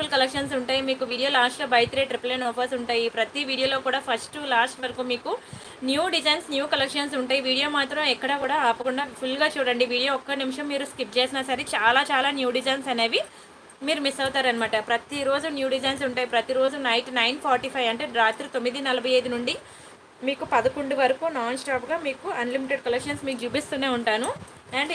Collections ఉంటాయి మీకు video లాస్ట్లో by three triple nine offers ఉంటాయి ప్రతి వీడియోలో కూడా ఫస్ట్ లాస్ట్ వరకు మీకు న్యూ డిజైన్స్ న్యూ కలెక్షన్స్ ఉంటాయి వీడియో మాత్రం ఎక్కడ కూడా ఆపకుండా ఫుల్గా చూడండి వీడియో ఒక్క నిమిషం మీరు స్కిప్ చేసినా సరే చాలా చాలా న్యూ డిజైన్స్ అనేవి మీరు మిస్ అవుతారనమాట ప్రతిరోజు న్యూ డిజైన్స్ ఉంటాయి ప్రతిరోజు నైట్ నైన్ ఫార్టీ ఫైవ్ అంటే రాత్రి తొమ్మిది నలభై ఐదు నుండి మీకు పదకొండు వరకు నాన్ స్టాప్గా మీకు అన్లిమిటెడ్ కలెక్షన్స్ మీకు చూపిస్తూనే ఉంటాను అండ్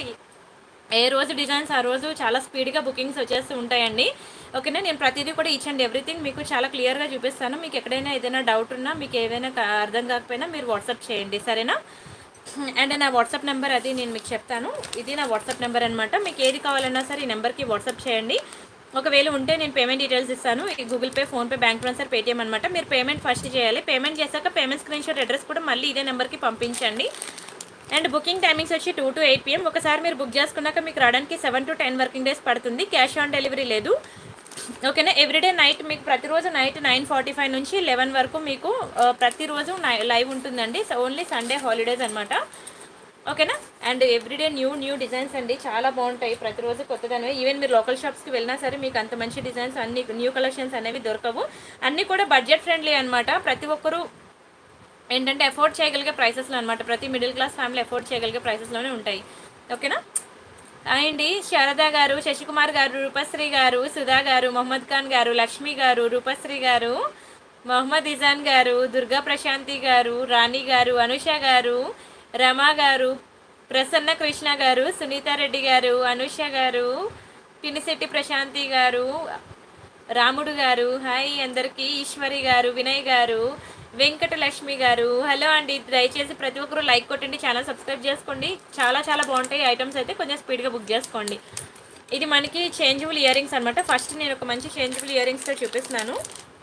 ఏ రోజు డిజైన్స్ ఆ రోజు చాలా స్పీడ్గా బుకింగ్స్ వచ్చేస్తూ ఉంటాయండి ఓకేనా నేను ప్రతిదీ కూడా ఈచ్ అండ్ ఎవ్రీథింగ్ మీకు చాలా క్లియర్గా చూపిస్తాను మీకు ఎక్కడైనా ఏదైనా డౌట్ ఉన్నా మీకు ఏదైనా క- అర్థం కాకపోయినా మీరు వాట్సాప్ చేయండి సరేనా అండ్ నా వాట్సాప్ నెంబర్ అది నేను మీకు చెప్తాను ఇది నా వాట్సాప్ నెంబర్ అనమాట మీకు ఏది కావాలన్నా సరే ఈ నెంబర్కి వాట్సాప్ చేయండి ఒకవేళ ఉంటే నేను పేమెంట్ డీటెయిల్స్ ఇస్తాను ఈ Google Pay PhonePe bank transfer Paytm అనమాట మీరు పేమెంట్ ఫస్ట్ చేయాలి పేమెంట్ చేశాక పేమెంట్ స్క్రీన్ షాట్ అడ్రస్ కూడా మళ్ళీ ఇదే నెంబర్కి పంపించండి అండ్ బుకింగ్ టైమింగ్స్ వచ్చి టూ టు ఎయిట్ పిఎం ఒకసారి మీరు బుక్ చేసుకున్నాక మీకు రావడానికి seven to ten working days పడుతుంది క్యాష్ ఆన్ డెలివరీ లేదు ఓకేనా ఎవ్రీడే నైట్ మీకు ప్రతిరోజు నైట్ నైన్ ఫార్టీ ఫైవ్ నుంచి లెవెన్ వరకు మీకు ఆ, ప్రతిరోజు నై- లైవ్ ఉంటుందండి ఓన్లీ సండే హాలిడేస్ అనమాట ఓకేనా and everyday new new designs అండి చాలా బాగుంటాయి ప్రతిరోజు కొత్తదనివి ఈవెన్ మీరు లోకల్ షాప్స్కి వెళ్ళినా సరే మీకు అంత మంచి డిజైన్స్ అన్ని న్యూ కలెక్షన్స్ అనేవి దొరకవు అన్నీ కూడా బడ్జెట్ ఫ్రెండ్లీ అనమాట ప్రతి ఒక్కరు ఏంటంటే అఫోర్డ్ చేయగలిగే ప్రైసెస్లో అనమాట ప్రతి మిడిల్ క్లాస్ ఫ్యామిలీ అఫోర్డ్ చేయగలిగే ప్రైసెస్లోనే ఉంటాయి ఓకేనా అండి శారద గారు శశికుమార్ గారు రూపశ్రీ గారు సుధా గారు మొహమ్మద్ ఖాన్ గారు లక్ష్మి గారు రూపశ్రీ గారు మొహమ్మద్ ఇజాన్ గారు దుర్గా ప్రశాంతి గారు రాణి గారు అనుష గారు రమా గారు ప్రసన్న కృష్ణ గారు సునీతారెడ్డి గారు అనుష గారు పినిశెట్టి ప్రశాంతి గారు రాముడు గారు హాయ్ అందరికీ ఈశ్వరి గారు వినయ్ గారు వెంకటలక్ష్మి గారు హలో అండి దయచేసి ప్రతి ఒక్కరు లైక్ కొట్టండి ఛానల్ సబ్స్క్రైబ్ చేసుకోండి చాలా చాలా బాగుంటాయి ఐటమ్స్ అయితే కొంచెం స్పీడ్గా బుక్ చేసుకోండి ఇది మనకి చేంజబుల్ ఇయర్ రింగ్స్ అనమాట ఫస్ట్ నేను ఒక మంచి చేంజబుల్ ఇయర్ రింగ్స్తో చూపిస్తున్నాను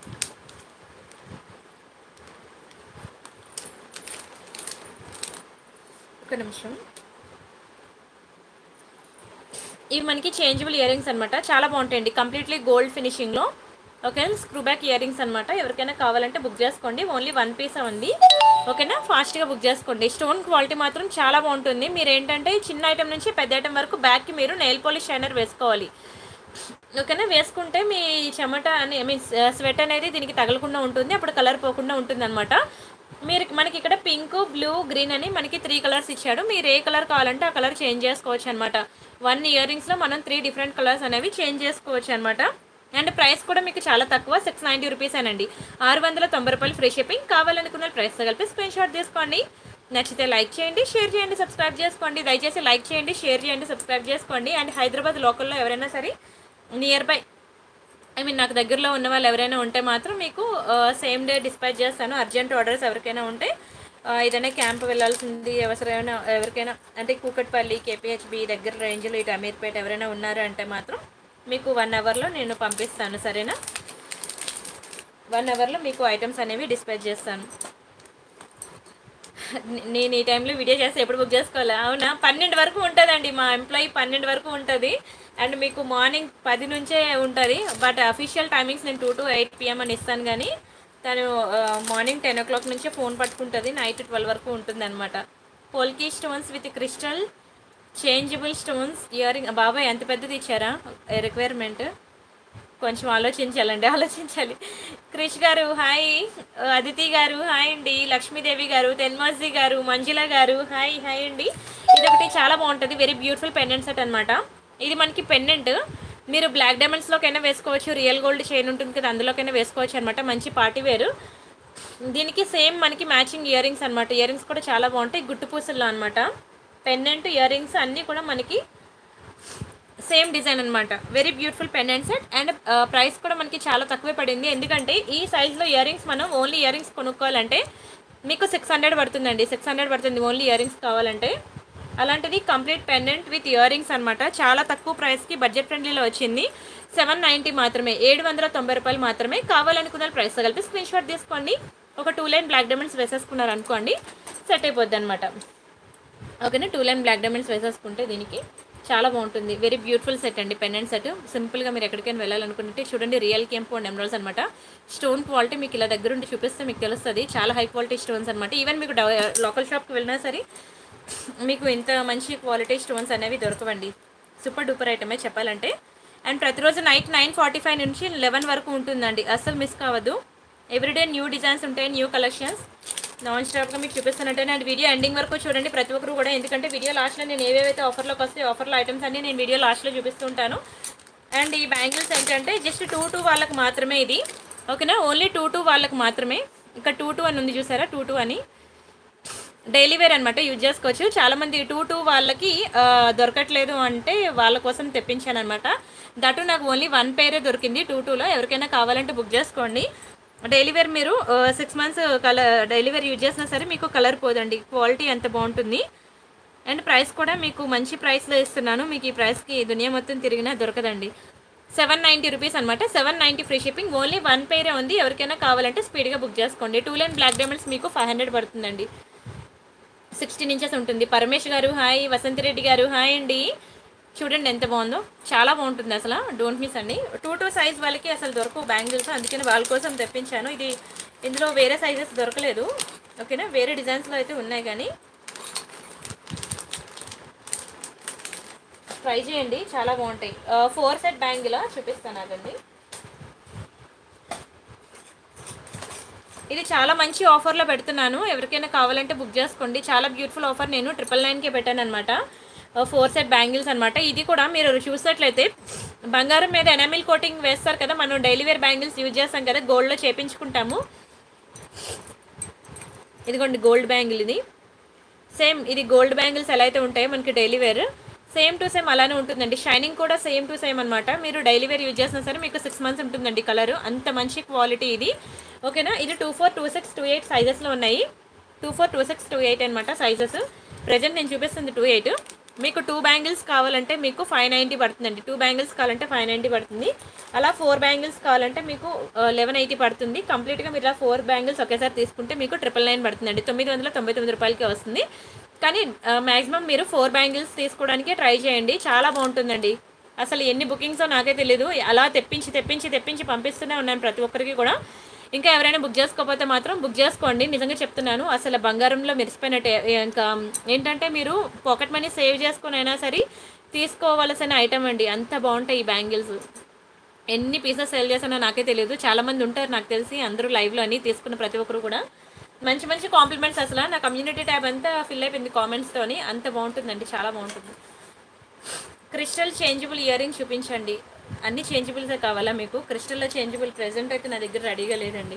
ఒక నిమిషం ఇవి మనకి చేంజబుల్ ఇయర్ రింగ్స్ అనమాట చాలా బాగుంటాయండి కంప్లీట్లీ గోల్డ్ ఫినిషింగ్లో ఓకేనా స్క్రూ బ్యాక్ ఇయర్ రింగ్స్ అనమాట ఎవరికైనా కావాలంటే బుక్ చేసుకోండి ఓన్లీ వన్ పీస్ ఉంది ఓకేనా ఫాస్ట్గా బుక్ చేసుకోండి స్టోన్ క్వాలిటీ మాత్రం చాలా బాగుంటుంది మీరు ఏంటంటే చిన్న ఐటమ్ నుంచి పెద్ద ఐటమ్ వరకు బ్యాక్కి మీరు నెయిల్ పాలిష్ షైనర్ వేసుకోవాలి ఓకేనా వేసుకుంటే మీ చెమట అని ఐ మీన్ స్వెట్ అనేది దీనికి తగలకుండా ఉంటుంది అప్పుడు కలర్ పోకుండా ఉంటుంది అనమాట మీరు మనకి ఇక్కడ పింక్ బ్లూ గ్రీన్ అని మనకి త్రీ కలర్స్ ఇచ్చాడు మీరు ఏ కలర్ కావాలంటే ఆ కలర్ చేంజ్ చేసుకోవచ్చు అనమాట వన్ ఇయర్ రింగ్స్లో మనం త్రీ డిఫరెంట్ కలర్స్ అనేవి చేంజ్ చేసుకోవచ్చు అనమాట అండ్ ప్రైస్ కూడా మీకు చాలా తక్కువ సిక్స్ నైంటీ రూపీస్ అనండి ఆరు వందల తొంభై రూపాయలు ఫ్రీ షిప్పింగ్ కావాలనుకున్న ప్రైస్ కలిపి స్క్రీన్ షాట్ తీసుకోండి నచ్చితే లైక్ చేయండి షేర్ చేయండి సబ్స్క్రైబ్ చేసుకోండి దయచేసి లైక్ చేయండి షేర్ చేయండి సబ్స్క్రైబ్ చేసుకోండి అండ్ హైదరాబాద్ లోకల్లో ఎవరైనా సరే నియర్ బై ఐ మీన్ నాకు దగ్గరలో ఉన్న వాళ్ళు ఎవరైనా ఉంటే మాత్రం మీకు సేమ్ డే డిస్పాచ్ చేస్తాను అర్జెంట్ ఆర్డర్స్ ఎవరికైనా ఉంటే ఆ, ఏదైనా క్యాంప్ వెళ్ళాల్సింది ఎవరైనా ఎవరికైనా అంటే కూకట్పల్లి కేపీహెచ్బి దగ్గర రేంజ్లో ఇటు అమీర్పేట ఎవరైనా ఉన్నారు అంటే మాత్రం మీకు వన్ అవర్లో నేను పంపిస్తాను సరేనా వన్ అవర్లో మీకు ఐటమ్స్ అనేవి డిస్పాచ్ చేస్తాను నే- నేను ఈ టైంలో వీడియో చేస్తే ఎప్పుడు బుక్ చేసుకోవాలా అవునా పన్నెండు వరకు ఉంటుందండి మా ఎంప్లాయీ పన్నెండు వరకు ఉంటుంది అండ్ మీకు మార్నింగ్ పది నుంచే ఉంటుంది బట్ అఫీషియల్ టైమింగ్స్ నేను టూ టు ఎయిట్ పిఎం అని ఇస్తాను కానీ తను మార్నింగ్ టెన్ ఓ క్లాక్ నుంచే ఫోన్ పట్టుకుంటుంది నైట్ ట్వెల్వ్ వరకు ఉంటుంది అనమాట polki stones with crystal changeable stones ear ring బాబాయ్ ఎంత పెద్దది ఇచ్చారా రిక్వైర్మెంట్ కొంచెం ఆలోచించాలండి ఆలోచించాలి క్రిష్ గారు హాయ్ అదితి గారు హాయ్ అండి లక్ష్మీదేవి గారు తెన్మాజీ గారు మంజుల గారు హాయ్ హాయ్ అండి ఇది ఒకటి చాలా బాగుంటుంది వెరీ బ్యూటిఫుల్ పెండెంట్ సెట్ అనమాట ఇది మనకి పెండెంట్ మీరు బ్లాక్ డైమండ్స్లోకైనా వేసుకోవచ్చు రియల్ గోల్డ్ చైన్ ఉంటుంది కదా అందులోకైనా వేసుకోవచ్చు అనమాట మంచి పార్టీ వేరు దీనికి సేమ్ మనకి మ్యాచింగ్ ఇయర్ రింగ్స్ అనమాట ఇయర్ రింగ్స్ కూడా చాలా బాగుంటాయి గుట్టు పూసల్లో అనమాట పెండెంట్ ఇయర్ రింగ్స్ అన్నీ కూడా మనకి సేమ్ డిజైన్ అనమాట very beautiful pendant set and price కూడా మనకి చాలా తక్కువే పడింది ఎందుకంటే ఈ సైజ్లో ఇయర్ రింగ్స్ మనం ఓన్లీ ఇయర్ రింగ్స్ కొనుక్కోవాలంటే మీకు సిక్స్ హండ్రెడ్ పడుతుందండి సిక్స్ హండ్రెడ్ పడుతుంది ఓన్లీ ఇయర్ రింగ్స్ కావాలంటే అలాంటిది complete pendant with ear rings అనమాట చాలా తక్కువ ప్రైస్కి బడ్జెట్ ఫ్రెండ్లీలో వచ్చింది సెవెన్ నైంటీ మాత్రమే ఏడు వందల తొంభై రూపాయలు మాత్రమే కావాలనుకున్న ప్రైస్ కలిపి స్క్రీన్ షాట్ తీసుకోండి ఒక టూ లైన్ బ్లాక్ డైమండ్స్ వేసేసుకున్నారు అనుకోండి సెట్ అయిపోద్ది అనమాట ఓకేనా టూ లైన్ బ్లాక్ డైమండ్స్ వేసేసుకుంటే దీనికి చాలా బాగుంటుంది వెరీ బ్యూటిఫుల్ సెట్ అండి పెండెంట్ సెట్ సింపుల్గా మీరు ఎక్కడికైనా వెళ్ళాలనుకుంటే చూడండి రియల్ కెంపు అండ్ ఎమరాల్స్ అనమాట స్టోన్ క్వాలిటీ మీకు ఇలా దగ్గర ఉండి చూపిస్తే మీకు తెలుస్తుంది చాలా హై క్వాలిటీ స్టోన్స్ అనమాట ఈవెన్ మీకు లోకల్ షాప్కి వెళ్ళినా సరే మీకు ఇంత మంచి క్వాలిటీ స్టోన్స్ అనేవి దొరకవండి సూపర్ డూపర్ ఐటమే చెప్పాలంటే అండ్ ప్రతిరోజు నైట్ నైన్ ఫార్టీ ఫైవ్ నుంచి లెవెన్ వరకు ఉంటుందండి అస్సలు మిస్ కావద్దు ఎవ్రీడే న్యూ డిజైన్స్ ఉంటాయి న్యూ కలెక్షన్స్ నాన్ స్టాప్గా మీకు చూపిస్తున్నట్టే అండ్ వీడియో ఎండింగ్ వరకు చూడండి ప్రతి ఒక్కరు కూడా ఎందుకంటే వీడియో లాస్ట్లో నేను ఏవేవైతే ఆఫర్లోకి వస్తే ఆఫర్లో ఐటమ్స్ అన్ని నేను వీడియో లాస్ట్లో చూపిస్తుంటాను అండ్ ఈ బ్యాంగిల్స్ ఏంటంటే జస్ట్ టూ టూ వాళ్ళకి మాత్రమే ఇది ఓకేనా ఓన్లీ టూ టూ వాళ్ళకి మాత్రమే ఇక్కడ టూ టూ అని ఉంది చూసారా టూ టూ అని డైలీ వేర్ అనమాట యూజ్ చేసుకోవచ్చు చాలా మంది టూ టూ వాళ్ళకి ఆ, దొరకట్లేదు అంటే వాళ్ళ కోసం తెప్పించాను అనమాట దటు నాకు ఓన్లీ వన్ పేరే దొరికింది టూ టూలో ఎవరికైనా కావాలంటే బుక్ చేసుకోండి డైలీ వేర్ మీరు six months colour daily wear use చేసినా సరే మీకు కలర్ పోదండి క్వాలిటీ ఎంత బాగుంటుంది అండ్ ప్రైస్ కూడా మీకు మంచి ప్రైస్లో ఇస్తున్నాను మీకు ఈ ప్రైస్కి దునియా మొత్తం తిరిగినా దొరకదండి సెవెన్ నైంటీ రూపీస్ అనమాట seven ninety free shipping only one పేరే ఉంది ఎవరికైనా కావాలంటే స్పీడ్గా బుక్ చేసుకోండి టూ లైన్ బ్లాక్ డైమండ్స్ మీకు ఫైవ్ హండ్రెడ్ పడుతుందండి సిక్స్టీన్ ఇంచెస్ ఉంటుంది పరమేష్ గారు హాయ్ వసంత్ రెడ్డి గారు హాయ్ అండి చూడండి ఎంత బాగుందో చాలా బాగుంటుంది అసలు డోంట్ మిస్ అండి టూ టూ సైజ్ వాళ్ళకి అసలు దొరకవు బ్యాంగిల్స్ అందుకని వాళ్ళ కోసం తెప్పించాను ఇది ఇందులో వేరే సైజెస్ దొరకలేదు ఓకేనా వేరే డిజైన్స్లో అయితే ఉన్నాయి కానీ ట్రై చేయండి చాలా బాగుంటాయి ఫోర్ సెట్ బ్యాంగిల్ చూపిస్తాను అదండి ఇది చాలా మంచి ఆఫర్లో పెడుతున్నాను ఎవరికైనా కావాలంటే బుక్ చేసుకోండి చాలా బ్యూటిఫుల్ ఆఫర్ నేను ట్రిపుల్ నైన్కే పెట్టాను అనమాట ఫోర్ సెట్ బ్యాంగిల్స్ అనమాట ఇది కూడా మీరు చూసినట్లయితే బంగారం మీద ఎనామిల్ కోటింగ్ వేస్తారు కదా మనం డైలీ వేర్ బ్యాంగిల్స్ యూజ్ చేస్తాం కదా గోల్డ్లో చేపించుకుంటాము ఇదిగోండి గోల్డ్ బ్యాంగిల్ ఇది సేమ్ ఇది గోల్డ్ బ్యాంగిల్స్ ఎలా అయితే ఉంటాయో మనకి daily wear same to same అలానే ఉంటుందండి షైనింగ్ కూడా సేమ్ టు సేమ్ అనమాట మీరు డైలీ వేర్ యూజ్ చేసినా సరే మీకు సిక్స్ మంత్స్ ఉంటుందండి కలర్ అంత మంచి క్వాలిటీ ఇది ఓకేనా ఇది two four two six two eight సైజెస్లో ఉన్నాయి two four two six two eight అనమాట సైజెస్ ప్రజెంట్ నేను చూపిస్తుంది టూ ఎయిట్ మీకు టూ బ్యాంగిల్స్ కావాలంటే మీకు ఫైవ్ నైంటీ పడుతుందండి టూ బ్యాంగిల్స్ కావాలంటే ఫైవ్ నైంటీ పడుతుంది అలా ఫోర్ బ్యాంగిల్స్ కావాలంటే మీకు లెవెన్ ఎయిటీ పడుతుంది కంప్లీట్గా మీరు ఇలా ఫోర్ బ్యాంగిల్స్ ఒకేసారి తీసుకుంటే మీకు ట్రిపుల్ నైన్ పడుతుందండి తొమ్మిది వందల తొంభై తొమ్మిది రూపాయలకి వస్తుంది కానీ మ్యాక్సిమం మీరు ఫోర్ బ్యాంగిల్స్ తీసుకోవడానికి ట్రై చేయండి చాలా బాగుంటుందండి అసలు ఎన్ని బుకింగ్సో నాకే తెలియదు అలా తెప్పించి తెప్పించి తెప్పించి పంపిస్తూనే ఉన్నాను ప్రతి ఒక్కరికి కూడా ఇంకా ఎవరైనా బుక్ చేసుకోకపోతే మాత్రం బుక్ చేసుకోండి నిజంగా చెప్తున్నాను అసలు బంగారంలో మెరిసిపోయినట్టే ఇంకా ఏంటంటే మీరు పాకెట్ మనీ సేవ్ చేసుకుని అయినా సరే తీసుకోవలసిన ఐటమ్ అండి అంత బాగుంటాయి ఈ బ్యాంగిల్స్ ఎన్ని పీసెస్ సేల్ చేసానో నాకే తెలియదు చాలా మంది ఉంటారు నాకు తెలిసి అందరూ లైవ్లో అని తీసుకున్న ప్రతి ఒక్కరు కూడా మంచి మంచి కాంప్లిమెంట్స్ అసలు నా కమ్యూనిటీ ట్యాబ్ అంతా ఫిల్ అయిపోయింది కామెంట్స్తోని అంత బాగుంటుందండి చాలా బాగుంటుంది క్రిస్టల్ చేంజబుల్ ఇయర్ రింగ్ చూపించండి అన్ని చేంజబుల్సే కావాలా మీకు క్రిస్టల్లో చేంజబుల్ ప్రెజెంట్ అయితే నా దగ్గర రెడీగా లేదండి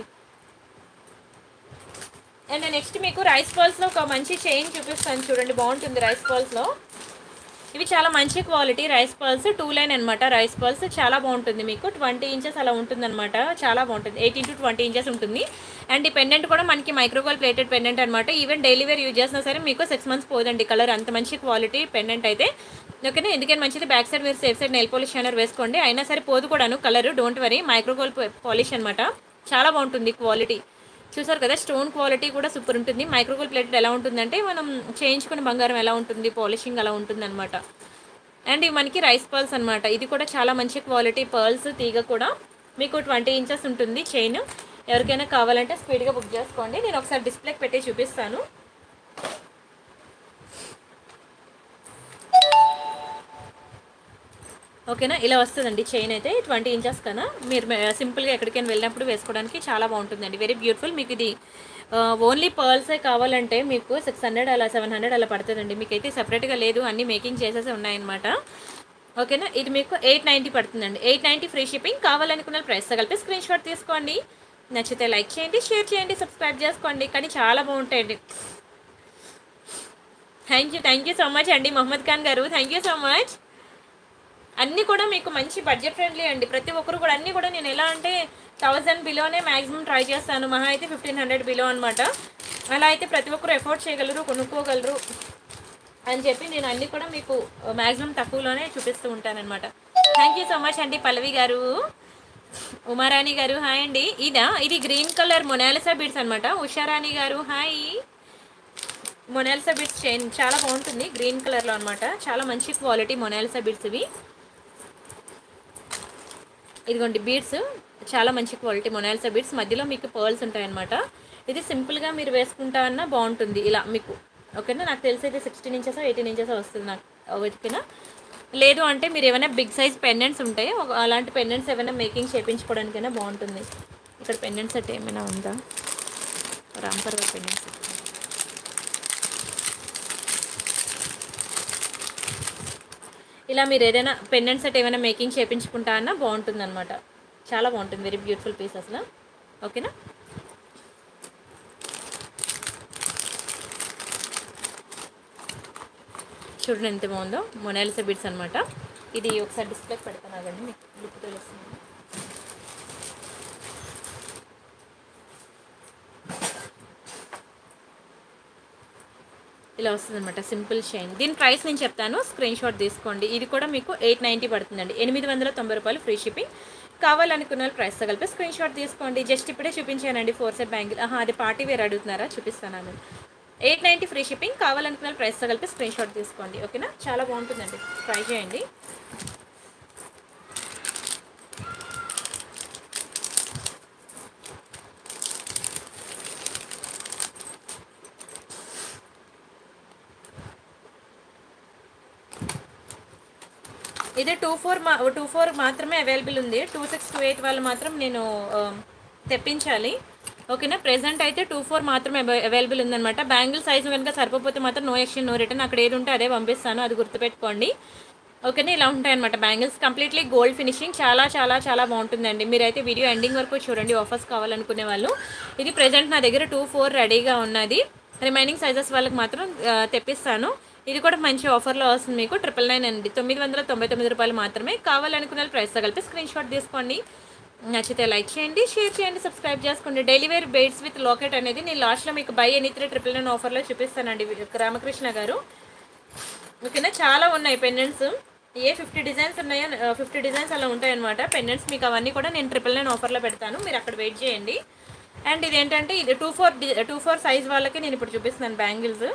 అండ్ నెక్స్ట్ మీకు రైస్ బాల్స్లో ఒక మంచి చైన్ చూపిస్తాను చూడండి బాగుంటుంది రైస్ బాల్స్లో ఇవి చాలా మంచి quality rice pearls two line అనమాట రైస్ పర్ల్స్ చాలా బాగుంటుంది మీకు ట్వంటీ ఇంచెస్ అలా ఉంటుందన్నమాట చాలా బాగుంటుంది ఎయిటీన్ టు ట్వంటీ ఇంచెస్ ఉంటుంది అండ్ ఈ పెండెంట్ కూడా మనకి మైక్రోగోల్ ప్లేటెడ్ పెండెంట్ అనమాట ఈవెన్ డైలీ వేర్ యూజ్ చేసినా సరే మీకు సిక్స్ మంత్స్ పోదండి కలర్ అంత మంచి క్వాలిటీ పెండెంట్ అయితే ఓకేనా ఎందుకని మంచిది బ్యాక్ సైడ్ మీరు safe side nail polish shiner వేసుకోండి అయినా సరే పోదు కూడాను colour don't worry micro gold polish అనమాట చాలా బాగుంటుంది క్వాలిటీ చూసారు కదా స్టోన్ క్వాలిటీ కూడా సూపర్ ఉంటుంది మైక్రోగోల్ ప్లేటెడ్ ఎలా ఉంటుందంటే మనం చేయించుకున్న బంగారం ఎలా ఉంటుంది పాలిషింగ్ అలా ఉంటుంది అనమాట అండ్ ఇవి మనకి రైస్ పర్ల్స్ అనమాట ఇది కూడా చాలా మంచి క్వాలిటీ పర్ల్స్ తీగ కూడా మీకు ట్వంటీ ఇంచెస్ ఉంటుంది చైన్ ఎవరికైనా కావాలంటే స్పీడ్గా బుక్ చేసుకోండి నేను ఒకసారి డిస్ప్లేకి పెట్టి చూపిస్తాను ఓకేనా ఇలా వస్తుందండి చైన్ అయితే ట్వంటీ ఇంచెస్ కదా మీరు మే- సింపుల్గా ఎక్కడికైనా వెళ్ళినప్పుడు వేసుకోవడానికి చాలా బాగుంటుందండి వెరీ బ్యూటిఫుల్ మీకు ఇది ఆ, ఓన్లీ పర్ల్సే కావాలంటే మీకు సిక్స్ హండ్రెడ్ అలా సెవెన్ హండ్రెడ్ అలా పడుతుందండి మీకు అయితే సపరేట్గా లేదు అన్నీ మేకింగ్ చేసేసి ఉన్నాయన్నమాట ఓకేనా ఇది మీకు ఎయిట్ నైంటీ పడుతుందండి ఎయిట్ నైంటీ ఫ్రీ షిప్పింగ్ కావాలనుకున్న ప్రైస్ కలిపి స్క్రీన్ షాట్ తీసుకోండి నచ్చితే లైక్ చేయండి షేర్ చేయండి సబ్స్క్రైబ్ చేసుకోండి కానీ చాలా బాగుంటాయండి thank you thank you so much అండి మొహమ్మద్ ఖాన్ గారు థ్యాంక్ యూ సో మచ్ అన్నీ కూడా మీకు మంచి బడ్జెట్ ఫ్రెండ్లీ అండి ప్రతి ఒక్కరు కూడా అన్నీ కూడా నేను ఎలా అంటే థౌజండ్ బిలోనే మ్యాక్సిమం ట్రై చేస్తాను మహా అయితే ఫిఫ్టీన్ హండ్రెడ్ బిలో అనమాట అలా అయితే ప్రతి ఒక్కరు ఎఫోర్డ్ చేయగలరు కొనుక్కోగలరు అని చెప్పి నేను అన్నీ కూడా మీకు మ్యాక్సిమం తక్కువలోనే చూపిస్తూ ఉంటానన్నమాట థ్యాంక్ యూ సో మచ్ అండి పల్లవి గారు ఉమారాణి గారు హాయ్ అండి ఇదా ఇది గ్రీన్ కలర్ మొనాలిసా బీడ్స్ అనమాట ఉషారాణి గారు హాయ్ మొనాలిసా బీడ్స్ చైన్ చాలా బాగుంటుంది గ్రీన్ కలర్లో అనమాట చాలా మంచి క్వాలిటీ మొనాలిసా బీడ్స్ ఇవి ఇదిగోండి బీడ్స్ చాలా మంచి క్వాలిటీ మొనాలిసా బీడ్స్ మధ్యలో మీకు పర్ల్స్ ఉంటాయన్నమాట ఇది సింపుల్గా మీరు వేసుకుంటా అన్న బాగుంటుంది ఇలా మీకు ఓకేనా నాకు తెలిసి అయితే సిక్స్టీన్ ఇంచెస్ ఎయిటీన్ ఇంచెస్ వస్తుంది నాకు ఓకేనా లేదు అంటే మీరు ఏమైనా బిగ్ సైజ్ పెండెంట్స్ ఉంటాయి ఒక- అలాంటి పెండెంట్స్ ఏమైనా మేకింగ్ చేయించుకోవడానికైనా బాగుంటుంది ఇక్కడ పెండెంట్ సెట్ ఏమైనా ఉందా రాంపర్వ పెండెంట్ సెట్ ఇలా మీరు ఏదైనా పెండెంట్ సెట్ ఏమైనా మేకింగ్ చేయించుకుంటా అన్నా బాగుంటుంది అనమాట చాలా బాగుంటుంది వెరీ బ్యూటిఫుల్ పీస్ అసలు ఓకేనా చూడండి ఎంత బాగుందో మొనాలిసా బిడ్స్ అనమాట ఇది ఒకసారి డిస్ప్లే పెడతాను ఆగండి మీకు లుక్ తెలుస్తుంది ఇలా వస్తుంది అనమాట సింపుల్ షైన్ దీని ప్రైస్ నేను చెప్తాను స్క్రీన్ షాట్ తీసుకోండి ఇది కూడా మీకు ఎయిట్ నైంటీ పడుతుందండి ఎనిమిది వందల తొంభై రూపాయలు ఫ్రీ షిప్పింగ్ కావాలనుకున్న వాళ్ళు ప్రైస్తో కలిపి స్క్రీన్ షాట్ తీసుకోండి జస్ట్ ఇప్పుడే చూపించానండి ఫోర్ సెట్ బ్యాంగిల్ ఆహా అది పార్టీ వేర్ అడుగుతున్నారా చూపిస్తాను ఎయిట్ నైంటీ ఫ్రీ షిప్పింగ్ కావాలనుకున్న వాళ్ళు ప్రైస్తో కలిపి స్క్రీన్ షాట్ తీసుకోండి ఓకేనా చాలా బాగుంటుందండి ట్రై చేయండి ఇది టూ ఫోర్ మా టూ ఫోర్ మాత్రమే అవైలబుల్ ఉంది టూ సిక్స్ టూ ఎయిట్ వాళ్ళు మాత్రం నేను ఆ, తెప్పించాలి ఓకేనా ప్రెసెంట్ అయితే టూ ఫోర్ మాత్రమే అవైలబుల్ ఉందన్నమాట బ్యాంగిల్ సైజు కనుక సరిపోతే మాత్రం నో ఎక్స్చేంజ్ నో రిటర్న్ అక్కడ ఏది ఉంటే అదే పంపిస్తాను అది గుర్తుపెట్టుకోండి ఓకేనా ఇలా ఉంటాయన్నమాట బ్యాంగిల్స్ కంప్లీట్లీ గోల్డ్ ఫినిషింగ్ చాలా చాలా చాలా బాగుంటుందండి మీరైతే వీడియో ఎండింగ్ వరకు చూడండి ఆఫర్స్ కావాలనుకునే వాళ్ళు ఇది ప్రెసెంట్ నా దగ్గర టూ ఫోర్ రెడీగా ఉన్నది రిమైనింగ్ సైజెస్ వాళ్ళకి మాత్రం ఆ, తెప్పిస్తాను ఇది కూడా మంచి ఆఫర్లో వస్తుంది మీకు ట్రిపుల్ నైన్ అండి తొమ్మిది వందల తొంభై తొమ్మిది రూపాయలు మాత్రమే కావాలనుకున్న ప్రైస్తో కలిపి స్క్రీన్ షాట్ తీసుకోండి నచ్చితే లైక్ చేయండి షేర్ చేయండి సబ్స్క్రైబ్ చేసుకోండి డైలీ వేర్ బెయిట్స్ విత్ లాకెట్ అనేది నేను లాస్ట్లో మీకు by any three triple nine ఆఫర్లో చూపిస్తానండి రామకృష్ణ గారు ఓకేనా చాలా ఉన్నాయి పెండెంట్స్ ఏ ఫిఫ్టీ డిజైన్స్ ఉన్నాయో ఫిఫ్టీ డిజైన్స్ అలా ఉంటాయన్నమాట పెండెంట్స్ మీకు అవన్నీ కూడా నేను ట్రిపుల్ నైన్ ఆఫర్లో పెడతాను మీరు అక్కడ వెయిట్ చేయండి అండ్ ఇదేంటంటే ఇది two four two four size వాళ్ళకి నేను ఇప్పుడు చూపిస్తున్నాను బ్యాంగిల్స్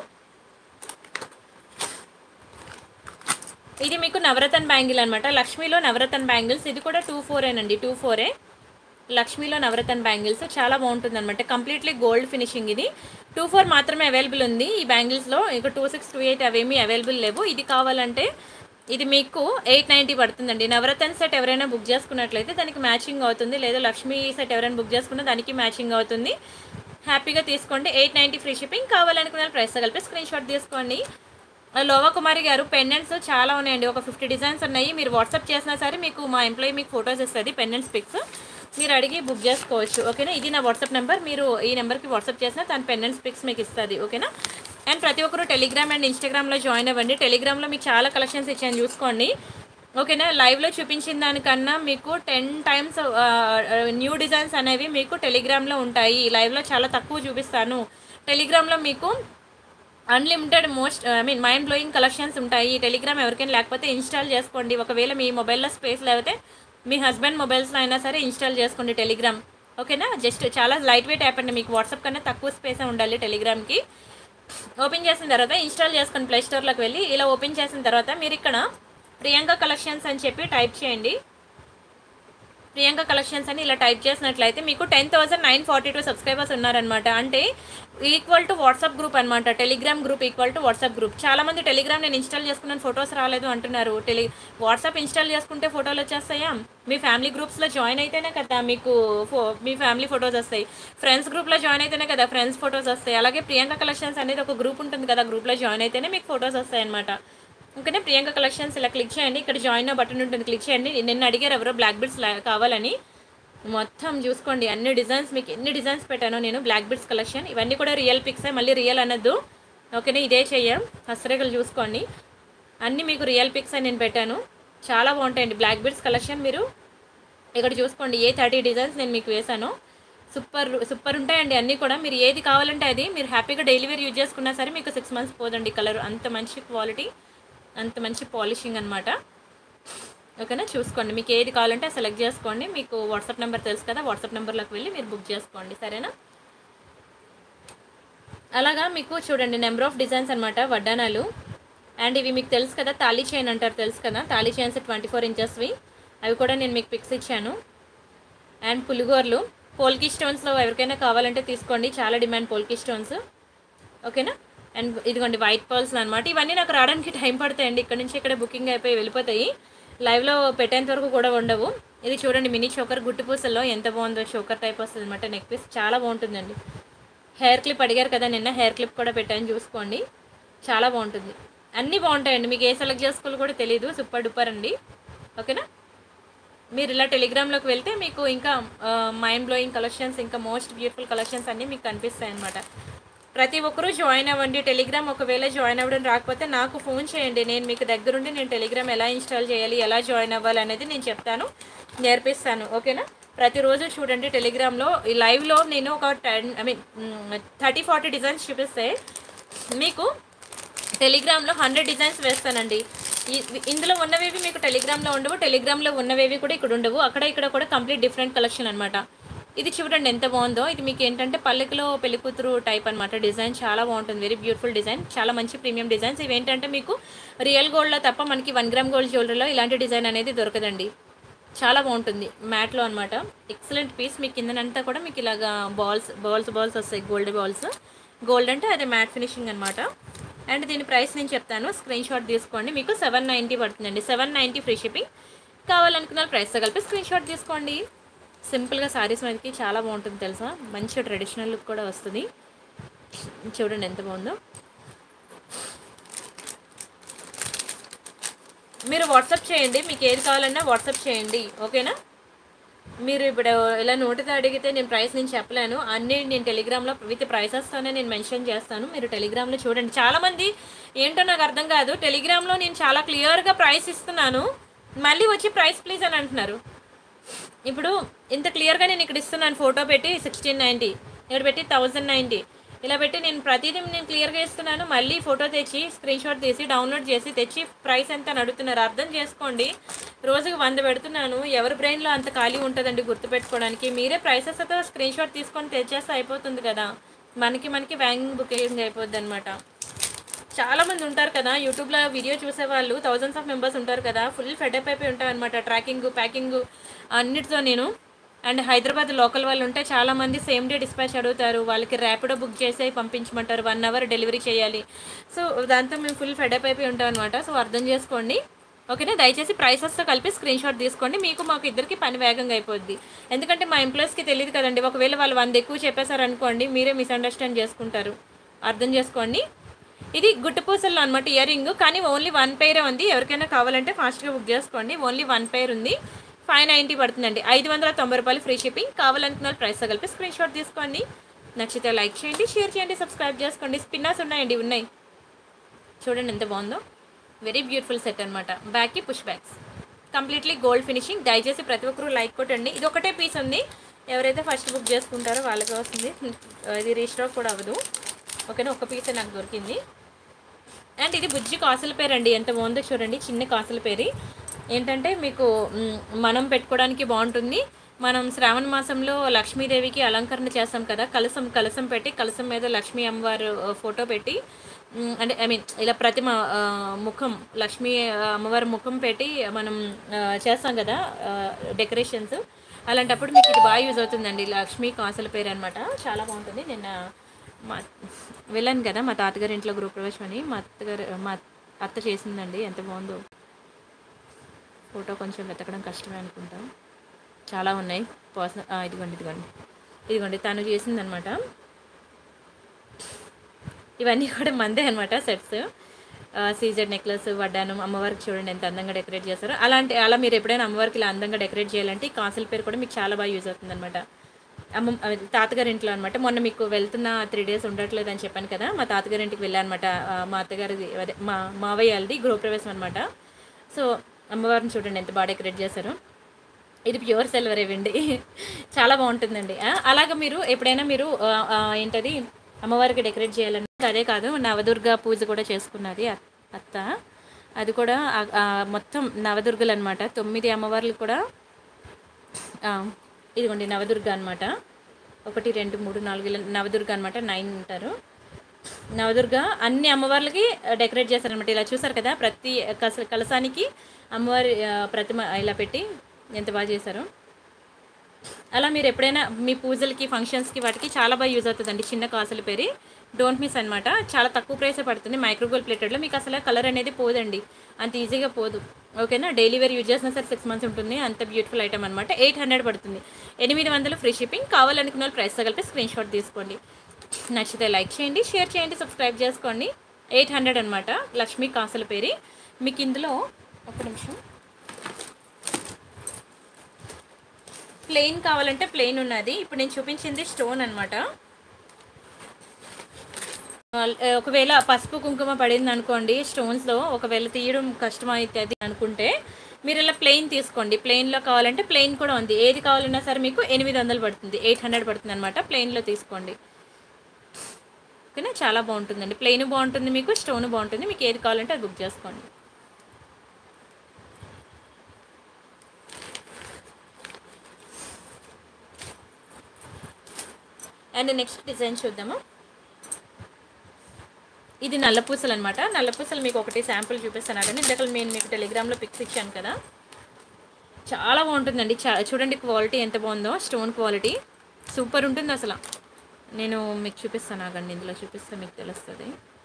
ఇది మీకు నవరత్న బ్యాంగిల్ అనమాట లక్ష్మీలో నవరత్న బ్యాంగిల్స్ ఇది కూడా టూ ఫోరేనండి టూ ఫోరే లక్ష్మీలో నవరత్న బ్యాంగిల్స్ చాలా బాగుంటుంది అనమాట కంప్లీట్లీ గోల్డ్ ఫినిషింగ్ ఇది టూ ఫోర్ మాత్రమే అవైలబుల్ ఉంది ఈ బ్యాంగిల్స్లో ఇక టూ సిక్స్ టూ ఎయిట్ అవేమీ అవైలబుల్ లేవు ఇది కావాలంటే ఇది మీకు ఎయిట్ నైంటీ పడుతుందండి నవరత్న సెట్ ఎవరైనా బుక్ చేసుకున్నట్లయితే దానికి మ్యాచింగ్ అవుతుంది లేదా లక్ష్మీ సెట్ ఎవరైనా బుక్ చేసుకున్నా దానికి మ్యాచింగ్ అవుతుంది హ్యాపీగా తీసుకోండి ఎయిట్ నైంటీ ఫ్రీ షిప్పింగ్ కావాలనుకున్న ప్రైస్ కలిపి స్క్రీన్ షాట్ తీసుకోండి లోవా కుమారి గారు పెండెంట్స్ చాలా ఉన్నాయండి ఒక ఫిఫ్టీ డిజైన్స్ ఉన్నాయి మీరు వాట్సాప్ చేసినా సరే మీకు మా ఎంప్లాయీ మీకు ఫొటోస్ ఇస్తుంది పెండెంట్స్ పిక్స్ మీరు అడిగి బుక్ చేసుకోవచ్చు ఓకేనా ఇది నా వాట్సాప్ నెంబర్ మీరు ఈ నెంబర్కి వాట్సాప్ చేసినా తన పెండెంట్స్ పిక్స్ మీకు ఇస్తుంది ఓకేనా అండ్ ప్రతి ఒక్కరు టెలిగ్రామ్ అండ్ ఇన్స్టాగ్రామ్లో జాయిన్ అవ్వండి టెలిగ్రామ్లో మీకు చాలా కలెక్షన్స్ ఇచ్చాను చూసుకోండి ఓకేనా లైవ్లో చూపించిన దానికన్నా మీకు టెన్ టైమ్స్ న్యూ డిజైన్స్ అనేవి మీకు టెలిగ్రామ్లో ఉంటాయి లైవ్లో చాలా తక్కువ చూపిస్తాను టెలిగ్రామ్లో మీకు unlimited most I mean mind blowing collections ఉంటాయి టెలిగ్రామ్ ఎవరికైనా లేకపోతే ఇన్స్టాల్ చేసుకోండి ఒకవేళ మీ మొబైల్లో స్పేస్ లేకపోతే మీ హస్బెండ్ మొబైల్స్లో అయినా సరే ఇన్స్టాల్ చేసుకోండి టెలిగ్రామ్ ఓకేనా జస్ట్ చాలా లైట్ వెయిట్ యాప్ అండి మీకు వాట్సాప్ కన్నా తక్కువ స్పేసే ఉండాలి టెలిగ్రామ్కి ఓపెన్ చేసిన తర్వాత ఇన్స్టాల్ చేసుకుని ప్లే స్టోర్లోకి వెళ్ళి ఇలా ఓపెన్ చేసిన తర్వాత మీరు ఇక్కడ ప్రియాంక కలెక్షన్స్ అని చెప్పి టైప్ చేయండి ప్రియాంక కలెక్షన్స్ అని ఇలా టైప్ చేసినట్లయితే మీకు ten thousand nine forty two subscribers ఉన్నారనమాట అంటే ఈక్వల్ టు వాట్సాప్ గ్రూప్ అనమాట Telegram group equal to WhatsApp group చాలా మంది టెలిగ్రామ్ నేను ఇన్స్టాల్ చేసుకున్నాను ఫొటోస్ రాలేదు అంటున్నారు టెలి వాట్సాప్ ఇన్స్టాల్ చేసుకుంటే ఫోటోలు వచ్చేస్తాయా మీ ఫ్యామిలీ గ్రూప్స్లో జాయిన్ అయితేనే కదా మీకు ఫో మీ ఫ్యామిలీ ఫొటోస్ వస్తాయి ఫ్రెండ్స్ గ్రూప్లో జాయిన్ అయితేనే కదా ఫ్రెండ్స్ ఫొటోస్ వస్తాయి అలాగే ప్రియాంక కలెక్షన్స్ అనేది ఒక గ్రూప్ ఉంటుంది కదా గ్రూప్లో జాయిన్ అయితేనే మీకు ఫొటోస్ వస్తాయి అనమాట ఓకేనా ప్రియాంక కలెక్షన్స్ ఇలా క్లిక్ చేయండి ఇక్కడ జాయిన్ బటన్ ఉంటుంది క్లిక్ చేయండి నిన్న అడిగారు ఎవరో బ్లాక్ బిడ్స్ కావాలని మొత్తం చూసుకోండి అన్ని డిజైన్స్ మీకు ఎన్ని డిజైన్స్ పెట్టానో నేను బ్లాక్ బిడ్స్ కలెక్షన్ ఇవన్నీ కూడా రియల్ పిక్సే మళ్ళీ రియల్ అనొద్దు ఓకేనా ఇదే చెయ్యం హస్తరేఖలు చూసుకోండి అన్నీ మీకు రియల్ పిక్స్ అని నేను పెట్టాను చాలా బాగుంటాయండి బ్లాక్ బిడ్స్ కలెక్షన్ మీరు ఇక్కడ చూసుకోండి ఏ థర్టీ డిజైన్స్ నేను మీకు వేశాను సూపర్ సూపర్ ఉంటాయండి అన్నీ కూడా మీరు ఏది కావాలంటే అది మీరు హ్యాపీగా డైలీ వేర్ యూజ్ చేసుకున్నా సరే మీకు సిక్స్ మంత్స్ పోదండి కలర్ అంత మంచి క్వాలిటీ అంత మంచి పాలిషింగ్ అనమాట ఓకేనా చూసుకోండి మీకు ఏది కావాలంటే సెలెక్ట్ చేసుకోండి మీకు వాట్సాప్ నెంబర్ తెలుసు కదా వాట్సాప్ నెంబర్లోకి వెళ్ళి మీరు బుక్ చేసుకోండి సరేనా అలాగా మీకు చూడండి నెంబర్ ఆఫ్ డిజైన్స్ అనమాట వడ్డానాలు అండ్ ఇవి మీకు తెలుసు కదా తాళీ చైన్ అంటారు తెలుసు కదా తాళీ చైన్స్ ట్వంటీ ఫోర్ ఇంచెస్వి అవి కూడా నేను మీకు పిక్స్ ఇచ్చాను అండ్ పులిగోర్లు పోల్కి స్టోన్స్లో ఎవరికైనా కావాలంటే తీసుకోండి చాలా డిమాండ్ పోల్కి స్టోన్స్ ఓకేనా అండ్ ఇదిగోండి వైట్ పర్ల్స్ అనమాట ఇవన్నీ నాకు రావడానికి టైం పడతాయండి ఇక్కడ నుంచి ఇక్కడ బుకింగ్ అయిపోయి వెళ్ళిపోతాయి లైవ్లో పెట్టేంత వరకు కూడా ఉండవు ఇది చూడండి మినీ చోకర్ గుట్టు పూసల్లో ఎంత బాగుందో చోకర్ టైప్ వస్తుంది అనమాట నెక్ పీస్ చాలా బాగుంటుందండి హెయిర్ క్లిప్ అడిగారు కదా నిన్న హెయిర్ క్లిప్ కూడా పెట్టాను చూసుకోండి చాలా బాగుంటుంది అన్నీ బాగుంటాయండి మీకు ఏ సెలెక్ట్ చేసుకోవాలో కూడా తెలియదు సూపర్ డూపర్ అండి ఓకేనా మీరు ఇలా టెలిగ్రామ్లోకి వెళ్తే మీకు ఇంకా మైండ్ బ్లోయింగ్ కలెక్షన్స్ ఇంకా మోస్ట్ బ్యూటిఫుల్ కలెక్షన్స్ అన్నీ మీకు కనిపిస్తాయి అనమాట ప్రతి ఒక్కరూ జాయిన్ అవ్వండి టెలిగ్రామ్ ఒకవేళ జాయిన్ అవ్వడం రాకపోతే నాకు ఫోన్ చేయండి నేను మీకు దగ్గరుండి నేను టెలిగ్రామ్ ఎలా ఇన్స్టాల్ చేయాలి ఎలా జాయిన్ అవ్వాలి అనేది నేను చెప్తాను నేర్పిస్తాను ఓకేనా ప్రతిరోజు చూడండి టెలిగ్రామ్లో ఈ లైవ్లో నేను ఒక ten I mean thirty forty designs చూపిస్తే మీకు టెలిగ్రామ్లో హండ్రెడ్ డిజైన్స్ వేస్తానండి ఈ- ఇందులో ఉన్నవేవి మీకు టెలిగ్రామ్లో ఉండవు టెలిగ్రామ్లో ఉన్నవేవి కూడా ఇక్కడ ఉండవు అక్కడ ఇక్కడ కూడా కంప్లీట్ డిఫరెంట్ కలెక్షన్ అనమాట ఇది చూడండి ఎంత బాగుందో ఇది మీకు ఏంటంటే పల్లెకిలో పెళ్లికూతురు టైప్ అనమాట డిజైన్ చాలా బాగుంటుంది వెరీ బ్యూటిఫుల్ డిజైన్ చాలా మంచి ప్రీమియం డిజైన్స్ ఇవి ఏంటంటే మీకు రియల్ గోల్డ్లో తప్ప మనకి వన్ గ్రామ్ గోల్డ్ జ్యువెలరీలో ఇలాంటి డిజైన్ అనేది దొరకదండి చాలా బాగుంటుంది మ్యాట్లో అనమాట ఎక్సలెంట్ పీస్ మీకు కిందనంతా కూడా మీకు ఇలాగా బాల్స్ బాల్స్ బాల్స్ వస్తాయి గోల్డ్ బాల్స్ గోల్డ్ అంటే అదే మ్యాట్ ఫినిషింగ్ అనమాట అండ్ దీని ప్రైస్ నేను చెప్తాను స్క్రీన్ షాట్ తీసుకోండి మీకు సెవెన్ నైంటీ పడుతుందండి సెవెన్ నైంటీ ఫ్రీ షిప్పింగ్ కావాలనుకున్న ప్రైస్తో కలిపి స్క్రీన్ షాట్ తీసుకోండి సింపుల్గా శారీస్ మీదకి చాలా బాగుంటుంది తెలుసా మంచి ట్రెడిషనల్ లుక్ కూడా వస్తుంది చూడండి ఎంత బాగుందో మీరు వాట్సాప్ చేయండి మీకు ఏది కావాలన్నా వాట్సాప్ చేయండి ఓకేనా మీరు ఇప్పుడు ఇలా నోటితో అడిగితే నేను ప్రైస్ నేను చెప్పలేను అన్నీ నేను టెలిగ్రామ్లో విత్ ప్రైసెస్తోనే నేను మెన్షన్ చేస్తాను మీరు టెలిగ్రామ్లో చూడండి చాలామంది ఏంటో నాకు అర్థం కాదు టెలిగ్రామ్లో నేను చాలా క్లియర్గా ప్రైస్ ఇస్తున్నాను మళ్ళీ వచ్చి ప్రైస్ ప్లీజ్ అని అంటున్నారు ఇప్పుడు ఇంత క్లియర్గా నేను ఇక్కడ ఇస్తున్నాను ఫోటో పెట్టి సిక్స్టీన్ నైంటీ ఇక్కడ పెట్టి థౌజండ్ నైంటీ ఇలా పెట్టి నేను ప్రతిదీ నేను క్లియర్గా ఇస్తున్నాను మళ్ళీ ఫోటో తెచ్చి స్క్రీన్ షాట్ తీసి డౌన్లోడ్ చేసి తెచ్చి ప్రైస్ ఎంత అని అడుగుతున్నారు అర్థం చేసుకోండి రోజుకి వంద పెడుతున్నాను ఎవరి బ్రెయిన్లో అంత ఖాళీ ఉంటుందండి గుర్తుపెట్టుకోవడానికి మీరే ప్రైసెస్ అయితే స్క్రీన్ షాట్ తీసుకొని తెచ్చేస్తే అయిపోతుంది కదా మనకి మనకి వ్యాంగింగ్ బుకింగ్ అయిపోద్ది అనమాట చాలా మంది ఉంటారు కదా యూట్యూబ్లో వీడియో చూసే వాళ్ళు థౌజండ్స్ ఆఫ్ మెంబర్స్ ఉంటారు కదా ఫుల్ ఫెడప్ అయిపోయి ఉంటారు అనమాట ట్రాకింగ్ ప్యాకింగ్ అన్నిటితో నేను అండ్ హైదరాబాద్ లోకల్ వాళ్ళు ఉంటే చాలా మంది సేమ్ డే డిస్పాచ్ అడుగుతారు వాళ్ళకి ర్యాపిడో బుక్ చేసి పంపించమంటారు వన్ అవర్ డెలివరీ చేయాలి సో దాంతో మేము ఫుల్ ఫెడప్ అయిపోయి ఉంటాం అనమాట సో అర్థం చేసుకోండి ఓకేనా దయచేసి ప్రైసెస్తో కలిపి స్క్రీన్ షాట్ తీసుకోండి మీకు మాకు ఇద్దరికి పని వేగంగా అయిపోద్ది ఎందుకంటే మా ఎంప్లాయీస్కి తెలియదు కదండి ఒకవేళ వాళ్ళు వంద ఎక్కువ చెప్పేశారు అనుకోండి మీరే మిస్అండర్స్టాండ్ చేసుకుంటారు అర్థం చేసుకోండి ఇది గుట్టుపూసల్లో అనమాట ఇయర్ రింగ్ కానీ ఓన్లీ వన్ పేరే ఉంది ఎవరికైనా కావాలంటే ఫాస్ట్గా బుక్ చేసుకోండి ఓన్లీ వన్ పేర్ ఉంది ఫైవ్ నైంటీ పడుతుందండి ఐదు వందల తొంభై రూపాయలు ఫ్రీ షిప్పింగ్ కావాలనుకున్న వాళ్ళు ప్రైస్తో కలిపి స్క్రీన్ షాట్ తీసుకోండి నచ్చితే లైక్ చేయండి షేర్ చేయండి సబ్స్క్రైబ్ చేసుకోండి స్పిన్నర్స్ ఉన్నాయండి ఉన్నాయి చూడండి ఎంత బాగుందో వెరీ బ్యూటిఫుల్ సెట్ అనమాట బ్యాక్కి push backs completely gold finishing దయచేసి ప్రతి ఒక్కరూ లైక్ కొట్టండి ఇది ఒకటే పీస్ ఉంది ఎవరైతే ఫస్ట్ బుక్ చేసుకుంటారో వాళ్ళకి వస్తుంది ఇది రీస్టాక్ కూడా అవ్వదు ఓకేనా ఒక పీసే నాకు దొరికింది అండ్ ఇది బుజ్జి కాసుల పేరు అండి ఎంత బాగుందో చూడండి చిన్న కాసుల పేరు ఏంటంటే మీకు మ్, మనం పెట్టుకోవడానికి బాగుంటుంది మనం శ్రావణ మాసంలో లక్ష్మీదేవికి అలంకరణ చేస్తాం కదా కలసం కలసం పెట్టి కలసం మీద లక్ష్మీ అమ్మవారు ఆ, ఫోటో పెట్టి మ్, అంటే ఐ మీన్ ఇలా ప్రతిమ ఆ, ముఖం లక్ష్మీ ఆ, అమ్మవారి ముఖం పెట్టి మనం ఆ, చేస్తాం కదా డెకరేషన్స్ అలాంటప్పుడు మీకు ఇది బాగా యూజ్ అవుతుందండి లక్ష్మీ కాసుల పేరు అనమాట చాలా బాగుంటుంది నిన్న మా వెళ్ళాను కదా మా తాతగారి ఇంట్లో గృహప్రవేశం అని మా అత్తగారు మా అత్త చేసిందండి ఎంత బాగుందో ఫోటో కొంచెం వెతకడం కష్టమే అనుకుంటాం చాలా ఉన్నాయి పర్సనల్ ఇదిగోండి ఇదిగోండి ఇదిగోండి తను చేసిందనమాట ఇవన్నీ కూడా మందే అనమాట సెట్స్ సీజెడ్ నెక్లెస్ వడ్డానం అమ్మవారికి చూడండి ఎంత అందంగా డెకరేట్ చేస్తారో అలాంటి అలా మీరు ఎప్పుడైనా అమ్మవారికి ఇలా అందంగా డెకరేట్ చేయాలంటే ఈ కాసుల పేరు కూడా మీకు చాలా బాగా యూజ్ అవుతుంది అనమాట అమ్మ అవి తాతగారి ఇంట్లో అనమాట మొన్న మీకు వెళ్తున్న త్రీ డేస్ ఉండట్లేదు అని చెప్పాను కదా మా తాతగారి ఇంటికి వెళ్ళాను అనమాట మా అత్తగారిది అదే మా మావయ్యది గృహప్రవేశం అనమాట సో అమ్మవారిని చూడండి ఎంత బాగా డెకరేట్ చేశారు ఇది ప్యూర్ సిల్వర్ ఇవ్వండి చాలా బాగుంటుందండి ఆ, అలాగ మీరు ఎప్పుడైనా మీరు ఆ, ఆ, ఏంటది అమ్మవారికి డెకరేట్ చేయాలని అదే కాదు నవదుర్గ పూజ కూడా చేసుకున్నది అత్- అత్త అది కూడా ఆ- ఆ మొత్తం నవదుర్గలు అనమాట తొమ్మిది అమ్మవార్లు కూడా ఆ, ఇదిగోండి నవదుర్గ అనమాట ఒకటి రెండు మూడు నాలుగు ఇలా నవదుర్గ అనమాట నైన్ ఉంటారు నవదుర్గ అన్ని అమ్మవార్లకి డెకరేట్ చేశారనమాట ఇలా చూసారు కదా ప్రతి కస కలసానికి అమ్మవారి ఆ, ప్రతిమ ఇలా పెట్టి ఎంత బాగా చేశారు అలా మీరు ఎప్పుడైనా మీ పూజలకి ఫంక్షన్స్కి వాటికి చాలా బాగా యూజ్ అవుతుందండి చిన్న కాసుల పేరు డోంట్ మిస్ అనమాట చాలా తక్కువ ప్రైసే పడుతుంది మైక్రోగోల్ ప్లేటెడ్లో మీకు అసలు కలర్ అనేది పోదండి అంత ఈజీగా పోదు ఓకేనా డైలీ వేర్ యూజ్ చేసినా సరే సిక్స్ మంత్స్ ఉంటుంది అంత బ్యూటిఫుల్ ఐటమ్ అనమాట ఎయిట్ హండ్రెడ్ పడుతుంది ఎనిమిది వందలు ఫ్రీ షిప్పింగ్ కావాలనుకున్న వాళ్ళు ప్రైస్తో కలిపి స్క్రీన్ షాట్ తీసుకోండి నచ్చితే లైక్ చేయండి షేర్ చేయండి సబ్స్క్రైబ్ చేసుకోండి ఎయిట్ హండ్రెడ్ అనమాట లక్ష్మీ కాసుల పేరు మీకు ఇందులో ఒక నిమిషం ప్లెయిన్ కావాలంటే ప్లెయిన్ ఉన్నది ఇప్పుడు నేను చూపించింది స్టోన్ అనమాట ఒకవేళ పసుపు కుంకుమ పడింది అనుకోండి స్టోన్స్లో ఒకవేళ తీయడం కష్టం అవుతుంది అనుకుంటే మీరు ఇలా ప్లెయిన్ తీసుకోండి ప్లెయిన్లో కావాలంటే ప్లెయిన్ కూడా ఉంది ఏది కావాలన్నా సరే మీకు ఎనిమిది వందలు పడుతుంది ఎయిట్ హండ్రెడ్ పడుతుంది అనమాట ప్లెయిన్లో తీసుకోండి ఓకేనా చాలా బాగుంటుందండి ప్లెయిన్ బాగుంటుంది మీకు స్టోన్ బాగుంటుంది మీకు ఏది కావాలంటే అది బుక్ చేసుకోండి అండ్ నెక్స్ట్ డిజైన్ చూద్దాము ఇది నల్లపూసలు అనమాట నల్లపూసలు మీకు ఒకటి శాంపుల్ చూపిస్తాను కానీ ఇందాక నేను మీకు టెలిగ్రామ్లో పిక్స్ ఇచ్చాను కదా చాలా బాగుంటుందండి చా చూడండి క్వాలిటీ ఎంత బాగుందో స్టోన్ క్వాలిటీ సూపర్ ఉంటుంది అసలు నేను మీకు చూపిస్తాను ఆగండి ఇందులో చూపిస్తే మీకు తెలుస్తుంది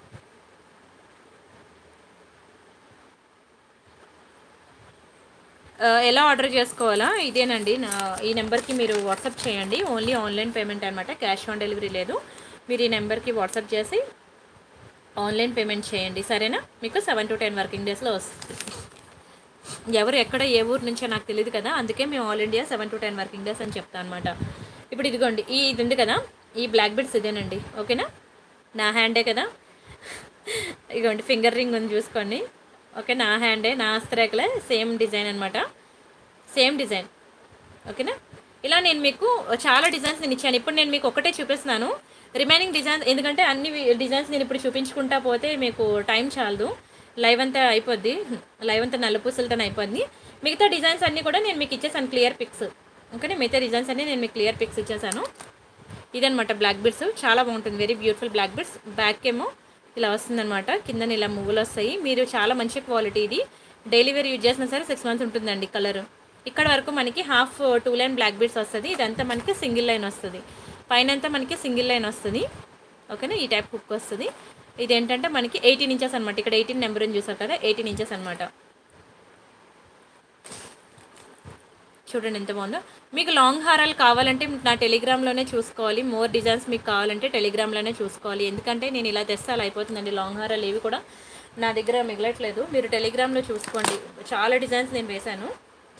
ఆ, ఎలా ఆర్డర్ చేసుకోవాలా ఇదేనండి నా ఈ నెంబర్కి మీరు వాట్సాప్ చేయండి ఓన్లీ ఆన్లైన్ పేమెంట్ అనమాట క్యాష్ ఆన్ డెలివరీ లేదు మీరు ఈ నెంబర్కి వాట్సాప్ చేసి ఆన్లైన్ పేమెంట్ చేయండి సరేనా మీకు సెవెన్ టు టెన్ వర్కింగ్ డేస్లో వస్తుంది ఎవరు ఎక్కడ ఏ ఊరు నుంచో నాకు తెలియదు కదా అందుకే మేము all India seven to ten working days అని చెప్తాను అనమాట ఇప్పుడు ఇదిగోండి ఈ ఇది ఉంది కదా ఈ బ్లాక్ బెడ్స్ ఇదేనండి ఓకేనా నా హ్యాండే కదా ఇదిగోండి ఫింగర్ రింగ్ ఉంది చూసుకోండి ఓకే నా హ్యాండే నా అస్త్రేకలే సేమ్ డిజైన్ అనమాట సేమ్ డిజైన్ ఓకేనా ఇలా నేను మీకు చాలా డిజైన్స్ నేను ఇచ్చాను ఇప్పుడు నేను మీకు ఒకటే చూపిస్తున్నాను రిమైనింగ్ డిజైన్స్ ఎందుకంటే అన్ని డిజైన్స్ నేను ఇప్పుడు చూపించుకుంటా పోతే మీకు టైం చాలదు లైవ్ అంతా అయిపోద్ది లైవ్ అంతా నల్లపూసలతో అయిపోద్ది మిగతా డిజైన్స్ అన్నీ కూడా నేను మీకు ఇచ్చేసాను క్లియర్ పిక్స్ ఓకేనా మిగతా డిజైన్స్ అన్నీ నేను మీకు క్లియర్ పిక్స్ ఇచ్చేసాను ఇదనమాట బ్లాక్ బిడ్స్ చాలా బాగుంటుంది very beautiful black beads back ఏమో ఇలా వస్తుందన్నమాట కింద ఇలా మువ్వులు వస్తాయి మీరు చాలా మంచి క్వాలిటీ ఇది డైలీ వేర్ యూజ్ చేసినా సరే సిక్స్ మంత్స్ ఉంటుందండి కలర్ ఇక్కడ వరకు మనకి half two line black beads వస్తుంది ఇదంతా మనకి సింగిల్ లైన్ వస్తుంది పైన అంతా మనకి సింగిల్ లైన్ వస్తుంది ఓకేనా ఈ టైప్ హుక్ వస్తుంది ఇది ఏంటంటే మనకి ఎయిటీన్ ఇంచెస్ అనమాట ఇక్కడ ఎయిటీన్ నెంబర్ అని చూసారు కదా ఎయిటీన్ ఇంచెస్ అనమాట చూడండి ఎంత బాగుందో మీకు లాంగ్ హారాలు కావాలంటే నా టెలిగ్రామ్లోనే చూసుకోవాలి మోర్ డిజైన్స్ మీకు కావాలంటే టెలిగ్రామ్లోనే చూసుకోవాలి ఎందుకంటే నేను ఇలా తెస్తే అలా అయిపోతుందండి లాంగ్ హారాలు ఏవి కూడా నా దగ్గర మిగలట్లేదు మీరు టెలిగ్రామ్లో చూసుకోండి చాలా డిజైన్స్ నేను వేశాను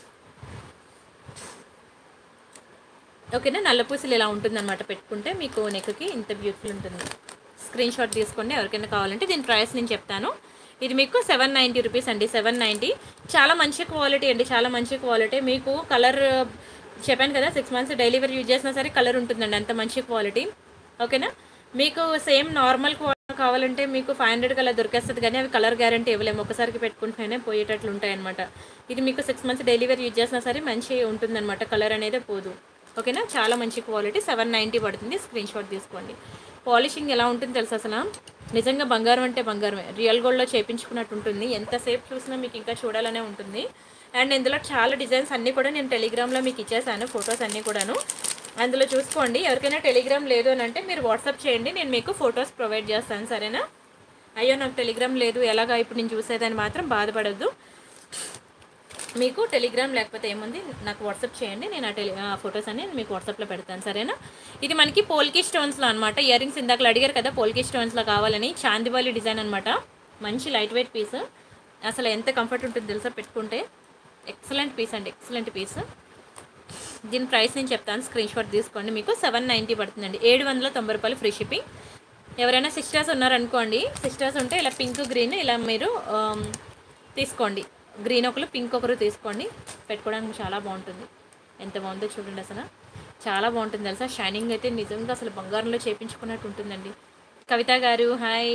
ఓకేనా నల్లపూసలు ఇలా ఉంటుందన్నమాట పెట్టుకుంటే మీకు నెక్కి ఇంత బ్యూటిఫుల్ ఉంటుంది స్క్రీన్ షాట్ తీసుకోండి ఎవరికైనా కావాలంటే దీని ప్రైస్ నేను చెప్తాను ఇది మీకు సెవెన్ నైంటీ రూపీస్ అండి సెవెన్ నైంటీ చాలా మంచి క్వాలిటీ అండి చాలా మంచి క్వాలిటీ మీకు కలర్ చెప్పాను కదా సిక్స్ మంత్స్ డెలివరీ యూజ్ చేసినా సరే కలర్ ఉంటుందండి అంత మంచి క్వాలిటీ ఓకేనా మీకు సేమ్ నార్మల్ కావాలంటే మీకు ఫైవ్ హండ్రెడ్ కల్లా దొరికేస్తుంది కానీ అవి కలర్ గ్యారంటీ ఇవ్వలేము ఒకసారికి పెట్టుకుంటేనే పోయేటట్లు ఉంటాయన్నమాట ఇది మీకు సిక్స్ మంత్స్ డెలివరీ యూజ్ చేసినా సరే మంచి ఉంటుందన్నమాట కలర్ అనేది పోదు ఓకేనా చాలా మంచి క్వాలిటీ సెవెన్ నైంటీ పడుతుంది స్క్రీన్ షాట్ తీసుకోండి పాలిషింగ్ ఎలా ఉంటుంది తెలుసు అసలు నిజంగా బంగారం అంటే బంగారమే రియల్ గోల్డ్లో చేపించుకున్నట్టు ఉంటుంది ఎంతసేపు చూసినా మీకు ఇంకా చూడాలనే ఉంటుంది అండ్ ఇందులో చాలా డిజైన్స్ అన్నీ కూడా నేను టెలిగ్రామ్లో మీకు ఇచ్చేసాను ఫొటోస్ అన్నీ కూడాను అందులో చూసుకోండి ఎవరికైనా టెలిగ్రామ్ లేదు అని అంటే మీరు వాట్సాప్ చేయండి నేను మీకు ఫొటోస్ ప్రొవైడ్ చేస్తాను సరేనా అయ్యో నాకు టెలిగ్రామ్ లేదు ఎలాగా ఇప్పుడు నేను చూసేదని మాత్రం బాధపడద్దు మీకు టెలిగ్రామ్ లేకపోతే ఏముంది నాకు వాట్సాప్ చేయండి నేను ఆ టెలి ఆ ఫొటోస్ అన్ని మీకు వాట్సాప్లో పెడతాను సరేనా ఇది మనకి పోల్కి స్టోన్స్లో అనమాట ఇయర్ రింగ్స్ ఇందాక అడిగారు కదా పోల్కి స్టోన్స్లో కావాలని చాందివాలి డిజైన్ అనమాట మంచి లైట్ వెయిట్ పీస్ అసలు ఎంత కంఫర్ట్ ఉంటుంది తెలుసా పెట్టుకుంటే ఎక్సలెంట్ పీస్ అండి ఎక్సలెంట్ పీస్ దీని ప్రైస్ నేను చెప్తాను స్క్రీన్ షాట్ తీసుకోండి మీకు సెవెన్ నైంటీ పడుతుందండి ఏడు వందల తొంభై రూపాయలు ఫ్రీ షిప్పింగ్ ఎవరైనా సిస్టర్స్ ఉన్నారనుకోండి సిస్టర్స్ ఉంటే ఇలా పింక్ గ్రీన్ ఇలా మీరు ఆమ్, తీసుకోండి గ్రీన్ ఒకరు పింక్ ఒకరు తీసుకోండి పెట్టుకోవడానికి చాలా బాగుంటుంది ఎంత బాగుందో చూడండి అసలు చాలా బాగుంటుంది తెలుసా షైనింగ్ అయితే నిజంగా అసలు బంగారంలో చేపించుకున్నట్టు ఉంటుందండి కవిత గారు హాయ్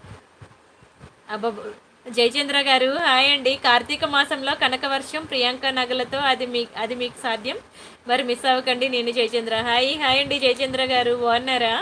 అబ్బా జయచంద్ర గారు హాయ్ అండి కార్తీక మాసంలో కనకవర్షం ప్రియాంక నగలతో అది మీ అది మీకు సాధ్యం మరి మిస్ అవ్వకండి నేను జయచంద్ర హాయ్ హాయ్ అండి జయచంద్ర గారు బాగున్నారా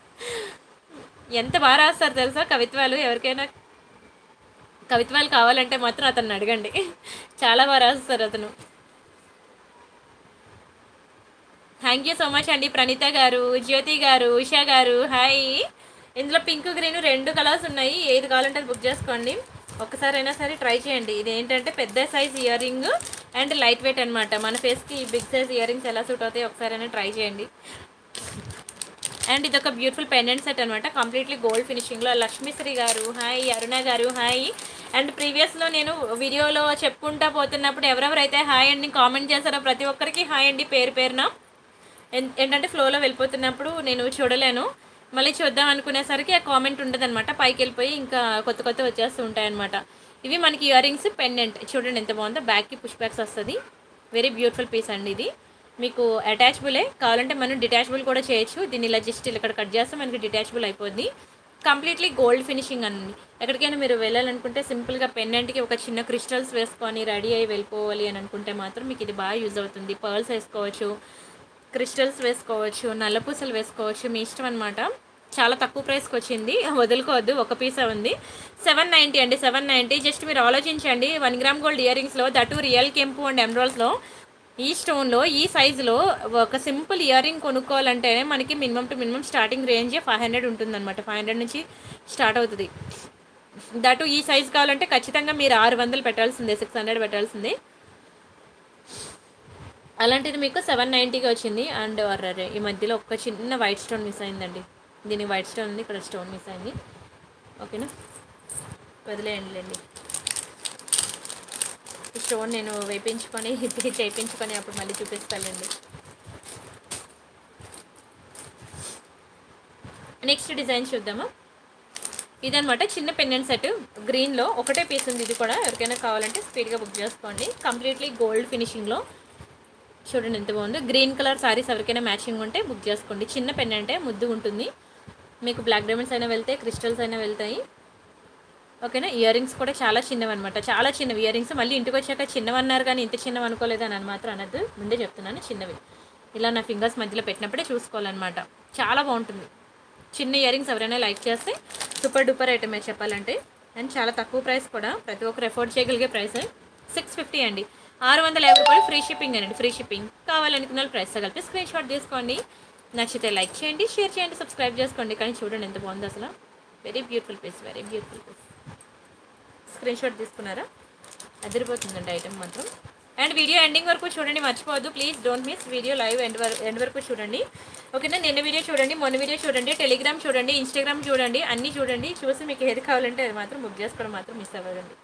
ఎంత బాగా రాస్తారు తెలుసా కవిత్వాలు ఎవరికైనా కవిత్వాలు కావాలంటే మాత్రం అతన్ని అడగండి చాలా బాగా రాస్తారు అతను థ్యాంక్ యూ సో మచ్ అండి ప్రణీత గారు జ్యోతి గారు ఉషా గారు హాయ్ ఇందులో పింక్ గ్రీన్ రెండు కలర్స్ ఉన్నాయి ఏది కావాలంటే అది బుక్ చేసుకోండి ఒక్కసారైనా సరే ట్రై చేయండి ఇది ఏంటంటే పెద్ద size earring and light weight అనమాట మన ఫేస్కి బిగ్ సైజ్ ఇయర్ రింగ్స్ ఎలా సూట్ అవుతాయి ఒకసారైనా ట్రై చేయండి అండ్ ఇది ఒక బ్యూటిఫుల్ పెండెంట్ సెట్ అనమాట కంప్లీట్లీ గోల్డ్ ఫినిషింగ్లో లక్ష్మీశ్రీ గారు హాయ్ అరుణ గారు హాయ్ అండ్ ప్రీవియస్లో నేను వీడియోలో చెప్పుకుంటా పోతున్నప్పుడు ఎవరెవరైతే హాయ్ అండి కామెంట్ చేశారో ప్రతి ఒక్కరికి హాయ్ అండి పేరు పేరున ఎన్- ఏంటంటే ఫ్లోలో వెళ్ళిపోతున్నప్పుడు నేను చూడలేను మళ్ళీ చూద్దాం అనుకునేసరికి ఆ కామెంట్ ఉండదన్నమాట పైకి వెళ్ళిపోయి ఇంకా కొత్త కొత్త వచ్చేస్తూ ఉంటాయన్నమాట ఇవి మనకి ఇయర్ రింగ్స్ పెండెంట్ చూడండి ఎంత బాగుందో బ్యాక్కి పుష్ బ్యాక్స్ వస్తుంది వెరీ బ్యూటిఫుల్ పీస్ అండి ఇది మీకు అటాచబులే కావాలంటే మనం డిటాచబుల్ కూడా చేయొచ్చు దీన్ని ఇలా జస్ట్ ఇక్కడ కట్ చేస్తే మనకి డిటాచబుల్ అయిపోద్ది కంప్లీట్లీ గోల్డ్ ఫినిషింగ్ అండి ఎక్కడికైనా మీరు వెళ్ళాలనుకుంటే సింపుల్గా పెండెంట్కి ఒక చిన్న క్రిస్టల్స్ వేసుకొని రెడీ అయ్యి వెళ్ళిపోవాలి అని అనుకుంటే మాత్రం మీకు ఇది బాగా యూజ్ అవుతుంది పర్ల్స్ వేసుకోవచ్చు క్రిస్టల్స్ వేసుకోవచ్చు నల్లపూసలు వేసుకోవచ్చు మీ ఇష్టం అనమాట చాలా తక్కువ ప్రైస్కి వచ్చింది వదులుకోవద్దు ఒక పీస్ ఉంది సెవెన్ నైంటీ అండి సెవెన్ నైంటీ జస్ట్ మీరు ఆలోచించండి వన్ గ్రామ్ గోల్డ్ ఇయర్ రింగ్స్లో దటు రియల్ కెంపు అండ్ ఎమరాల్స్లో ఈ స్టోన్లో ఈ సైజులో ఒక సింపుల్ ఇయర్ రింగ్ కొనుక్కోవాలంటేనే మనకి minimum to minimum starting range five hundred ఉంటుందన్నమాట ఫైవ్ హండ్రెడ్ నుంచి స్టార్ట్ అవుతుంది దటు ఈ సైజ్ కావాలంటే ఖచ్చితంగా మీరు ఆరు వందలు పెట్టాల్సిందే సిక్స్ హండ్రెడ్ పెట్టాల్సిందే అలాంటిది మీకు సెవెన్ నైంటీకి వచ్చింది అండ్ అర్రరే ఈ మధ్యలో ఒక్క చిన్న వైట్ స్టోన్ మిస్ అయిందండి దీనికి వైట్ స్టోన్ ఉంది ఇక్కడ స్టోన్ మిస్ అయింది ఓకేనా వదిలేయండిలేండి ఈ స్టోన్ నేను వేపించుకొని ఇది చేయించుకొని అప్పుడు మళ్ళీ చూపిస్తానండి నెక్స్ట్ డిజైన్ చూద్దామా ఇదనమాట చిన్న పెండెంట్ సెట్ గ్రీన్లో ఒకటే పీస్ ఉంది ఇది కూడా ఎవరికైనా కావాలంటే స్పీడ్గా బుక్ చేసుకోండి కంప్లీట్లీ గోల్డ్ ఫినిషింగ్లో చూడండి ఎంత బాగుందో గ్రీన్ కలర్ సారీస్ ఎవరికైనా మ్యాచింగ్ ఉంటే బుక్ చేసుకోండి చిన్న పెండెంటే ముద్దు ఉంటుంది మీకు బ్లాక్ డైమండ్స్ అయినా వెళ్తాయి క్రిస్టల్స్ అయినా వెళ్తాయి ఓకేనా ఇయర్ రింగ్స్ కూడా చాలా చిన్నవి అనమాట చాలా చిన్నవి ఇయర్ రింగ్స్ మళ్ళీ ఇంటికి వచ్చాక చిన్నవి అన్నారు కానీ ఇంత చిన్నవి అనుకోలేదు అని మాత్రం అనద్దు ముందే చెప్తున్నాను చిన్నవి ఇలా నా ఫింగర్స్ మధ్యలో పెట్టినప్పుడే చూసుకోవాలన్నమాట చాలా బాగుంటుంది చిన్న ఇయర్ రింగ్స్ ఎవరైనా లైక్ చేస్తే సూపర్ డూపర్ ఐటమే చెప్పాలంటే అండ్ చాలా తక్కువ ప్రైస్ కూడా ప్రతి ఒక్కరు ఎఫోర్డ్ చేయగలిగే ప్రైస్ సిక్స్ ఫిఫ్టీ అండి ఆరు వందల యాభై రూపాయలు ఫ్రీ షిప్పింగ్ అండి ఫ్రీ షిప్పింగ్ కావాలనుకున్న వాళ్ళు ప్రైస్తో కలిపి స్క్రీన్ షాట్ తీసుకోండి నచ్చితే లైక్ చేయండి షేర్ చేయండి సబ్స్క్రైబ్ చేసుకోండి కానీ చూడండి ఎంత బాగుంది అసలు very beautiful piece very beautiful piece screen shot తీసుకున్నారా అదిరిపోతుందండి ఐటమ్ మాత్రం అండ్ వీడియో ఎండింగ్ వరకు చూడండి మర్చిపోవద్దు please don't miss video live end వరకు ఎండ్ వరకు చూడండి ఓకేనా నిన్న వీడియో చూడండి మొన్న వీడియో చూడండి టెలిగ్రామ్ చూడండి ఇన్స్టాగ్రామ్ చూడండి అన్నీ చూడండి చూసి మీకు ఏది కావాలంటే అది మాత్రం బుక్ చేసుకోవడం మాత్రం మిస్ అవ్వదండి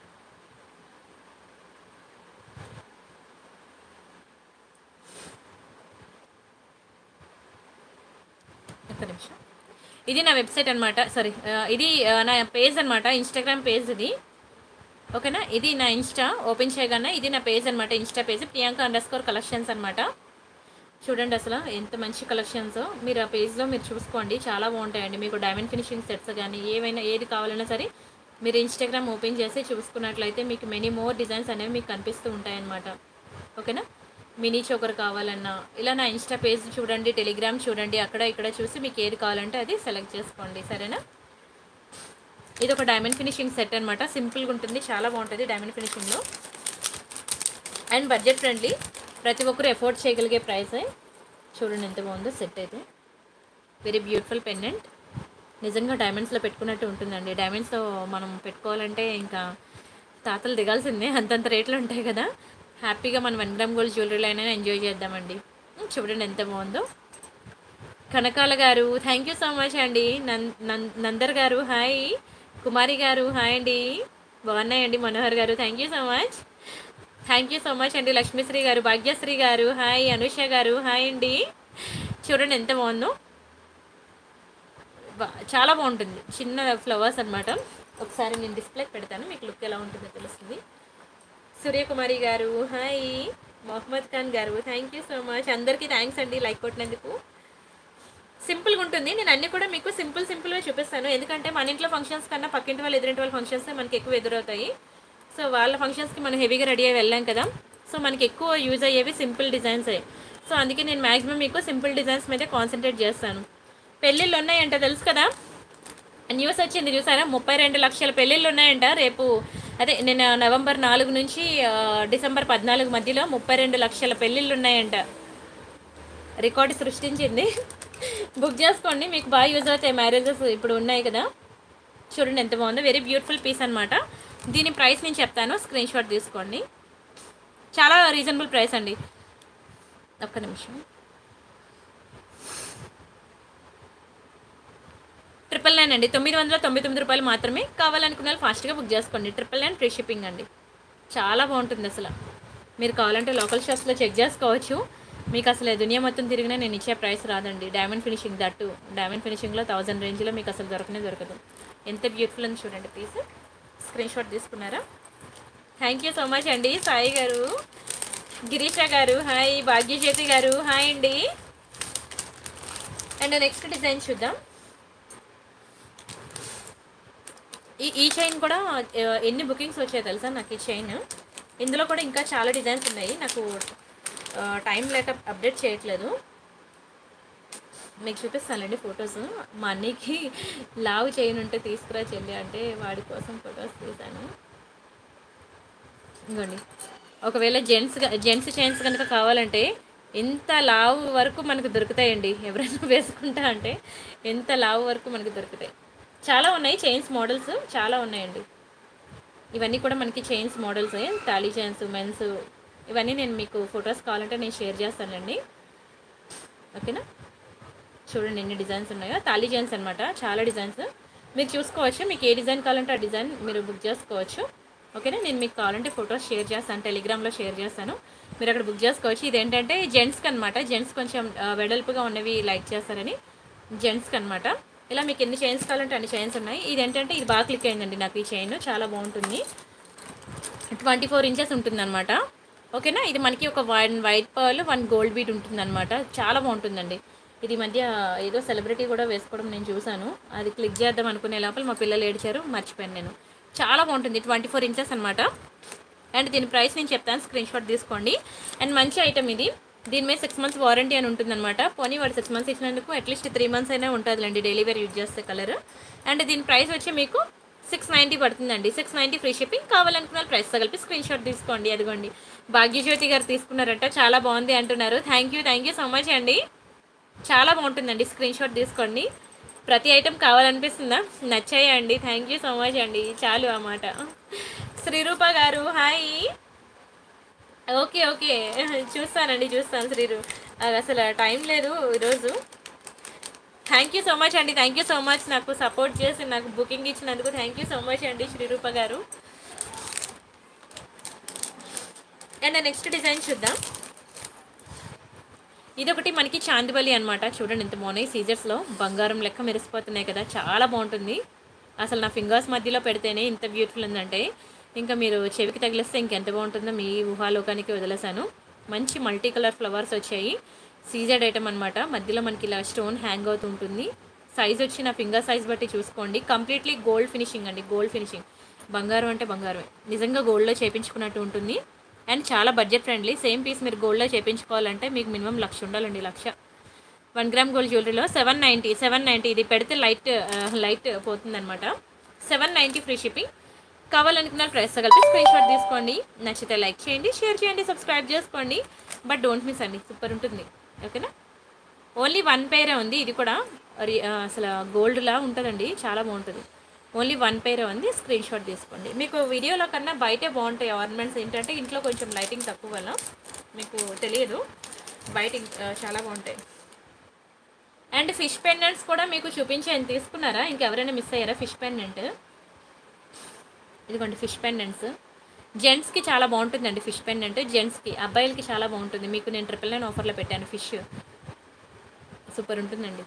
ఒక్క నిమిషం ఇది నా వెబ్సైట్ అనమాట సారీ ఇది ఆ, నా పేజ్ అనమాట ఇన్స్టాగ్రామ్ పేజ్ ఇది ఓకేనా ఇది నా ఇన్స్టా ఓపెన్ చేయగానే ఇది నా పేజ్ అనమాట Insta page Priyanka underscore collections అనమాట చూడండి అసలు ఎంత మంచి కలెక్షన్స్ మీరు ఆ పేజ్లో మీరు చూసుకోండి చాలా బాగుంటాయండి మీకు డైమండ్ ఫినిషింగ్ సెట్స్ కానీ ఏవైనా ఏది కావాలన్నా సరే మీరు ఇన్స్టాగ్రామ్ ఓపెన్ చేసి చూసుకున్నట్లయితే మీకు మెనీ మోర్ డిజైన్స్ అనేవి మీకు కనిపిస్తూ ఉంటాయన్నమాట ఓకేనా మినీ చోకర్ కావాలన్నా ఇలా నా ఇన్స్టా పేజ్ చూడండి టెలిగ్రామ్ చూడండి అక్కడ ఇక్కడ చూసి మీకు ఏది కావాలంటే అది సెలెక్ట్ చేసుకోండి సరేనా ఇది ఒక డైమండ్ ఫినిషింగ్ సెట్ అనమాట సింపుల్గా ఉంటుంది చాలా బాగుంటుంది డైమండ్ ఫినిషింగ్లో అండ్ బడ్జెట్ ఫ్రెండ్లీ ప్రతి ఒక్కరు ఎఫోర్డ్ చేయగలిగే ప్రైస్ చూడండి ఎంత బాగుందో సెట్ అయితే వెరీ బ్యూటిఫుల్ పెండెంట్ నిజంగా డైమండ్స్లో పెట్టుకున్నట్టు ఉంటుందండి డైమండ్స్లో మనం పెట్టుకోవాలంటే ఇంకా తాతలు దిగాల్సిందే అంతంత రేట్లు ఉంటాయి కదా హ్యాపీగా మనం వన్ గ్రామ్ గోల్డ్ జ్యువెలరీలో అయినా ఎంజాయ్ చేద్దామండి ఉమ్, చూడండి ఎంత బాగుందో కనకాల గారు థ్యాంక్ యూ సో మచ్ అండి నం నం- నందర్ గారు హాయ్ కుమారి గారు హాయ్ అండి బాగున్నాయండి మనోహర్ గారు thank you so much thank you so much అండి లక్ష్మీశ్రీ గారు భాగ్యశ్రీ గారు హాయ్ అనుష గారు హాయ్ అండి చూడండి ఎంత బాగుందో బా- చాలా బాగుంటుంది చిన్న ఫ్లవర్స్ అన్నమాట ఒకసారి నేను డిస్ప్లే పెడతాను మీకు లుక్ ఎలా ఉంటుందో తెలుస్తుంది సూర్యకుమారి గారు హాయ్ మొహమ్మద్ ఖాన్ గారు థ్యాంక్ యూ సో మచ్ అందరికీ థ్యాంక్స్ అండి లైక్ కొట్టినందుకు సింపుల్గా ఉంటుంది నేను అన్ని కూడా మీకు సింపుల్ సింపుల్గా చూపిస్తాను ఎందుకంటే మన ఇంట్లో ఫంక్షన్స్ కన్నా పక్కింటి వాళ్ళు ఎదురింటి వాళ్ళ ఫంక్షన్స్ మనకి ఎక్కువ ఎదురవుతాయి సో వాళ్ళ ఫంక్షన్స్కి మనం హెవీగా రెడీ అయ్యి వెళ్ళాం కదా సో మనకి ఎక్కువ యూజ్ అయ్యేవి సింపుల్ డిజైన్సే సో అందుకే నేను మ్యాక్సిమం మీకు సింపుల్ డిజైన్స్ మీద కాన్సన్ట్రేట్ చేస్తాను పెళ్ళిళ్ళు ఉన్నాయంట తెలుసు కదా న్యూస్ వచ్చింది చూసారా ముప్పై రెండు లక్షల పెళ్ళిళ్ళు ఉన్నాయంట రేపు అదే నేను నవంబర్ నాలుగు నుంచి ఆ, డిసెంబర్ పద్నాలుగు మధ్యలో ముప్పై రెండు లక్షల పెళ్ళిళ్ళు ఉన్నాయంట రికార్డు సృష్టించింది బుక్ చేసుకోండి మీకు బాగా యూజ్ అవుతాయి మ్యారేజెస్ ఇప్పుడు ఉన్నాయి కదా చూడండి ఎంత బాగుందో వెరీ బ్యూటిఫుల్ పీస్ అనమాట దీని ప్రైస్ నేను చెప్తాను స్క్రీన్ షాట్ తీసుకోండి చాలా రీజనబుల్ ప్రైస్ అండి ఒక్క నిమిషం ట్రిపుల్ నైన్ అండి తొమ్మిది వందల తొంభై తొమ్మిది రూపాయలు మాత్రమే కావాలనుకున్న వాళ్ళు ఫాస్ట్గా బుక్ చేసుకోండి ట్రిపుల్ నైన్ ఫ్రీ షిప్పింగ్ అండి చాలా బాగుంటుంది అసలు మీరు కావాలంటే లోకల్ షాప్స్లో చెక్ చేసుకోవచ్చు మీకు అసలు దునియా మొత్తం తిరిగినా నేను ఇచ్చే ప్రైస్ రాదండి డైమండ్ ఫినిషింగ్ దట్టు డైమండ్ ఫినిషింగ్లో థౌజండ్ రేంజ్లో మీకు అసలు దొరకనే దొరకదు ఎంత బ్యూటిఫుల్ అని చూడండి పీస్ స్క్రీన్ షాట్ తీసుకున్నారా థ్యాంక్ యూ సో మచ్ అండి సాయి గారు గిరీష గారు హాయ్ భాగ్యజ్యోతి గారు హాయ్ అండి అండ్ నెక్స్ట్ డిజైన్ చూద్దాం ఈ ఈ చైన్ కూడా ఆ, ఎన్ని బుకింగ్స్ వచ్చాయి తెలుసా నాకు ఈ చైన్ ఇందులో కూడా ఇంకా చాలా డిజైన్స్ ఉన్నాయి నాకు ఆ, టైం లేక అప్డేట్ చేయట్లేదు మీకు చూపిస్తానండి ఫొటోస్ మా అన్నయ్యకి లావు చైన్ ఉంటే తీసుకురా చెల్లి అంటే వాడి కోసం ఫొటోస్ తీశాను ఇంకోండి ఒకవేళ జెంట్స్ జెంట్స్ చైన్స్ కనుక కావాలంటే ఎంత లావు వరకు మనకు దొరుకుతాయండి ఎవరైనా వేసుకుంటా అంటే ఎంత లావు వరకు మనకు దొరుకుతాయి చాలా ఉన్నాయి చైన్స్ మోడల్స్ చాలా ఉన్నాయండి ఇవన్నీ కూడా మనకి చైన్స్ మోడల్స్ తాళీ చైన్స్ మెన్స్ ఇవన్నీ నేను మీకు ఫొటోస్ కావాలంటే నేను షేర్ చేస్తానండి ఓకేనా చూడండి ఎన్ని డిజైన్స్ ఉన్నాయో తాళీ చైన్స్ అనమాట చాలా డిజైన్స్ మీరు చూసుకోవచ్చు మీకు ఏ డిజైన్ కావాలంటే ఆ డిజైన్ మీరు బుక్ చేసుకోవచ్చు ఓకేనా నేను మీకు కావాలంటే ఫొటోస్ షేర్ చేస్తాను టెలిగ్రామ్లో షేర్ చేస్తాను మీరు అక్కడ బుక్ చేసుకోవచ్చు ఇదేంటంటే జెంట్స్కి అనమాట జెంట్స్ కొంచెం ఆ, వెడల్పుగా ఉన్నవి లైక్ చేస్తారని జెంట్స్కి అనమాట ఇలా మీకు ఎన్ని చైన్స్ కావాలంటే అన్ని చైన్స్ ఉన్నాయి ఇది ఏంటంటే ఇది బాగా క్లిక్ అయిందండి నాకు ఈ చైన్ చాలా బాగుంటుంది ట్వంటీ ఫోర్ ఇంచెస్ ఉంటుందన్నమాట ఓకేనా ఇది మనకి ఒక one white pearl one gold bead ఉంటుందన్నమాట చాలా బాగుంటుందండి ఇది ఈ మధ్య ఏదో సెలబ్రిటీ కూడా వేసుకోవడం నేను చూశాను అది క్లిక్ చేద్దాం అనుకునే లోపల మా పిల్లలు ఏడ్చారు మర్చిపోయాను నేను చాలా బాగుంటుంది ట్వంటీ ఫోర్ ఇంచెస్ అనమాట అండ్ దీని ప్రైస్ నేను చెప్తాను స్క్రీన్ షాట్ తీసుకోండి అండ్ మంచి ఐటమ్ ఇది దీని మీద సిక్స్ మంత్స్ వారంటీ అని ఉంటుందన్నమాట పోనీ వాడు సిక్స్ మంత్స్ ఇచ్చినందుకు అట్లీస్ట్ త్రీ మంత్స్ అయినా ఉంటుందిలేండి డైలీ వేర్ యూజ్ చేస్తే కలర్ అండ్ దీని ప్రైస్ వచ్చి మీకు సిక్స్ నైంటీ పడుతుందండి సిక్స్ నైంటీ ఫ్రీ షిప్పింగ్ కావాలనుకున్న ప్రైస్ కలిపి స్క్రీన్ షాట్ తీసుకోండి అదిగోండి భాగ్యజ్యోతి గారు తీసుకున్నారట చాలా బాగుంది అంటున్నారు thank you thank you so much అండి చాలా బాగుంటుందండి స్క్రీన్ షాట్ తీసుకోండి ప్రతి ఐటెం కావాలనిపిస్తుందా నచ్చాయండి థ్యాంక్ యూ సో మచ్ అండి చాలు ఆ మాట శ్రీరూప గారు హాయ్ ఓకే ఓకే చూస్తానండి చూస్తాను శ్రీరు అది అసలు టైం లేదు ఈరోజు థ్యాంక్ యూ సో మచ్ అండి థ్యాంక్ యూ సో మచ్ నాకు సపోర్ట్ చేసి నాకు బుకింగ్ ఇచ్చినందుకు థ్యాంక్ యూ సో మచ్ అండి శ్రీరూప గారు అండ్ నెక్స్ట్ డిజైన్ చూద్దాం ఇది ఒకటి మనకి చాందివలి అనమాట చూడండి ఎంత బాగున్నాయి సీజర్స్లో బంగారం లెక్క మెరిసిపోతున్నాయి కదా చాలా బాగుంటుంది అసలు నా ఫింగర్స్ మధ్యలో పెడితేనే ఇంత బ్యూటిఫుల్ ఉందంటే ఇంకా మీరు చెవికి తగిలిస్తే ఇంకెంత బాగుంటుందో మీ ఊహాలోకానికి వదిలేసాను మంచి మల్టీ కలర్ ఫ్లవర్స్ వచ్చాయి సీజర్డ్ ఐటమ్ అనమాట మధ్యలో మనకి ఇలా స్టోన్ హ్యాంగ్ అవుతూ ఉంటుంది సైజ్ వచ్చి నా ఫింగర్ సైజ్ బట్టి చూసుకోండి కంప్లీట్లీ గోల్డ్ ఫినిషింగ్ అండి గోల్డ్ ఫినిషింగ్ బంగారం అంటే బంగారమే నిజంగా గోల్డ్లో చేపించుకున్నట్టు ఉంటుంది అండ్ చాలా బడ్జెట్ ఫ్రెండ్లీ సేమ్ పీస్ మీరు గోల్డ్లో చేపించుకోవాలంటే మీకు మినిమం లక్ష ఉండాలండి లక్ష వన్ గ్రామ్ గోల్డ్ జ్యువెలరీలో సెవెన్ నైంటీ సెవెన్ నైంటీ ఇది పెడితే లైట్ ఆ, లైట్ పోతుందన్నమాట సెవెన్ నైంటీ ఫ్రీ షిప్పింగ్ కావాలనుకున్న ప్రైస్ కలిపి స్క్రీన్ షాట్ తీసుకోండి నచ్చితే లైక్ చేయండి షేర్ చేయండి సబ్స్క్రైబ్ చేసుకోండి బట్ డోంట్ మిస్ అండి సూపర్ ఉంటుంది ఓకేనా ఓన్లీ వన్ పేరే ఉంది ఇది కూడా రి- ఆ, అసలు గోల్డ్లా ఉంటుందండి చాలా బాగుంటుంది ఓన్లీ వన్ పేరే ఉంది స్క్రీన్ షాట్ తీసుకోండి మీకు వీడియోలో కన్నా బయటే బాగుంటాయి ఆర్నమెంట్స్ ఏంటంటే ఇంట్లో కొంచెం లైటింగ్ తక్కువ వల్ల మీకు తెలియదు బయట ఇం- ఆ, చాలా బాగుంటాయి అండ్ ఫిష్ పెండెంట్స్ కూడా మీకు చూపించాను తీసుకున్నారా ఇంకెవరైనా మిస్ అయ్యారా ఫిష్ పెండెంట్ ఇదిగోండి ఫిష్ పెండెంట్స్ జెంట్స్కి చాలా బాగుంటుందండి ఫిష్ పెండెంట్ జెంట్స్కి అబ్బాయిలకి చాలా బాగుంటుంది మీకు నేను ట్రిపుల్ నైన్ ఆఫర్లో పెట్టాను ఫిష్ సూపర్ ఉంటుందండి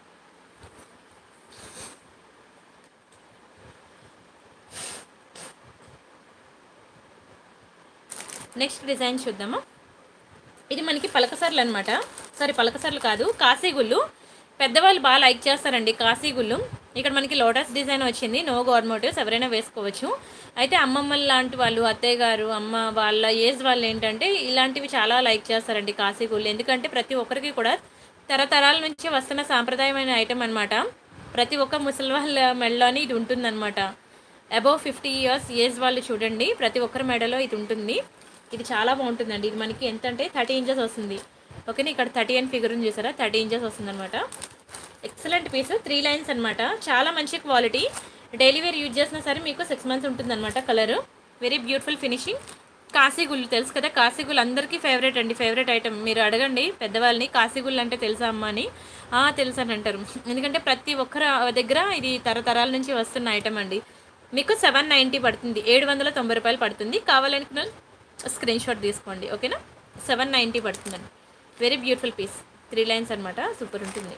నెక్స్ట్ డిజైన్ చూద్దామా ఇది మనకి పలకసర్లు అనమాట సారీ పలకసర్లు కాదు కాశీగుళ్ళు పెద్దవాళ్ళు బాగా లైక్ చేస్తారండి కాశీగుళ్ళు ఇక్కడ మనకి లోటస్ డిజైన్ వచ్చింది నో గవర్నమెంటివ్స్ ఎవరైనా వేసుకోవచ్చు అయితే అమ్మమ్మలు లాంటి వాళ్ళు అత్తయ్య గారు అమ్మ వాళ్ళ ఏజ్ వాళ్ళు ఏంటంటే ఇలాంటివి చాలా లైక్ చేస్తారండి కాశీగుళ్ళు ఎందుకంటే ప్రతి ఒక్కరికి కూడా తరతరాల నుంచి వస్తున్న సాంప్రదాయమైన ఐటమ్ అనమాట ప్రతి ఒక్క ముసలి వాళ్ళ మెడలోని ఇది ఉంటుందన్నమాట అబౌవ్ ఫిఫ్టీ ఇయర్స్ ఏజ్ వాళ్ళు చూడండి ప్రతి ఒక్కరి మెడలో ఇది ఉంటుంది ఇది చాలా బాగుంటుందండి ఇది మనకి ఎంత అంటే థర్టీ ఇంచెస్ వస్తుంది ఓకేనా ఇక్కడ థర్టీ అండ్ ఫిగర్ ఉంది చూసారా థర్టీ ఇంచెస్ వస్తుందన్నమాట ఎక్సలెంట్ పీస్ త్రీ లైన్స్ అనమాట చాలా మంచి క్వాలిటీ డైలీ వేర్ యూజ్ చేసినా సరే మీకు సిక్స్ మంత్స్ ఉంటుందన్నమాట కలర్ వెరీ బ్యూటిఫుల్ ఫినిషింగ్ కాశీగుళ్ళు తెలుసు కదా కాశీగుళ్ళు అందరికీ ఫేవరెట్ అండి ఫేవరెట్ ఐటమ్ మీరు అడగండి పెద్దవాళ్ళని కాశీగుళ్ళు అంటే తెలుసా అమ్మ అని "ఆ, తెలుసు అని అంటారు ఎందుకంటే ప్రతి ఒక్కరి దగ్గర ఇది తరతరాల నుంచి వస్తున్న ఐటమ్ అండి మీకు సెవెన్ నైంటీ పడుతుంది ఏడు వందల తొంభై రూపాయలు పడుతుంది కావాలనుకున్న స్క్రీన్ షాట్ తీసుకోండి ఓకేనా సెవెన్ నైంటీ పడుతుందండి very beautiful piece three lines అనమాట సూపర్ ఉంటుంది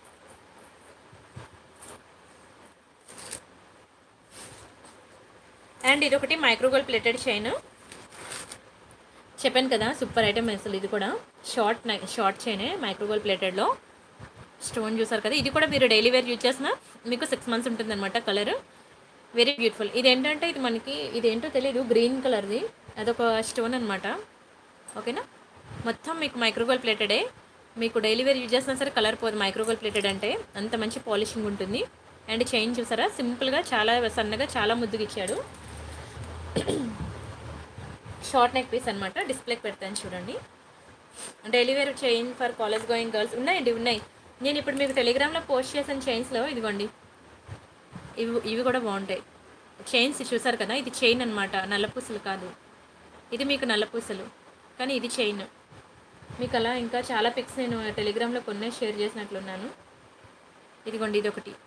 అండ్ ఇది ఒకటి మైక్రోగోల్ ప్లేటెడ్ చైన్ చెప్పాను కదా సూపర్ ఐటమ్ అసలు ఇది కూడా షార్ట్ షార్ట్ చైనే మైక్రోగోల్ ప్లేటెడ్లో స్టోన్ చూసారు కదా ఇది కూడా మీరు డైలీ వేర్ యూజ్ చేసిన మీకు సిక్స్ మంత్స్ ఉంటుంది అనమాట కలర్ వెరీ బ్యూటిఫుల్ ఇది ఏంటంటే ఇది మనకి ఇది ఏంటో తెలియదు గ్రీన్ కలర్ది అదొక స్టోన్ అనమాట ఓకేనా మొత్తం మీకు మైక్రోగోల్ ప్లేటెడే మీకు డైలీ వేర్ యూజ్ చేసినా సరే కలర్ పోదు మైక్రోగోల్ ప్లేటెడ్ అంటే అంత మంచి పాలిషింగ్ ఉంటుంది అండ్ చైన్ చూసారా సింపుల్గా చాలా సన్నగా చాలా ముద్దుగా ఇచ్చాడు షార్ట్ నెక్ పీస్ అనమాట డిస్ప్లేకి పెడతాను చూడండి daily wear chain for college going girls ఉన్నాయండి ఉన్నాయి నేను ఇప్పుడు మీకు టెలిగ్రామ్లో పోస్ట్ చేసిన చైన్స్లో ఇదిగోండి ఇవి ఇవి కూడా బాగుంటాయి చైన్స్ చూసారు కదా ఇది చైన్ అనమాట నల్లపూసలు కాదు ఇది మీకు నల్లపూసలు కానీ ఇది చైన్ మీకు అలా ఇంకా చాలా పిక్స్ నేను టెలిగ్రామ్లో కొన్ని షేర్ చేసినట్లున్నాను ఇదిగోండి ఇది ఒకటి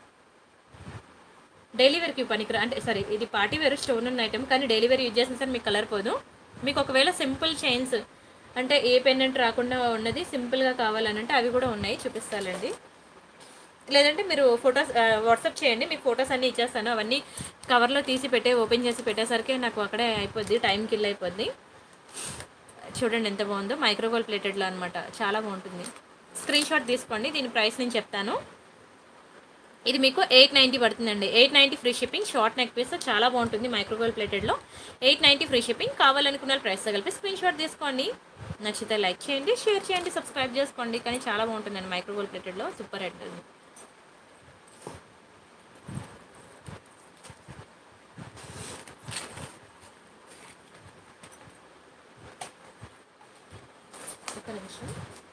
డైలీ వేర్కి పనికిరా అంటే సారీ ఇది పార్టీ వేర్ స్టోన్ ఉన్న ఐటమ్ కానీ డైలీ వేర్ యూజ్ చేసిన సరే మీకు కలర్ పోదు మీకు ఒకవేళ సింపుల్ చైన్స్ అంటే ఏ పెండెంట్ రాకుండా ఉన్నది సింపుల్గా కావాలనంటే అవి కూడా ఉన్నాయి చూపిస్తానండి లేదంటే మీరు ఫొటోస్ వాట్సాప్ చేయండి మీకు ఫొటోస్ అన్నీ ఇచ్చేస్తాను అవన్నీ కవర్లో తీసి పెట్టే ఓపెన్ చేసి పెట్టేసరికి నాకు అక్కడే అయిపోద్ది టైం కిల్ అయిపోద్ది చూడండి ఎంత బాగుందో మైక్రోగోల్ ప్లేటెడ్లో అనమాట చాలా బాగుంటుంది స్క్రీన్ షాట్ తీసుకోండి దీని ప్రైస్ నేను చెప్తాను ఇది మీకు ఎయిట్ నైంటీ పడుతుందండి eight ninety free shipping short neck piece చాలా బాగుంటుంది మైక్రోగోల్ ప్లేటెడ్లో ఎయిట్ నైంటీ ఫ్రీ షిప్పింగ్ కావాలనుకున్న ప్రైస్ కలిపి స్క్రీన్ షాట్ తీసుకోండి నచ్చితే లైక్ చేయండి షేర్ చేయండి సబ్స్క్రైబ్ చేసుకోండి కానీ చాలా బాగుంటుందండి మైక్రోగోల్ ప్లేటెడ్లో సూపర్ ఉంటుంది ఒక నిమిషం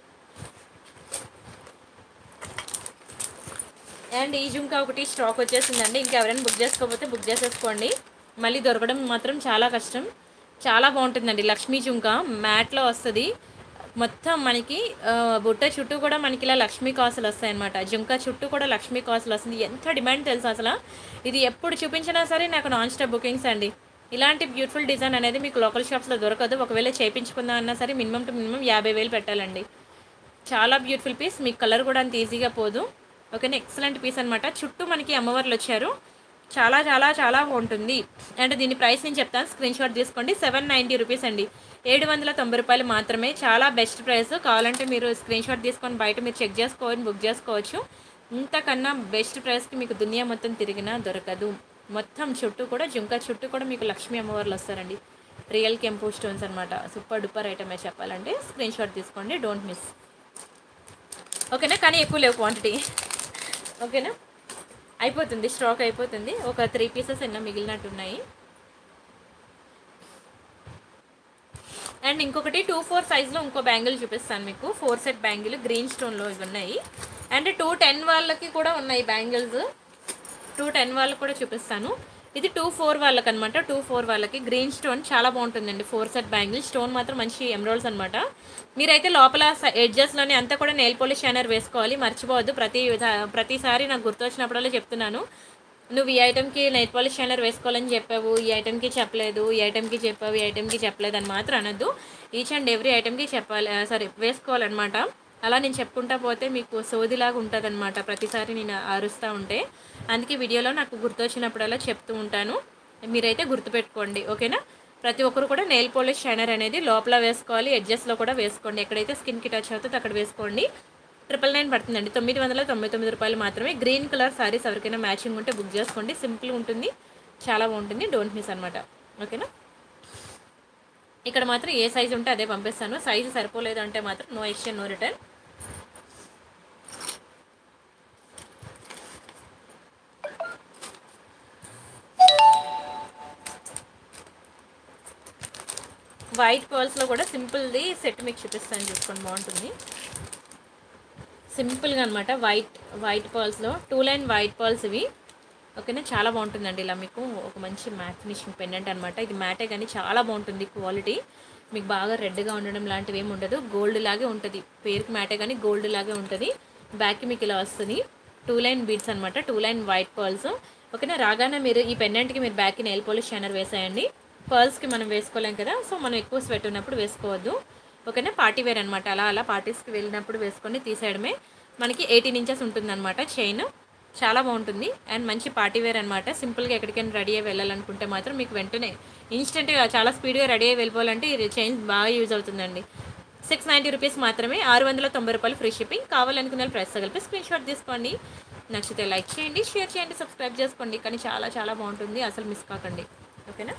అండ్ ఈ జుంకా ఒకటి స్టాక్ వచ్చేసిందండి ఇంకెవరైనా బుక్ చేసుకోకపోతే బుక్ చేసేసుకోండి మళ్ళీ దొరకడం మాత్రం చాలా కష్టం చాలా బాగుంటుందండి లక్ష్మీ జుంకా మ్యాట్లో వస్తుంది మొత్తం మనకి ఆ, బుట్ట చుట్టూ కూడా మనకి ఇలా లక్ష్మీ కాసులు వస్తాయి అనమాట జుంకా చుట్టూ కూడా లక్ష్మీ కాసులు వస్తుంది ఎంత డిమాండ్ తెలుసు అసలు ఇది ఎప్పుడు చూపించినా సరే నాకు నాన్ స్టాప్ బుకింగ్స్ అండి ఇలాంటి బ్యూటిఫుల్ డిజైన్ అనేది మీకు లోకల్ షాప్స్లో దొరకదు ఒకవేళ చేయించుకుందాం అన్నా సరే మినిమం టు మినిమం యాభై వేలు పెట్టాలండి చాలా బ్యూటిఫుల్ పీస్ మీకు కలర్ కూడా అంత ఈజీగా పోదు ఓకేనా ఎక్సలెంట్ పీస్ అనమాట చుట్టూ మనకి అమ్మవార్లు వచ్చారు చాలా చాలా చాలా బాగుంటుంది అండ్ దీని ప్రైస్ నేను చెప్తాను స్క్రీన్ షాట్ తీసుకోండి సెవెన్ నైంటీ రూపీస్ అండి ఏడు వందల తొంభై రూపాయలు మాత్రమే చాలా బెస్ట్ ప్రైస్ కావాలంటే మీరు స్క్రీన్ షాట్ తీసుకొని బయట మీరు చెక్ చేసుకోవాలి బుక్ చేసుకోవచ్చు ఇంతకన్నా బెస్ట్ ప్రైస్కి మీకు దునియా మొత్తం తిరిగినా దొరకదు మొత్తం చుట్టూ కూడా జుంకా చుట్టూ కూడా మీకు లక్ష్మీ అమ్మవార్లు వస్తారండి రియల్ కెంపు స్టోన్స్ అనమాట సూపర్ డూపర్ ఐటమే చెప్పాలంటే స్క్రీన్ షాట్ తీసుకోండి డోంట్ మిస్ ఓకేనా కానీ ఎక్కువ లేవు క్వాంటిటీ ఓకేనా అయిపోతుంది స్టాక్ అయిపోతుంది ఒక త్రీ పీసెస్ ఎన్నో మిగిలినట్టు ఉన్నాయి అండ్ ఇంకొకటి టూ ఫోర్ సైజ్లో ఇంకో బ్యాంగిల్ చూపిస్తాను మీకు ఫోర్ సెట్ బ్యాంగిల్ గ్రీన్ స్టోన్లో ఇవి ఉన్నాయి అండ్ టూ టెన్ వాళ్ళకి కూడా ఉన్నాయి బ్యాంగిల్స్ టూ టెన్ వాళ్ళకి కూడా చూపిస్తాను ఇది టూ ఫోర్ వాళ్ళకి అనమాట టూ ఫోర్ వాళ్ళకి గ్రీన్ స్టోన్ చాలా బాగుంటుందండి ఫోర్ సెట్ బ్యాంగిల్ స్టోన్ మాత్రం మంచి ఎమరాల్డ్స్ అనమాట మీరైతే లోపల ఎడ్జెస్లోనే అంతా కూడా నెయిల్ పాలిష్ షైనర్ వేసుకోవాలి మర్చిపోవద్దు ప్రతి ప్రతిసారి నాకు గుర్తొచ్చినప్పుడల్లా చెప్తున్నాను నువ్వు ఈ ఐటెంకి నెయిల్ పాలిష్ షైనర్ వేసుకోవాలని చెప్పావు ఈ ఐటెంకి చెప్పలేదు ఈ ఐటెంకి చెప్పావు ఈ ఐటెంకి చెప్పలేదు అని మాత్రం అనొద్దు ఈచ్ అండ్ ఎవ్రీ ఐటెంకి చెప్పాలి సారీ వేసుకోవాలన్నమాట అలా నేను చెప్పుకుంటా పోతే మీకు సోదిలాగా ఉంటుంది అనమాట ప్రతిసారి నేను అరుస్తూ ఉంటే అందుకే వీడియోలో నాకు గుర్తొచ్చినప్పుడల్లా చెప్తూ ఉంటాను మీరైతే గుర్తుపెట్టుకోండి ఓకేనా ప్రతి ఒక్కరు కూడా నెయిల్ పాలిష్ షైనర్ అనేది లోపల వేసుకోవాలి ఎడ్జెస్లో కూడా వేసుకోండి ఎక్కడైతే స్కిన్కి టచ్ అవుతుందో అక్కడ వేసుకోండి ట్రిపుల్ నైన్ పడుతుందండి తొమ్మిది వందల తొంభై తొమ్మిది రూపాయలు మాత్రమే గ్రీన్ కలర్ సారీస్ ఎవరికైనా మ్యాచింగ్ ఉంటే బుక్ చేసుకోండి సింపుల్ ఉంటుంది చాలా బాగుంటుంది డోంట్ మిస్ అనమాట ఓకేనా ఇక్కడ మాత్రం ఏ సైజు ఉంటే అదే పంపిస్తాను సైజు సరిపోలేదు అంటే మాత్రం no exchange no return white పర్ల్స్లో కూడా సింపుల్ది సెట్ మీకు చూపిస్తాను చూసుకోండి బాగుంటుంది సింపుల్గా అనమాట వైట్ వైట్ పర్ల్స్లో టూ లైన్ వైట్ పర్ల్స్ ఇవి ఓకేనా చాలా బాగుంటుందండి ఇలా మీకు ఒక మంచి మ్యాట్ ఫినిషింగ్ పెండెంట్ అనమాట ఇది మ్యాటే కానీ చాలా బాగుంటుంది క్వాలిటీ మీకు బాగా రెడ్గా ఉండడం లాంటివి ఏమి ఉండదు గోల్డ్ లాగే ఉంటుంది పేరుకి మ్యాటే కానీ గోల్డ్ లాగే ఉంటుంది బ్యాక్కి మీకు ఇలా వస్తుంది టూ లైన్ బీడ్స్ అనమాట టూ లైన్ వైట్ పర్ల్స్ ఓకేనా రాగానే మీరు ఈ పెండెంట్కి మీరు బ్యాక్కి నెయిల్ పాలిష్ షైనర్ వేసేయండి పర్ల్స్కి మనం వేసుకోలేం కదా సో మనం ఎక్కువ స్వెట్ ఉన్నప్పుడు వేసుకోవద్దు ఓకేనా పార్టీ వేర్ అనమాట అలా అలా పార్టీస్కి వెళ్ళినప్పుడు వేసుకొని తీసేయడమే మనకి ఎయిటీన్ ఇంచెస్ ఉంటుందన్నమాట చైన్ చాలా బాగుంటుంది అండ్ మంచి పార్టీ వేర్ అనమాట సింపుల్గా ఎక్కడికైనా రెడీ అయ్యి వెళ్ళాలనుకుంటే మాత్రం మీకు వెంటనే ఇన్స్టెంట్గా చాలా స్పీడ్గా రెడీ అయ్యి వెళ్ళిపోవాలంటే ఇది చైన్ బాగా యూజ్ అవుతుందండి సిక్స్ నైంటీ రూపీస్ మాత్రమే ఆరు వందల తొంభై రూపాయలు ఫ్రీ షిప్పింగ్ కావాలనుకున్న ప్రైస్ కలిపి స్క్రీన్ షాట్ తీసుకోండి నచ్చితే లైక్ చేయండి షేర్ చేయండి సబ్స్క్రైబ్ చేసుకోండి కానీ చాలా చాలా బాగుంటుంది అసలు మిస్ కాకండి ఓకేనా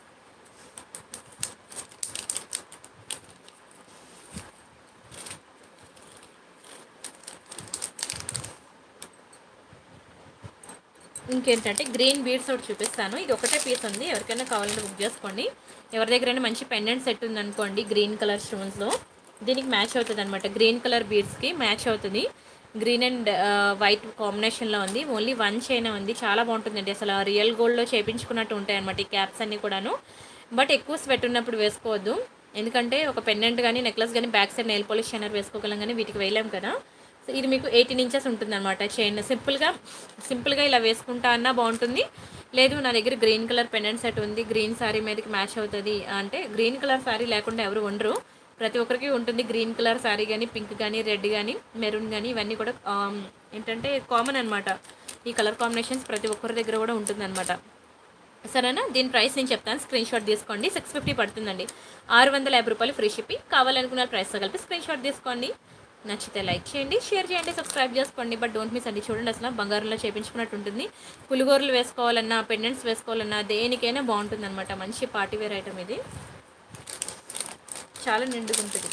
ఇంకేంటంటే గ్రీన్ బీడ్స్ ఒకటి చూపిస్తాను ఇది ఒకటే పీస్ ఉంది ఎవరికైనా కావాలంటే బుక్ చేసుకోండి ఎవరి దగ్గరైనా మంచి పెండెంట్ సెట్ ఉందనుకోండి గ్రీన్ కలర్ స్టోన్స్లో దీనికి మ్యాచ్ అవుతుంది అనమాట గ్రీన్ కలర్ బీడ్స్కి మ్యాచ్ అవుతుంది గ్రీన్ అండ్ వైట్ కాంబినేషన్లో ఉంది ఓన్లీ వన్ చైన్ ఉంది చాలా బాగుంటుందండి అసలు రియల్ గోల్డ్లో చేపించుకున్నట్టు ఉంటాయి అనమాట ఈ క్యాప్స్ అన్నీ కూడాను బట్ ఎక్కువ స్వెట్ ఉన్నప్పుడు వేసుకోవద్దు ఎందుకంటే ఒక పెండెంట్ కానీ నెక్లెస్ కానీ back side nail polish shiner వేసుకోగలం కానీ వీటికి వేయలేం కదా సో ఇది మీకు ఎయిటీన్ ఇంచెస్ ఉంటుంది అనమాట చైన్ సింపుల్గా సింపుల్గా ఇలా వేసుకుంటా అన్నా బాగుంటుంది లేదు నా దగ్గర గ్రీన్ కలర్ పెండెంట్ సెట్ ఉంది గ్రీన్ శారీ మీదకి మ్యాచ్ అవుతుంది అంటే గ్రీన్ కలర్ శారీ లేకుండా ఎవరు ఉండరు ప్రతి ఒక్కరికి ఉంటుంది గ్రీన్ కలర్ శారీ కానీ పింక్ కానీ రెడ్ కానీ మెరూన్ కానీ ఇవన్నీ కూడా ఆమ్, ఏంటంటే కామన్ అనమాట ఈ కలర్ కాంబినేషన్స్ ప్రతి ఒక్కరి దగ్గర కూడా ఉంటుందన్నమాట సరేనా దీని ప్రైస్ నేను చెప్తాను స్క్రీన్ షాట్ తీసుకోండి సిక్స్ ఫిఫ్టీ పడుతుందండి ఆరు వందల యాభై రూపాయలు ఫ్రీ షిప్పింగ్ కావాలనుకున్న ప్రైస్తో కలిపి స్క్రీన్ షాట్ తీసుకోండి నచ్చితే లైక్ చేయండి షేర్ చేయండి సబ్స్క్రైబ్ చేసుకోండి బట్ డోంట్ మిస్ అండి చూడండి అసలు బంగారంలో చేపించుకున్నట్టు ఉంటుంది పులిగోరలు వేసుకోవాలన్నా పెండెంట్స్ వేసుకోవాలన్నా దేనికైనా బాగుంటుంది అనమాట మంచి పార్టీ వేర్ ఐటమ్ ఇది చాలా నిండుగా ఉంటుంది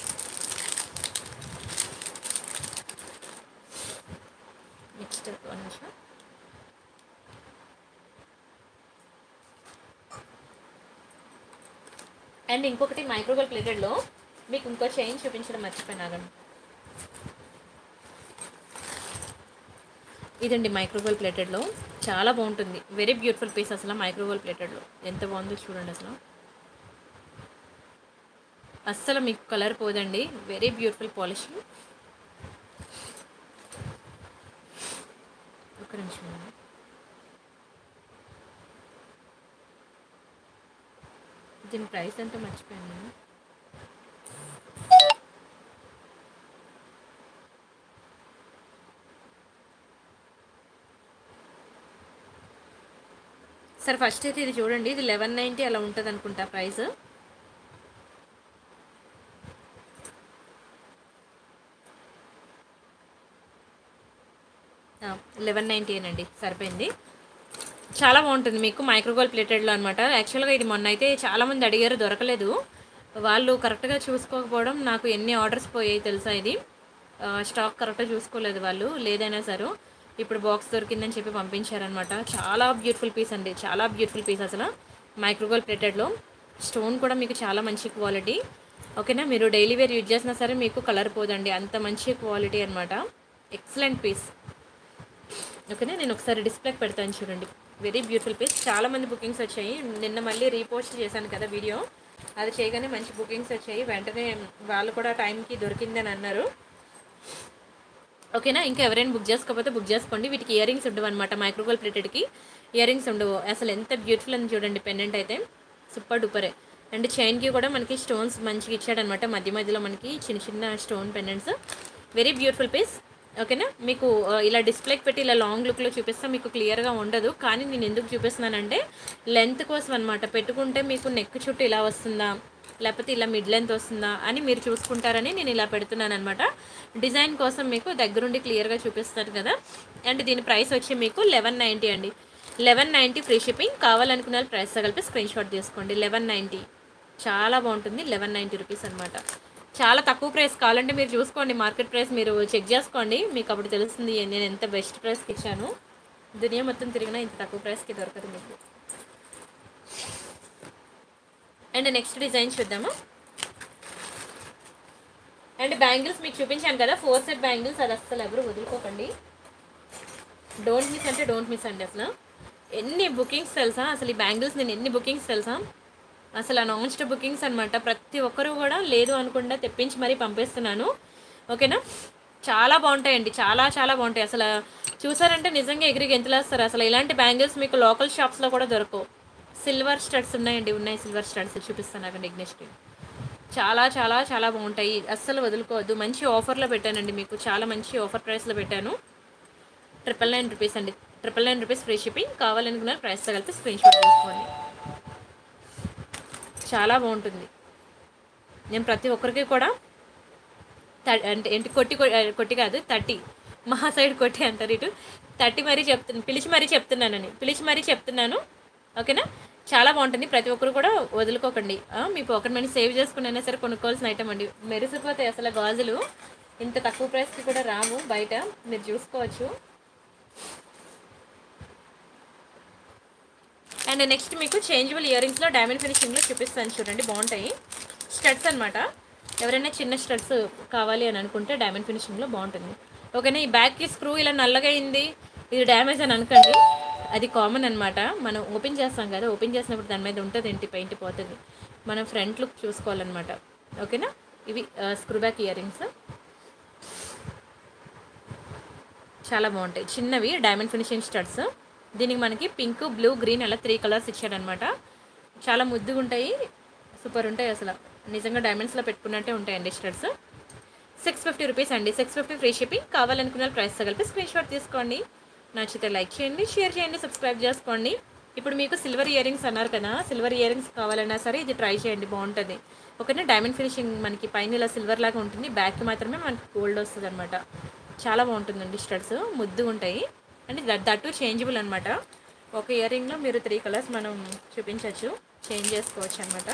నెక్స్ట్ ఒక నిమిషం అండ్ ఇంకొకటి మైక్రోవేవ్ ప్లేటెడ్లో మీకు ఇంకో చైన్ చూపించడం మర్చిపోయినాగండి ఇదండి మైక్రోవేవ్ ప్లేటెడ్లో చాలా బాగుంటుంది వెరీ బ్యూటిఫుల్ పీస్ అసలు మైక్రోవేవ్ ప్లేటెడ్లో ఎంత బాగుందో చూడండి అసలు అస్సలు మీకు కలర్ పోదండి వెరీ బ్యూటిఫుల్ పాలిష్ ఒక నిమిషం అండి. దీని ప్రైస్ ఎంత మర్చిపోయాను నేను సరే ఫస్ట్ అయితే ఇది చూడండి ఇది లెవెన్ నైంటీ అలా ఉంటుంది అనుకుంటా ప్రైస్ లెవెన్ నైంటీ అండి సరిపోయింది చాలా బాగుంటుంది మీకు మైక్రోగోల్ ప్లేటెడ్లో అనమాట యాక్చువల్గా ఇది మొన్న అయితే చాలామంది అడిగారు దొరకలేదు వాళ్ళు కరెక్ట్గా చూసుకోకపోవడం నాకు ఎన్ని ఆర్డర్స్ పోయాయి తెలుసా ఇది ఆ, స్టాక్ కరెక్ట్గా చూసుకోలేదు వాళ్ళు లేదైనా సరే ఇప్పుడు బాక్స్ దొరికిందని చెప్పి పంపించారనమాట చాలా బ్యూటిఫుల్ పీస్ అండి చాలా బ్యూటిఫుల్ పీస్ అసలు మైక్రోగోల్ ప్లేటెడ్లో స్టోన్ కూడా మీకు చాలా మంచి క్వాలిటీ ఓకేనా మీరు డైలీ వేర్ యూజ్ చేసినా సరే మీకు కలర్ పోదండి అంత మంచి క్వాలిటీ అనమాట ఎక్సలెంట్ పీస్ ఓకేనా నేను ఒకసారి డిస్ప్లేకి పెడతాను చూడండి వెరీ బ్యూటిఫుల్ పీస్ చాలా మంది బుకింగ్స్ వచ్చాయి నిన్న మళ్ళీ రీపోస్ట్ చేశాను కదా వీడియో అది చేయగానే మంచి బుకింగ్స్ వచ్చాయి వెంటనే వాళ్ళు కూడా టైంకి దొరికిందని అన్నారు ఓకేనా ఇంకా ఎవరైనా బుక్ చేసుకోకపోతే బుక్ చేసుకోండి వీటికి ఇయర్ రింగ్స్ ఉండవు అనమాట మైక్రోగోల్ ప్లేటెడ్కి ఇయర్ రింగ్స్ ఉండవు అసలు ఎంత బ్యూటిఫుల్ అని చూడండి పెండెంట్ అయితే సూపర్ డూపరే అండ్ చైన్కి కూడా మనకి స్టోన్స్ మంచిగా ఇచ్చాడనమాట మధ్య మధ్యలో మనకి చిన్న చిన్న stone pendants very beautiful piece ఓకేనా మీకు ఆ, ఇలా డిస్ప్లేకి పెట్టి ఇలా లాంగ్ లుక్లో చూపిస్తే మీకు క్లియర్గా ఉండదు కానీ నేను ఎందుకు చూపిస్తున్నానంటే లెంత్ కోసం అనమాట పెట్టుకుంటే మీకు నెక్ చుట్టూ ఇలా వస్తుందా లేకపోతే ఇలా మిడ్ లెంత్ వస్తుందా అని మీరు చూసుకుంటారని నేను ఇలా పెడుతున్నాను అనమాట డిజైన్ కోసం మీకు దగ్గరుండి క్లియర్గా చూపిస్తారు కదా అండ్ దీని ప్రైస్ వచ్చి మీకు లెవెన్ నైంటీ అండి లెవెన్ నైంటీ ఫ్రీ షిప్పింగ్ కావాలనుకున్న వాళ్ళు ప్రైస్ కలిపి స్క్రీన్ షాట్ తీసుకోండి లెవెన్ నైంటీ చాలా బాగుంటుంది లెవెన్ నైంటీ రూపీస్ అనమాట చాలా తక్కువ ప్రైస్ కావాలంటే మీరు చూసుకోండి మార్కెట్ ప్రైస్ మీరు చెక్ చేసుకోండి మీకు అప్పుడు తెలుస్తుంది నేను ఎంత బెస్ట్ ప్రైస్కి ఇచ్చాను దునియా మొత్తం తిరిగినా ఇంత తక్కువ ప్రైస్కి దొరకదు మీకు అండ్ నెక్స్ట్ డిజైన్ చూద్దాము అండ్ బ్యాంగిల్స్ మీకు చూపించాను కదా ఫోర్ సెట్ బ్యాంగిల్స్ అది అస్సలు ఎవరు వదులుకోకండి డోంట్ మిస్ అంటే డోంట్ మిస్ అండి అసలు ఎన్ని బుకింగ్స్ తెలుసా అసలు ఈ బ్యాంగిల్స్ నేను ఎన్ని బుకింగ్స్ తెలుసా అసలు అనౌన్స్డ్ బుకింగ్స్ అనమాట ప్రతి ఒక్కరు కూడా లేదు అనకుండా తెప్పించి మరీ పంపిస్తున్నాను ఓకేనా చాలా బాగుంటాయండి చాలా చాలా బాగుంటాయి అసలు చూసారంటే నిజంగా ఎగిరి గెంతులేస్తారు అసలు ఇలాంటి బ్యాంగిల్స్ మీకు లోకల్ షాప్స్లో కూడా దొరకవు సిల్వర్ స్టడ్స్ ఉన్నాయండి ఉన్నాయి సిల్వర్ స్టడ్స్ చూపిస్తాను అక్కడ ఇగ్నిస్ట్రీ చాలా చాలా చాలా బాగుంటాయి అస్సలు వదులుకోవద్దు మంచి ఆఫర్లో పెట్టానండి మీకు చాలా మంచి ఆఫర్ ప్రైస్లో పెట్టాను ట్రిపుల్ నైన్ రూపీస్ అండి triple nine rupees free shipping కావాలనుకున్న ప్రైస్ తగిలితే స్క్రీన్ షాట్ తీసుకోండి చాలా బాగుంటుంది నేను ప్రతి ఒక్కరికి కూడా త- అంటే ఏంటి కొట్టి కొ- ఆ, కొట్టి కాదు థర్టీ మా సైడ్ కొట్టి అంటారు ఇటు థర్టీ మరీ చెప్తున్నాను పిలిచి మరీ చెప్తున్నానని పిలిచి మరీ చెప్తున్నాను ఓకేనా చాలా బాగుంటుంది ప్రతి ఒక్కరు కూడా వదులుకోకండి ఆ, మీ పాకెట్ మనీ సేవ్ చేసుకుని సరే కొనుక్కోవాల్సిన ఐటమ్ అండి మెరిసిపోతాయి అసలు గాజులు ఇంత తక్కువ ప్రైస్కి కూడా రావు బయట మీరు చూసుకోవచ్చు అండ్ నెక్స్ట్ మీకు చేంజబుల్ ఇయర్ రింగ్స్లో డైమండ్ ఫినిషింగ్లో చూపిస్తాను చూడండి బాగుంటాయి స్టడ్స్ అనమాట ఎవరైనా చిన్న స్టడ్స్ కావాలి అని అనుకుంటే డైమండ్ ఫినిషింగ్లో బాగుంటుంది ఓకేనా ఈ బ్యాక్కి స్క్రూ ఇలా నల్లగా అయింది ఇది డ్యామేజ్ అని అనుకోండి అది కామన్ అనమాట మనం ఓపెన్ చేస్తాం కదా ఓపెన్ చేసినప్పుడు దాని మీద ఉంటుంది ఏంటి పెయింట్ పోతుంది మనం ఫ్రంట్ లుక్ చూసుకోవాలన్నమాట ఓకేనా ఇవి స్క్రూ బ్యాక్ ఇయర్ రింగ్స్ చాలా బాగుంటాయి చిన్నవి డైమండ్ ఫినిషింగ్ స్టడ్స్ దీనికి మనకి పింక్ బ్లూ గ్రీన్ అలా త్రీ కలర్స్ ఇచ్చాడనమాట చాలా ముద్దుగా ఉంటాయి సూపర్ ఉంటాయి అసలు నిజంగా డైమండ్స్లో పెట్టుకున్నట్టే ఉంటాయండి స్టడ్స్ సిక్స్ ఫిఫ్టీ రూపీస్ అండి సిక్స్ ఫిఫ్టీ ఫ్రీ షిప్పింగ్ కావాలనుకున్న ప్రైస్ కలిపి స్క్రీన్ షాట్ తీసుకోండి నచ్చితే లైక్ చేయండి షేర్ చేయండి సబ్స్క్రైబ్ చేసుకోండి ఇప్పుడు మీకు సిల్వర్ ఇయర్ రింగ్స్ అన్నారు కదా సిల్వర్ ఇయర్ రింగ్స్ కావాలన్నా సరే ఇది ట్రై చేయండి బాగుంటుంది ఓకేనా డైమండ్ ఫినిషింగ్ మనకి పైన ఇలా సిల్వర్ లాగా ఉంటుంది బ్యాక్ మాత్రమే మనకి గోల్డ్ వస్తుంది అనమాట చాలా బాగుంటుందండి స్టడ్స్ ముద్దుగా ఉంటాయి అంటే దట్ దట్టు చేంజబుల్ అనమాట ఒక ఇయర్ రింగ్లో మీరు త్రీ కలర్స్ మనం చూపించవచ్చు చేంజ్ చేసుకోవచ్చు అనమాట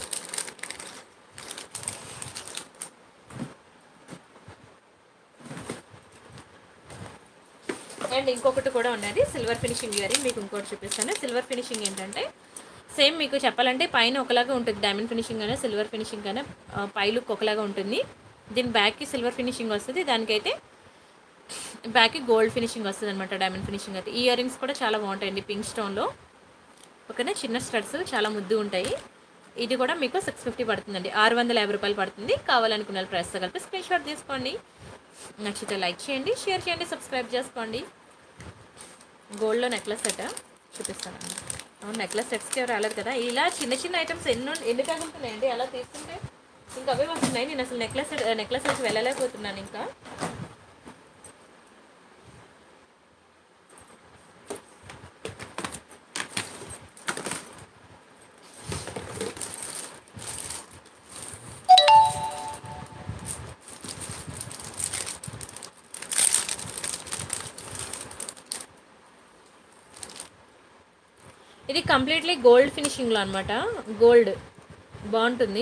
అండ్ ఇంకొకటి కూడా ఉన్నది సిల్వర్ ఫినిషింగ్ ఇయర్ రింగ్ మీకు ఇంకోటి చూపిస్తాను సిల్వర్ ఫినిషింగ్ ఏంటంటే సేమ్ మీకు చెప్పాలంటే పైన ఒకలాగా ఉంటుంది డైమండ్ ఫినిషింగ్ అయినా సిల్వర్ ఫినిషింగ్ అయినా ఆ, పై లుక్ ఒకలాగా ఉంటుంది దీని బ్యాక్కి సిల్వర్ ఫినిషింగ్ వస్తుంది దానికైతే బ్యాక్కి గోల్డ్ ఫినిషింగ్ వస్తుంది అనమాట డైమండ్ ఫినిషింగ్ అయితే ఇయర్ రింగ్స్ కూడా చాలా బాగుంటాయండి పింక్ స్టోన్లో ఓకేనా చిన్న స్టడ్స్ చాలా ముద్దు ఉంటాయి ఇది కూడా మీకు సిక్స్ ఫిఫ్టీ పడుతుందండి ఆరు వందల యాభై రూపాయలు పడుతుంది కావాలనుకున్న ప్రైస్ కలిపి స్క్రీన్ షాట్ తీసుకోండి నచ్చితే లైక్ చేయండి షేర్ చేయండి సబ్స్క్రైబ్ చేసుకోండి గోల్డ్లో నెక్లెస్ సెట్ చూపిస్తానండి అవును నెక్లెస్ సెట్స్కి రాలేదు కదా ఇలా చిన్న చిన్న ఐటమ్స్ ఎన్నో ఎన్ని తగులుతున్నాయండి అలా తీసుకుంటే ఇంకా అవే వస్తున్నాయి నేను అసలు నెక్లెస్ నెక్లెస్ సెట్స్ వెళ్ళలేకపోతున్నాను ఇంకా ఇది కంప్లీట్లీ గోల్డ్ ఫినిషింగ్లో అనమాట గోల్డ్ బాగుంటుంది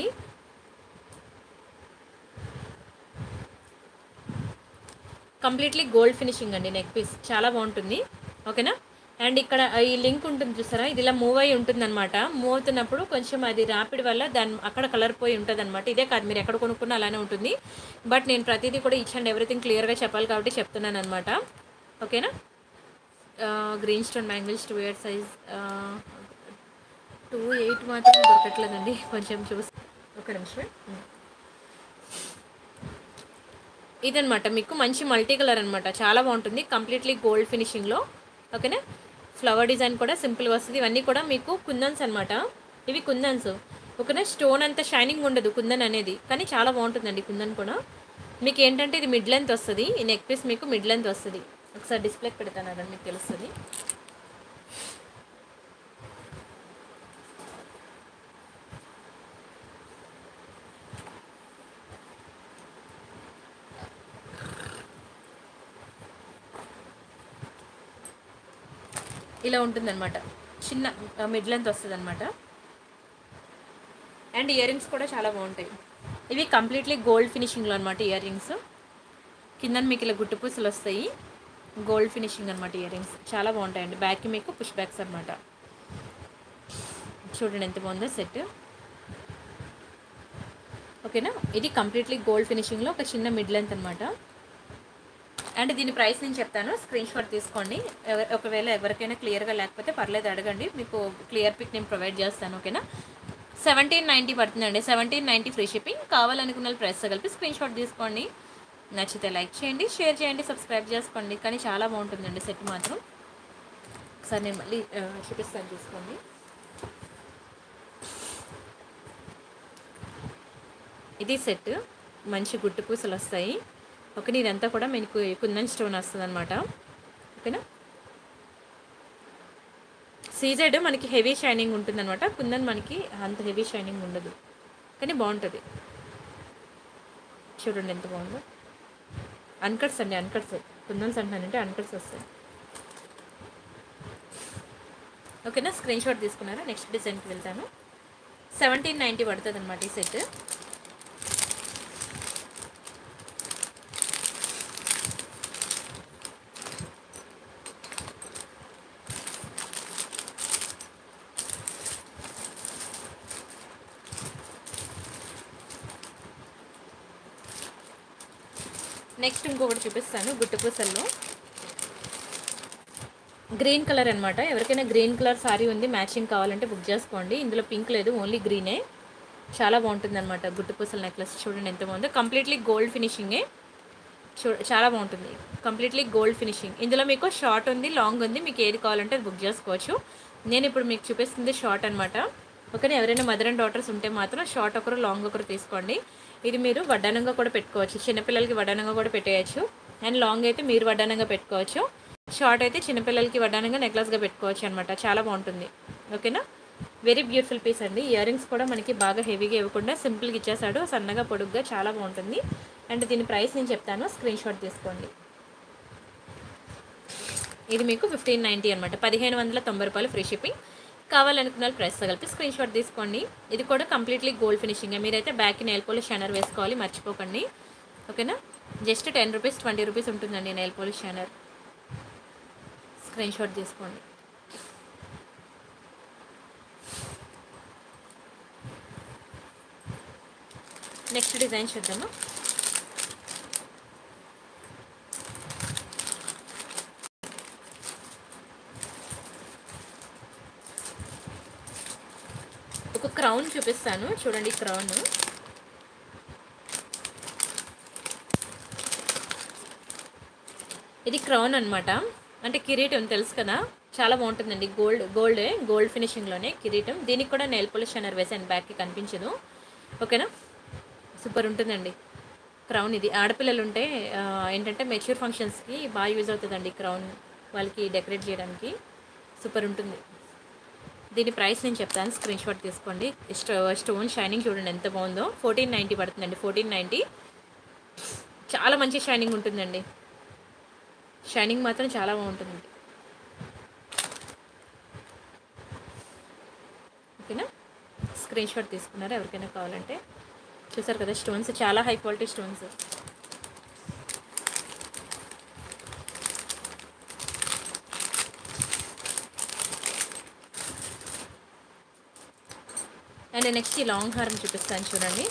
కంప్లీట్లీ గోల్డ్ ఫినిషింగ్ అండి నెక్ పీస్ చాలా బాగుంటుంది ఓకేనా అండ్ ఇక్కడ ఈ లింక్ ఉంటుంది చూసారా ఇది ఇలా మూవ్ అయి ఉంటుంది అనమాట మూవ్ అవుతున్నప్పుడు కొంచెం అది ర్యాపిడ్ వల్ల దాని అక్కడ కలర్ పోయి ఉంటుంది అనమాట ఇదే కాదు మీరు ఎక్కడ కొనుక్కున్నా అలానే ఉంటుంది బట్ నేను ప్రతిదీ కూడా ఇచ్ అండ్ ఎవ్రీథింగ్ క్లియర్గా చెప్పాలి కాబట్టి చెప్తున్నాను అనమాట ఓకేనా green stone bangles two year size two eight మాత్రం దొరకట్లేదండి కొంచెం చూసి ఒక నిమిషం ఇదనమాట మీకు మంచి మల్టీ కలర్ అనమాట చాలా బాగుంటుంది కంప్లీట్లీ గోల్డ్ ఫినిషింగ్లో ఓకేనా ఫ్లవర్ డిజైన్ కూడా సింపుల్గా వస్తుంది ఇవన్నీ కూడా మీకు కుందన్స్ అనమాట ఇవి కుందన్స్ ఓకేనా స్టోన్ అంత షైనింగ్ ఉండదు కుందన్ అనేది కానీ చాలా బాగుంటుందండి కుందన్ కూడా మీకు ఏంటంటే ఇది మిడ్ లెంత్ వస్తుంది ఈ నెక్ పీస్ మీకు మిడ్ లెంత్ వస్తుంది ఒకసారి డిస్ప్లేకి పెడతాను అదండి మీకు తెలుస్తుంది ఇలా ఉంటుందన్నమాట చిన్న మిడ్ లెంత్ వస్తుంది అనమాట అండ్ ఇయర్ రింగ్స్ కూడా చాలా బాగుంటాయి ఇవి కంప్లీట్లీ గోల్డ్ ఫినిషింగ్లో అనమాట ఇయర్ రింగ్స్ కింద మీకు ఇలా గుట్టు పూసలు వస్తాయి గోల్డ్ ఫినిషింగ్ అనమాట ఇయర్ రింగ్స్ చాలా బాగుంటాయండి బ్యాక్కి మీకు పుష్ బ్యాక్స్ అనమాట చూడండి ఎంత బాగుందో సెట్ ఓకే ఓకేనా ఇది కంప్లీట్లీ గోల్డ్ ఫినిషింగ్లో ఒక చిన్న మిడ్ లెంత్ అనమాట అండ్ దీని ప్రైస్ నేను చెప్తాను స్క్రీన్ షాట్ తీసుకోండి ఎవ- ఒకవేళ ఎవరికైనా క్లియర్గా లేకపోతే పర్లేదు అడగండి మీకు క్లియర్ పిక్ నేను ప్రొవైడ్ చేస్తాను ఓకేనా సెవెంటీన్ నైంటీ పడుతుందండి సెవెంటీన్ నైంటీ ఫ్రీ షిప్పింగ్ కావాలనుకున్న వాళ్ళు ప్రైస్ కలిపి స్క్రీన్ షాట్ తీసుకోండి నచ్చితే లైక్ చేయండి షేర్ చేయండి సబ్స్క్రైబ్ చేసుకోండి కానీ చాలా బాగుంటుందండి సెట్ మాత్రం ఒకసారి నేను మళ్ళీ ఆ, చూపిస్తాను చూసుకోండి ఇది సెట్ మంచి గుట్టు పూసలు వస్తాయి ఓకే ఇదంతా కూడా మీకు కుందన్ స్టోన్ వస్తుంది అనమాట ఓకేనా సీజెడ్ మనకి హెవీ షైనింగ్ ఉంటుంది అనమాట కుందన్ మనకి అంత హెవీ షైనింగ్ ఉండదు కానీ బాగుంటుంది చూడండి ఎంత బాగుందో అన్కట్స్ అండి అన్కట్స్ కుందన్స్ అంటానంటే అన్కట్స్ వస్తాయి ఓకేనా స్క్రీన్ షాట్ తీసుకున్నారా నెక్స్ట్ డిజైన్కి వెళ్తాను సెవెంటీన్ నైంటీ పడుతుంది అనమాట ఈ సెట్ నెక్స్ట్ ఇంకొకటి చూపిస్తాను గుట్టుపూసల్లో గ్రీన్ కలర్ అనమాట ఎవరికైనా గ్రీన్ కలర్ సారీ ఉంది మ్యాచింగ్ కావాలంటే బుక్ చేసుకోండి ఇందులో పింక్ లేదు ఓన్లీ గ్రీనే చాలా బాగుంటుంది అనమాట గుట్టుపూసల నెక్లెస్ చూడండి ఎంత బాగుందో కంప్లీట్లీ గోల్డ్ ఫినిషింగే చూ చాలా బాగుంటుంది కంప్లీట్లీ గోల్డ్ ఫినిషింగ్ ఇందులో మీకు షార్ట్ ఉంది లాంగ్ ఉంది మీకు ఏది కావాలంటే అది బుక్ చేసుకోవచ్చు నేను ఇప్పుడు మీకు చూపిస్తుంది షార్ట్ అనమాట ఓకేనా ఎవరైనా మదర్ అండ్ డాటర్స్ ఉంటే మాత్రం షార్ట్ ఒకరు లాంగ్ ఒకరు తీసుకోండి ఇది మీరు వడ్డానంగా కూడా పెట్టుకోవచ్చు చిన్నపిల్లలకి వడ్డానంగా కూడా పెట్టేయచ్చు అండ్ లాంగ్ అయితే మీరు వడ్డానంగా పెట్టుకోవచ్చు షార్ట్ అయితే చిన్నపిల్లలకి వడ్డానంగా నెక్లెస్గా పెట్టుకోవచ్చు అనమాట చాలా బాగుంటుంది ఓకేనా వెరీ బ్యూటిఫుల్ పీస్ అండి ఇయర్ రింగ్స్ కూడా మనకి బాగా హెవీగా ఇవ్వకుండా సింపుల్గా ఇచ్చేసాడు సన్నగా పొడుగ్గా చాలా బాగుంటుంది అండ్ దీని ప్రైస్ నేను చెప్తాను స్క్రీన్ షాట్ తీసుకోండి ఇది మీకు ఫిఫ్టీన్ నైంటీ అనమాట పదిహేను వందల తొంభై రూపాయలు ఫ్రీ షిప్పింగ్ కావాలనుకున్న వాళ్ళు ప్రైస్ కలిపి స్క్రీన్ షాట్ తీసుకోండి ఇది కూడా కంప్లీట్లీ గోల్డ్ ఫినిషింగ్ మీరైతే బ్యాక్ నెయిల్ పాలిష్ షనర్ వేసుకోవాలి మర్చిపోకండి ఓకేనా just ten rupees twenty rupees ఉంటుందండి nail polish shiner screen shot తీసుకోండి నెక్స్ట్ డిజైన్ చూద్దాము ఒక క్రౌన్ చూపిస్తాను చూడండి క్రౌన్ ఇది క్రౌన్ అన్నమాట అంటే కిరీటం తెలుసు కదా చాలా బాగుంటుందండి గోల్డ్ గోల్డ్ గోల్డ్ ఫినిషింగ్లోనే కిరీటం దీనికి కూడా నెయిల్ పాలిష్ షనర్ వేసాను బ్యాక్కి కనిపించదు ఓకేనా సూపర్ ఉంటుందండి క్రౌన్ ఇది ఆడపిల్లలు ఉంటే ఆ, ఏంటంటే మెచ్యూర్ ఫంక్షన్స్కి బాగా యూజ్ అవుతుందండి క్రౌన్ వాళ్ళకి డెకరేట్ చేయడానికి సూపర్ ఉంటుంది దీని ప్రైస్ నేను చెప్తాను స్క్రీన్ షాట్ తీసుకోండి స్టో స్టోన్ షైనింగ్ చూడండి ఎంత బాగుందో ఫోర్టీన్ నైంటీ పడుతుందండి ఫోర్టీన్ నైంటీ చాలా మంచి షైనింగ్ ఉంటుందండి షైనింగ్ మాత్రం చాలా బాగుంటుంది ఓకేనా స్క్రీన్ షాట్ తీసుకున్నారా ఎవరికైనా కావాలంటే చూసారు కదా స్టోన్స్ చాలా high quality stones and next ఈ లాంగ్ హారం చూపిస్తాను చూడండి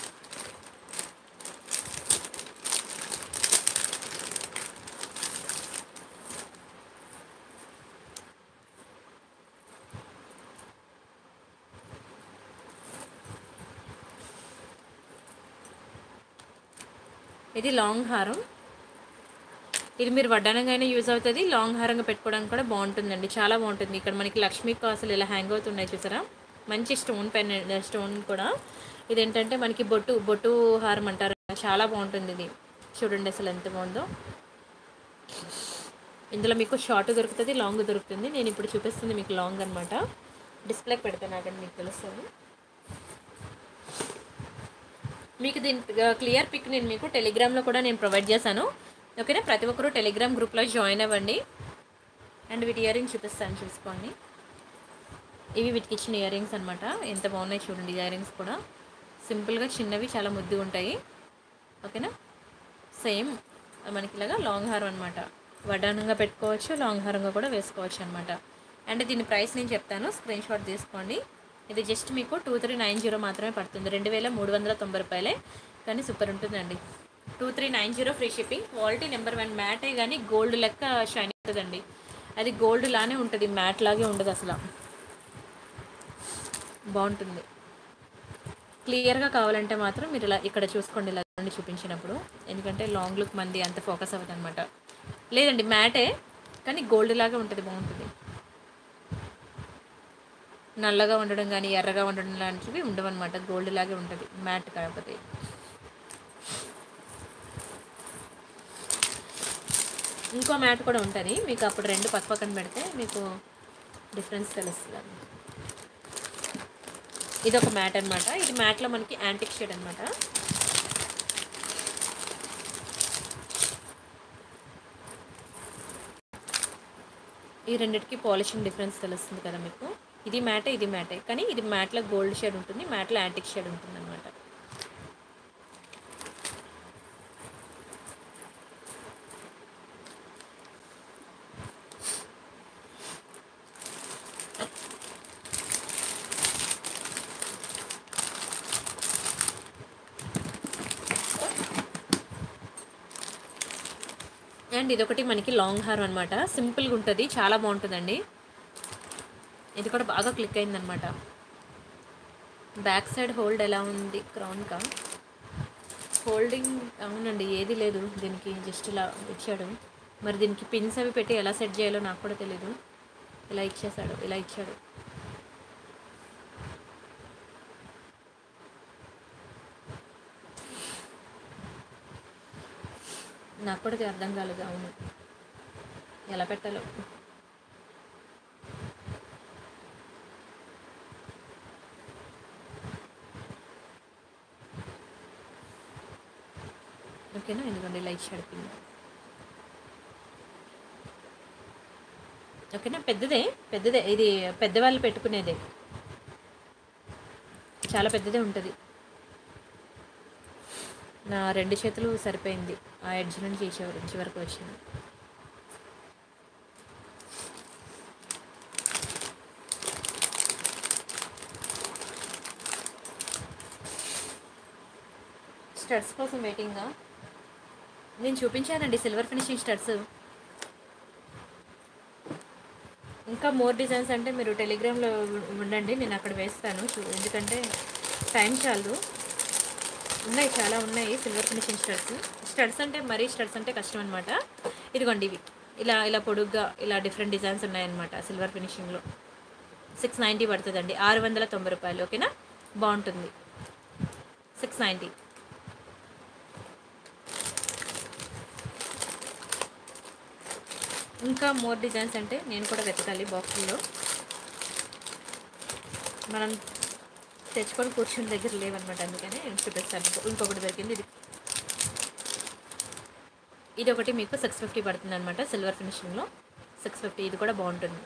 ఇది లాంగ్ హారం ఇది మీరు వడ్డానంగా అయినా యూజ్ అవుతుంది లాంగ్ హారంగా పెట్టుకోవడానికి కూడా బాగుంటుందండి చాలా బాగుంటుంది ఇక్కడ మనకి లక్ష్మీ కాసులు ఇలా హ్యాంగ్ అవుతున్నాయి చూసారా మంచి స్టోన్ పెన్ స్టోన్ కూడా ఇది ఏంటంటే మనకి బొట్టు బొట్టు హారం అంటారు చాలా బాగుంటుంది ఇది చూడండి అసలు ఎంత బాగుందో ఇందులో మీకు షార్ట్ దొరుకుతుంది లాంగ్ దొరుకుతుంది నేను ఇప్పుడు చూపిస్తుంది మీకు లాంగ్ అనమాట డిస్ప్లేకి పెడతాను నాకండి మీకు తెలుస్తుంది మీకు దీని క్లియర్ పిక్ నేను మీకు టెలిగ్రామ్లో కూడా నేను ప్రొవైడ్ చేశాను ఓకేనా ప్రతి ఒక్కరూ టెలిగ్రామ్ గ్రూప్లో జాయిన్ అవ్వండి అండ్ వీటి ఇయర్ రింగ్స్ చూపిస్తాను చూసుకోండి ఇవి వీటికి ఇచ్చిన ఇయర్ రింగ్స్ అనమాట ఎంత బాగున్నాయి చూడండి ఇయర్ రింగ్స్ కూడా సింపుల్గా చిన్నవి చాలా ముద్దుగా ఉంటాయి ఓకేనా సేమ్ మనకి ఇలాగా లాంగ్ హారం అనమాట వడ్డానంగా పెట్టుకోవచ్చు లాంగ్ హారంగా కూడా వేసుకోవచ్చు అనమాట అండ్ దీని ప్రైస్ నేను చెప్తాను స్క్రీన్ షాట్ తీసుకోండి ఇది జస్ట్ మీకు టూ త్రీ నైన్ జీరో మాత్రమే పడుతుంది రెండు వేల మూడు వందల తొంభై రూపాయలే కానీ సూపర్ ఉంటుందండి two three nine zero free shipping quality number one మ్యాటే కానీ గోల్డ్ లెక్క షైన్ ఉంటుందండి అది గోల్డ్ లానే ఉంటుంది మ్యాట్ లాగే ఉండదు అసలు బాగుంటుంది క్లియర్గా కావాలంటే మాత్రం మీరు ఇలా ఇక్కడ చూసుకోండి ఇలా నుండి చూపించినప్పుడు ఎందుకంటే లాంగ్ లుక్ మంది అంత ఫోకస్ అవ్వదు అనమాట లేదండి మ్యాటే కానీ గోల్డ్ లాగా ఉంటుంది బాగుంటుంది నల్లగా ఉండడం కానీ ఎర్రగా ఉండడం లాంటివి ఉండవన్నమాట గోల్డ్ లాగే ఉంటుంది మ్యాట్ కాకపోతే ఇంకో మ్యాట్ కూడా ఉంటుంది మీకు అప్పుడు రెండు పక్క పక్కన పెడితే మీకు డిఫరెన్స్ తెలుస్తుంది ఇది ఒక మ్యాట్ అనమాట ఇది మ్యాట్లో మనకి యాంటిక్ షేడ్ అనమాట ఈ రెండిటికి పాలిషింగ్ డిఫరెన్స్ తెలుస్తుంది కదా మీకు ఇది మ్యాటే ఇది మ్యాటే కానీ ఇది మ్యాట్లో గోల్డ్ షేడ్ ఉంటుంది మ్యాట్లో యాంటిక్ షేడ్ ఉంటుంది అనమాట అండ్ ఇదొకటి మనకి లాంగ్ హార్ అనమాట సింపుల్గా ఉంటుంది చాలా బాగుంటుందండి ఇది కూడా బాగా క్లిక్ అయిందనమాట బ్యాక్ సైడ్ హోల్డ్ ఎలా ఉంది క్రౌన్కా హోల్డింగ్ అవునండి ఏది లేదు దీనికి జస్ట్ ఇలా ఇచ్చాడు మరి దీనికి పిన్స్ అవి పెట్టి ఎలా సెట్ చేయాలో నాకు కూడా తెలీదు ఇలా ఇచ్చేసాడు ఇలా ఇచ్చాడు నాకు కూడా ఇది అర్థం కాలేదు అవును ఎలా పెట్టాలో ఓకేనా ఎందుకంటే ఇలా ఇచ్చాడు పిన్ ఓకేనా పెద్దదే పెద్దదే ఇది పెద్దవాళ్ళు పెట్టుకునేదే చాలా పెద్దదే ఉంటుంది నా రెండు చేతులు సరిపోయింది ఆ ఎడ్జ్ నుంచి ఈ చివరి ఎడ్జ్ వరకు వచ్చింది స్టడ్స్ కోసం వెయిటింగా నేను చూపించానండి సిల్వర్ ఫినిషింగ్ స్టడ్స్ ఇంకా మోర్ డిజైన్స్ అంటే మీరు టెలిగ్రామ్లో ఉండండి నేను అక్కడ వేస్తాను చూ- ఎందుకంటే టైం చాలు ఉన్నాయి చాలా ఉన్నాయి సిల్వర్ ఫినిషింగ్ స్టడ్స్ స్టడ్స్ అంటే మరీ స్టడ్స్ అంటే కష్టం అనమాట ఇదిగోండి ఇవి ఇలా ఇలా పొడుగ్గా ఇలా డిఫరెంట్ డిజైన్స్ ఉన్నాయన్నమాట సిల్వర్ ఫినిషింగ్లో సిక్స్ నైంటీ పడుతుందండి ఆరు వందల తొంభై రూపాయలు ఓకేనా బాగుంటుంది సిక్స్ నైంటీ ఇంకా మోర్ డిజైన్స్ అంటే నేను కూడా వెతకాలి బాక్సుల్లో మనం తెచ్చుకొని కూర్చుని దగ్గర లేవన్నమాట అందుకని నేను చూపిస్తాను ఇంకో- ఇంకొకటి దొరికింది ఇది ఇది ఒకటి మీకు సిక్స్ ఫిఫ్టీ పడుతుంది అనమాట సిల్వర్ ఫినిషింగ్లో సిక్స్ ఫిఫ్టీ ఇది కూడా బాగుంటుంది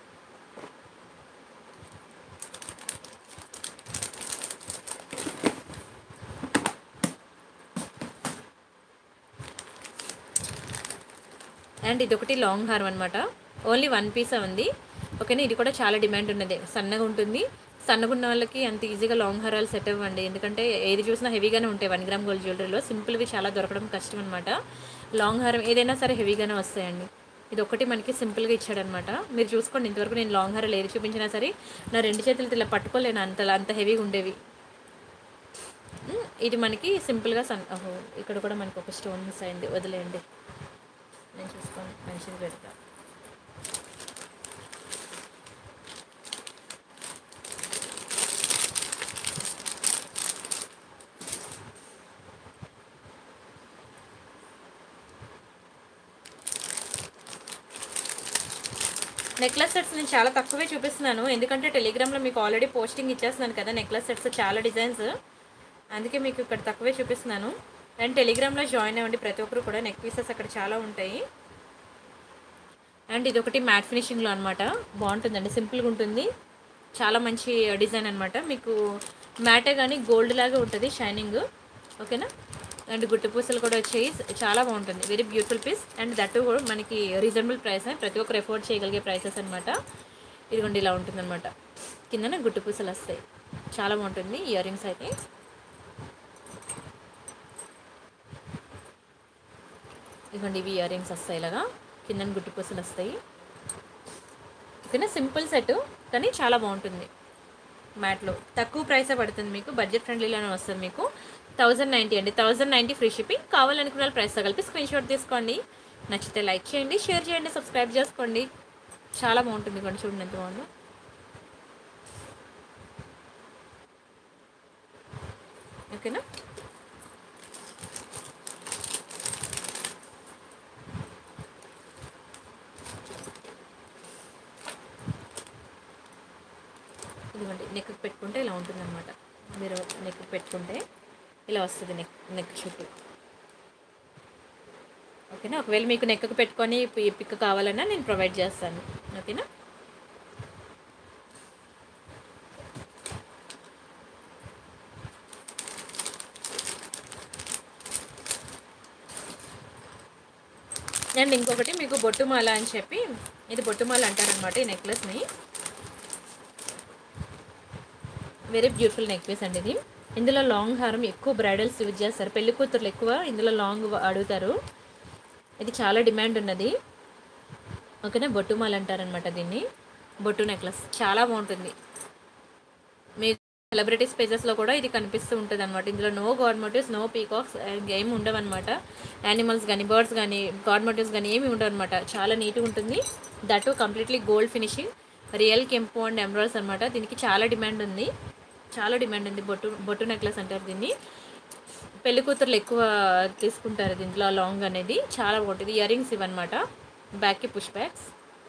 అండ్ ఇది ఒకటి లాంగ్ హార్మ్ అనమాట ఓన్లీ వన్ పీస్ ఉంది ఓకేనా ఇది కూడా చాలా డిమాండ్ ఉన్నది సన్నగా ఉంటుంది సన్నగా ఉన్న వాళ్ళకి అంత ఈజీగా లాంగ్ హారాలు సెట్ అవ్వండి ఎందుకంటే ఏది చూసినా హెవీగానే ఉంటాయి వన్ గ్రామ్ గోల్డ్ జ్యువెలరీలో సింపుల్వి చాలా దొరకడం కష్టం అనమాట లాంగ్ హారం ఏదైనా సరే హెవీగానే వస్తాయండి ఇది ఒకటి మనకి సింపుల్గా ఇచ్చాడనమాట మీరు చూసుకోండి ఇంతవరకు నేను లాంగ్ హారాలు ఏది చూపించినా సరే నా రెండు చేతులతో ఇలా పట్టుకోలేను అంత అంత హెవీగా ఉండేవి ఉమ్, ఇది మనకి సింపుల్గా సన్ ఓహో ఇక్కడ కూడా మనకి ఒక స్టోన్ మిస్ అయింది వదిలేయండి నేను చూస్తాను మంచిది పెడతా నెక్లెస్ సెట్స్ నేను చాలా తక్కువే చూపిస్తున్నాను ఎందుకంటే టెలిగ్రామ్లో మీకు ఆల్రెడీ పోస్టింగ్ ఇచ్చేస్తున్నాను కదా నెక్లెస్ సెట్స్ చాలా డిజైన్స్ అందుకే మీకు ఇక్కడ తక్కువే చూపిస్తున్నాను అండ్ టెలిగ్రామ్లో జాయిన్ అవ్వండి ప్రతి ఒక్కరు కూడా నెక్ పీసెస్ అక్కడ చాలా ఉంటాయి అండ్ ఇది ఒకటి మ్యాట్ ఫినిషింగ్లో అనమాట బాగుంటుందండి సింపుల్గా ఉంటుంది చాలా మంచి డిజైన్ అనమాట మీకు మ్యాటే కానీ గోల్డ్ లాగా ఉంటుంది షైనింగ్ ఓకేనా అండ్ గుట్టు పూసలు కూడా వచ్చాయి చాలా బాగుంటుంది very beautiful piece and that కూడా మనకి రీజనబుల్ ప్రైస్ ప్రతి ఒక్కరు ఎఫోర్డ్ చేయగలిగే ప్రైసెస్ అనమాట ఇదిగోండి ఇలా ఉంటుందన్నమాట కిందన గుట్టు పూసలు వస్తాయి చాలా బాగుంటుంది ఇయర్ రింగ్స్ అయితే ఇదిగోండి ఇవి ఇయర్ రింగ్స్ వస్తాయి ఇలాగా కింద గుట్టు పూసలు వస్తాయి ఓకేనా సింపుల్ సెట్ కానీ చాలా బాగుంటుంది మ్యాట్లో తక్కువ ప్రైసే పడుతుంది మీకు బడ్జెట్ ఫ్రెండ్లీలోనే వస్తుంది మీకు థౌజండ్ నైంటీ అండి థౌజండ్ నైంటీ ఫ్రీ షిప్పింగ్ కావాలనుకున్న వాళ్ళు ప్రైస్తో కలిపి స్క్రీన్ షాట్ తీసుకోండి నచ్చితే లైక్ చేయండి షేర్ చేయండి సబ్స్క్రైబ్ చేసుకోండి చాలా బాగుంటుంది కొంచెం చూడండి ఎంత బాగుందో ఓకేనా ఇదిగోండి నెక్ పెట్టుకుంటే ఇలా ఉంటుంది అనమాట మీరు నెక్ పెట్టుకుంటే ఇలా వస్తుంది నెక్ నెక్ చుట్టూ ఓకేనా ఒకవేళ మీకు నెక్కు పెట్టుకొని పి- పిక్ కావాలన్నా నేను ప్రొవైడ్ చేస్తాను ఓకేనా అండ్ ఇంకొకటి మీకు బొట్టుమాల అని చెప్పి ఇది బొట్టుమాల అంటారనమాట ఈ నెక్లెస్ని వెరీ బ్యూటిఫుల్ నెక్ పీస్ అండి ఇది ఇందులో లాంగ్ హారం ఎక్కువ బ్రైడల్స్ యూజ్ చేస్తారు పెళ్లి కూతుర్లు ఎక్కువ ఇందులో లాంగ్ అడుగుతారు ఇది చాలా డిమాండ్ ఉన్నది ఓకేనా బొట్టుమాల అంటారనమాట దీన్ని బొట్టు నెక్లెస్ చాలా బాగుంటుంది మీకు సెలబ్రిటీస్ పేజెస్లో కూడా ఇది కనిపిస్తూ ఉంటుంది అనమాట ఇందులో no god motifs no peacocks ఏమి ఉండవు అనమాట యానిమల్స్ కానీ బర్డ్స్ కానీ గాడ్ మోటివ్స్ కానీ ఏమి ఉండవు అనమాట చాలా నీట్గా ఉంటుంది that completely gold finishing real కెంపు అండ్ ఎమరాల్స్ అనమాట దీనికి చాలా డిమాండ్ ఉంది చాలా డిమాండ్ ఉంది బొట్టు బొట్టు నెక్లెస్ అంటారు దీన్ని పెళ్లి కూతుర్లు ఎక్కువ తీసుకుంటారు దీంట్లో లాంగ్ అనేది చాలా బాగుంటుంది ఇయర్ రింగ్స్ ఇవన్నమాట బ్యాక్కి పుష్ బ్యాగ్స్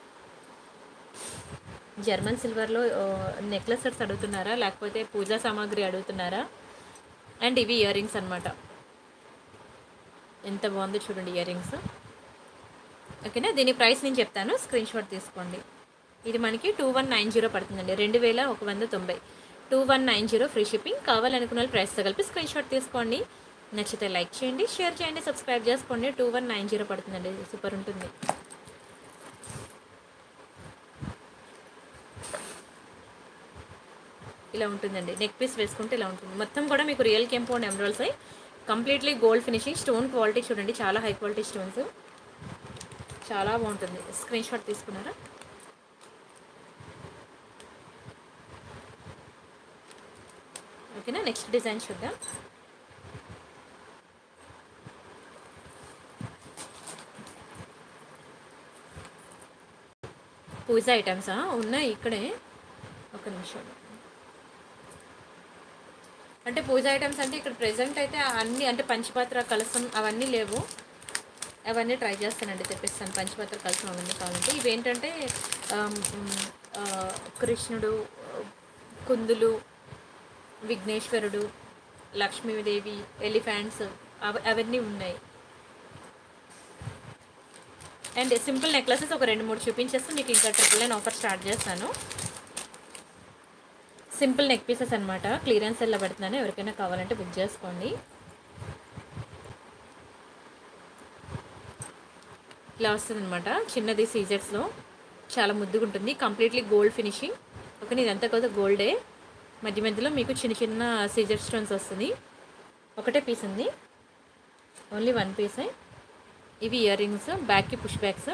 జర్మన్ సిల్వర్లో నెక్లెస్ సెట్స్ అడుగుతున్నారా లేకపోతే పూజా సామాగ్రి అడుగుతున్నారా అండ్ ఇవి ఇయర్ రింగ్స్ అనమాట ఎంత బాగుందో చూడండి ఇయర్ రింగ్స్ ఓకేనా దీని ప్రైస్ నేను చెప్తాను స్క్రీన్ షాట్ తీసుకోండి ఇది మనకి టూ వన్ నైన్ జీరో పడుతుందండి రెండు వేల ఒక వంద తొంభై two one nine zero free shipping కావాలనుకున్న వాళ్ళు ప్రైస్తో కలిపి స్క్రీన్ షాట్ తీసుకోండి నచ్చితే లైక్ చేయండి షేర్ చేయండి సబ్స్క్రైబ్ చేసుకోండి టూ వన్ నైన్ జీరో పడుతుందండి సూపర్ ఉంటుంది ఇలా ఉంటుందండి నెక్ పీస్ వేసుకుంటే ఇలా ఉంటుంది మొత్తం కూడా మీకు రియల్ కెంపౌండ్ ఎమరాల్స్ అయి completely gold finishing stone quality చూడండి చాలా హై క్వాలిటీ స్టోన్స్ చాలా బాగుంటుంది స్క్రీన్ షాట్ తీసుకున్నారా ఓకేనా నెక్స్ట్ డిజైన్ చూద్దాం పూజ ఐటమ్సా ఉన్నాయి ఇక్కడే ఒక నిమిషం అంటే పూజ ఐటమ్స్ అంటే ఇక్కడ ప్రెసెంట్ అయితే అన్ని అంటే పంచపాత్ర కలసం అవన్నీ లేవు అవన్నీ ట్రై చేస్తానండి తెప్పిస్తాను పంచపాత్ర కలసం అవన్నీ కావాలంటే ఇవి ఏంటంటే ఆమ్, ఉమ్, ఆ, కృష్ణుడు కుందులు విఘ్నేశ్వరుడు లక్ష్మీదేవి ఎలిఫెంట్స్ అవ అవన్నీ ఉన్నాయి అండ్ సింపుల్ నెక్లెసెస్ ఒక రెండు మూడు చూపించేస్తే మీకు ఇంకా ట్రిపుల్ నైన్ ఆఫర్ స్టార్ట్ చేస్తాను సింపుల్ నెక్ పీసెస్ అనమాట క్లియరెన్స్ ఎలా పెడుతున్నాను ఎవరికైనా కావాలంటే బుక్ చేసుకోండి ఇలా వస్తుంది అనమాట చిన్నది సీజర్స్లో చాలా ముద్దుగా ఉంటుంది కంప్లీట్లీ గోల్డ్ ఫినిషింగ్ ఓకే ఇదంతా కూడా గోల్డే మధ్య మధ్యలో మీకు చిన్న చిన్న సీజర్ స్టోన్స్ వస్తుంది ఒకటే పీస్ ఉంది ఓన్లీ వన్ పీసే ఇవి ఇయర్ రింగ్స్ బ్యాక్కి పుష్ బ్యాగ్స్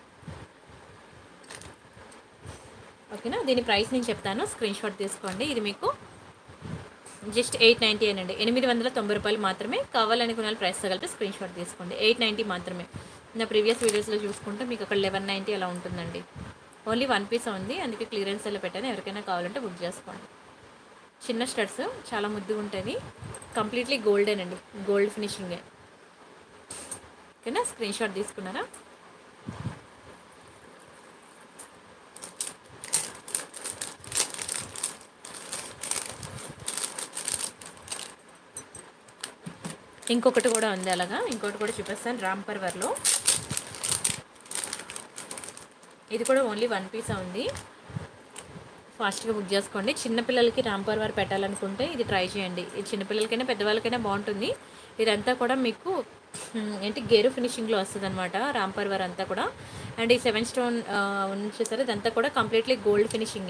ఓకేనా దీని ప్రైస్ నేను చెప్తాను స్క్రీన్ షాట్ తీసుకోండి ఇది మీకు జస్ట్ ఎయిట్ నైంటీ అండి ఎనిమిది వందల తొంభై రూపాయలు మాత్రమే కావాలనుకున్న వాళ్ళు ప్రైస్తో కలిపి స్క్రీన్ షాట్ తీసుకోండి ఎయిట్ నైంటీ మాత్రమే నా ప్రీవియస్ వీడియోస్లో చూసుకుంటే మీకు అక్కడ లెవెన్ నైంటీ అలా ఉంటుందండి ఓన్లీ వన్ పీస్ ఉంది అందుకే క్లియరెన్స్ ఎలా పెట్టాను ఎవరికైనా కావాలంటే బుక్ చేసుకోండి చిన్న స్టడ్స్ చాలా ముద్దుగా ఉంటుంది కంప్లీట్లీ గోల్డేనండి గోల్డ్ ఫినిషింగే ఓకేనా స్క్రీన్ షాట్ తీసుకున్నారా ఇంకొకటి కూడా ఉంది అలాగా ఇంకొకటి కూడా చూపిస్తాను రాంపర్వర్లో ఇది కూడా ఓన్లీ వన్ పీస్ ఉంది ఫాస్ట్గా బుక్ చేసుకోండి చిన్నపిల్లలకి రాంపర్వర్ పెట్టాలనుకుంటే ఇది ట్రై చేయండి ఇది చిన్నపిల్లలకైనా పెద్దవాళ్ళకైనా బాగుంటుంది ఇదంతా కూడా మీకు మ్, ఏంటి గేరు ఫినిషింగ్లో వస్తుంది అనమాట రాంపర్వర్ అంతా కూడా అండ్ ఈ సెవెన్ స్టోన్ చూసారు ఇదంతా కూడా కంప్లీట్లీ గోల్డ్ ఫినిషింగే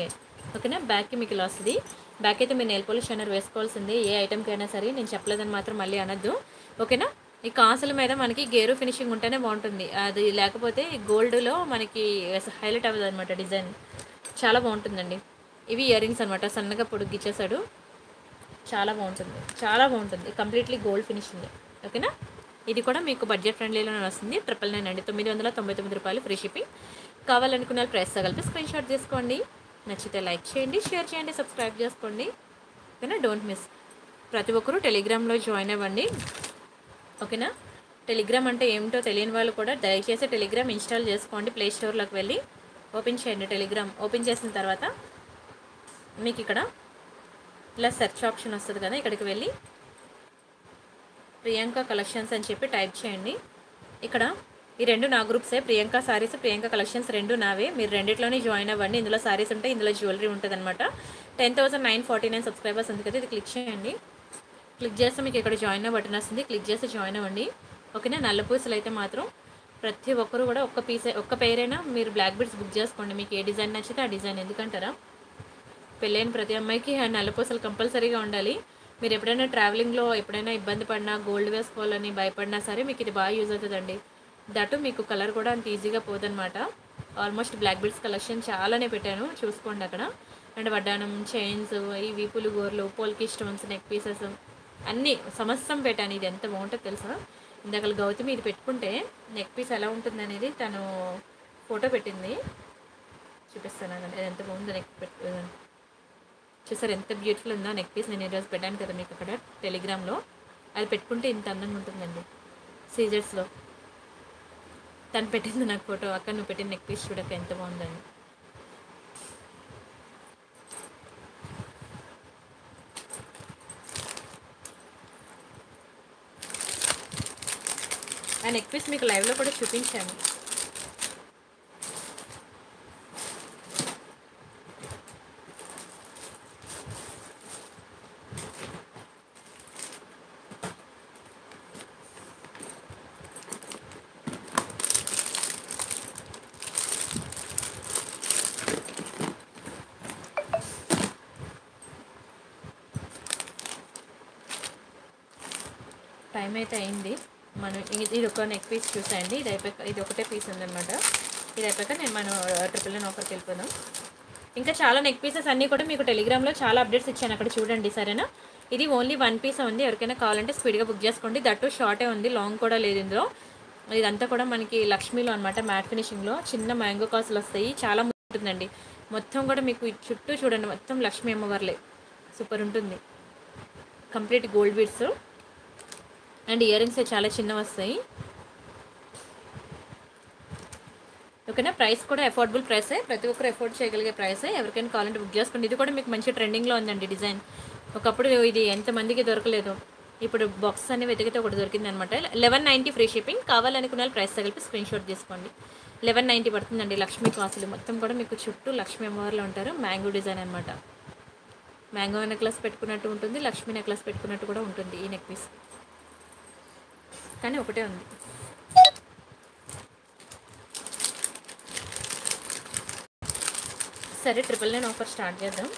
ఓకేనా బ్యాక్కి మీకు ఇలా వస్తుంది బ్యాక్ అయితే మీరు నెయిల్ పాలిష్ షైనర్ వేసుకోవాల్సిందే ఏ ఐటమ్కి అయినా సరే నేను చెప్పలేదని మాత్రం మళ్ళీ అనొద్దు ఓకేనా ఈ కాసుల మీద మనకి గేరు ఫినిషింగ్ ఉంటేనే బాగుంటుంది అది లేకపోతే గోల్డ్లో మనకి హైలైట్ అవ్వదు అనమాట డిజైన్ చాలా బాగుంటుందండి ఇవి ఇయర్ రింగ్స్ అనమాట సన్నగా పొడుగిచ్చేసాడు చాలా బాగుంటుంది చాలా బాగుంటుంది కంప్లీట్లీ గోల్డ్ ఫినిషింగ్ ఓకేనా ఇది కూడా మీకు బడ్జెట్ ఫ్రెండ్లీలోనే వస్తుంది ట్రిపుల్ నైన్ అండి తొమ్మిది వందల తొంభై తొమ్మిది రూపాయలు ఫ్రీ షిప్పింగ్ కావాలనుకున్న ప్రైస్ కలిపి స్క్రీన్ షాట్ చేసుకోండి నచ్చితే లైక్ చేయండి షేర్ చేయండి సబ్స్క్రైబ్ చేసుకోండి ఓకేనా డోంట్ మిస్ ప్రతి ఒక్కరూ టెలిగ్రామ్లో జాయిన్ అవ్వండి ఓకేనా టెలిగ్రామ్ అంటే ఏమిటో తెలియని వాళ్ళు కూడా దయచేసి టెలిగ్రామ్ ఇన్స్టాల్ చేసుకోండి ప్లే స్టోర్లోకి వెళ్ళి ఓపెన్ చేయండి టెలిగ్రామ్ ఓపెన్ చేసిన తర్వాత మీకు ఇక్కడ ఇలా సెర్చ్ ఆప్షన్ వస్తుంది కదా ఇక్కడికి వెళ్ళి ప్రియాంక కలెక్షన్స్ అని చెప్పి టైప్ చేయండి ఇక్కడ ఈ రెండు నా గ్రూప్సే ప్రియాంక సారీస్ ప్రియాంక కలెక్షన్స్ రెండు నావే మీరు రెండిట్లోనే జాయిన్ అవ్వండి ఇందులో సారీస్ ఉంటాయి ఇందులో జ్యువెలరీ ఉంటుంది అనమాట ten thousand nine forty nine subscribers ఉంది కదా ఇది క్లిక్ చేయండి క్లిక్ చేస్తే మీకు ఇక్కడ జాయిన్ బటన్ వస్తుంది క్లిక్ చేస్తే జాయిన్ అవ్వండి ఓకేనా నల్ల పూసలు అయితే మాత్రం ప్రతి ఒక్కరు కూడా ఒక్క పీసే ఒక్క పేరైనా మీరు బ్లాక్ బీడ్స్ బుక్ చేసుకోండి మీకు ఏ డిజైన్ నచ్చితే ఆ డిజైన్ ఎందుకంటారా పెళ్ళైన ప్రతి అమ్మాయికి ఆ నల్లపూసలు కంపల్సరీగా ఉండాలి మీరు ఎప్పుడైనా ట్రావెలింగ్లో ఎప్పుడైనా ఇబ్బంది పడినా గోల్డ్ వేసుకోవాలని భయపడినా సరే మీకు ఇది బాగా యూజ్ అవుతుందండి దట్టు మీకు కలర్ కూడా అంత ఈజీగా పోదనమాట ఆల్మోస్ట్ బ్లాక్ బీడ్స్ కలెక్షన్ చాలానే పెట్టాను చూసుకోండి అక్కడ అండ్ వడ్డానం చైన్స్ ఈ వీపులు గోర్లు పోల్కి స్టోన్స్ నెక్ పీసెస్ అన్నీ సమస్తం పెట్టాను ఇది ఎంత బాగుంటుందో తెలుసా ఇందాక గౌతమి ఇది పెట్టుకుంటే నెక్ పీస్ ఎలా ఉంటుంది అనేది తను ఫోటో పెట్టింది చూపిస్తాను అది ఎంత బాగుందో నెక్ పెట్టు చూసారు ఎంత బ్యూటిఫుల్ ఉందో నెక్ పీస్ నేను ఈరోజు పెట్టాను కదా మీకు అక్కడ టెలిగ్రామ్లో అది పెట్టుకుంటే ఇంత అందంగా ఉంటుందండి సీజర్స్లో తను పెట్టింది నాకు ఫోటో అక్కడ నువ్వు పెట్టిన నెక్ పీస్ చూడక ఎంత బాగుందని ఆ నెక్ పీస్ మీకు లైవ్లో కూడా చూపించాను టైం అయితే అయింది మనం ఇది ఇది ఒక నెక్ పీస్ చూసాయండి ఇది అయిపోయాక ఇది ఒకటే పీస్ ఉందన్నమాట ఇది అయిపోయాక నేను మనం ట్రిపుల్ నైన్ ఆఫర్కి వెళ్ళిపోదాం ఇంకా చాలా నెక్ పీసెస్ అన్నీ కూడా మీకు టెలిగ్రామ్లో చాలా అప్డేట్స్ ఇచ్చాను అక్కడ చూడండి సరేనా ఇది ఓన్లీ వన్ పీస్ ఉంది ఎవరికైనా కావాలంటే స్పీడ్గా బుక్ చేసుకోండి దట్టు షార్టే ఉంది లాంగ్ కూడా లేదు ఇందులో ఇదంతా కూడా మనకి లక్ష్మీలో అనమాట మ్యాట్ ఫినిషింగ్లో చిన్న మ్యాంగో కాసులు వస్తాయి చాలా ఉంటుందండి మొత్తం కూడా మీకు ఈ చుట్టూ చూడండి మొత్తం లక్ష్మీ అమ్మవార్లే సూపర్ ఉంటుంది complete gold beads and ear rings చాలా చిన్నవి వస్తాయి ఓకేనా ప్రైస్ కూడా అఫోర్డబుల్ ప్రైసే ప్రతి ఒక్కరు అఫోర్డ్ చేయగలిగే ప్రైసే ఎవరికైనా కావాలంటే బుక్ చేసుకోండి ఇది కూడా మీకు మంచి ట్రెండింగ్లో ఉందండి డిజైన్ ఒకప్పుడు ఇది ఎంతమందికి దొరకలేదు ఇప్పుడు బాక్స్ అన్ని వెతికితే ఒకటి దొరికింది అనమాట లెవెన్ నైంటీ ఫ్రీ షిప్పింగ్ కావాలనుకున్న వాళ్ళు ప్రైస్ తగిలిపి స్క్రీన్ షాట్ తీసుకోండి లెవెన్ నైంటీ పడుతుందండి లక్ష్మీ కాసులు మొత్తం కూడా మీకు చుట్టూ లక్ష్మీ అమ్మవారిలో ఉంటారు మ్యాంగో డిజైన్ అనమాట మ్యాంగో నెక్లెస్ పెట్టుకున్నట్టు ఉంటుంది లక్ష్మీ నెక్లెస్ పెట్టుకున్నట్టు కూడా ఉంటుంది ఈ నెక్ పీస్ కానీ ఒకటే ఉంది సరే ట్రిపుల్ నైన్ ఆఫర్ స్టార్ట్ చేద్దాం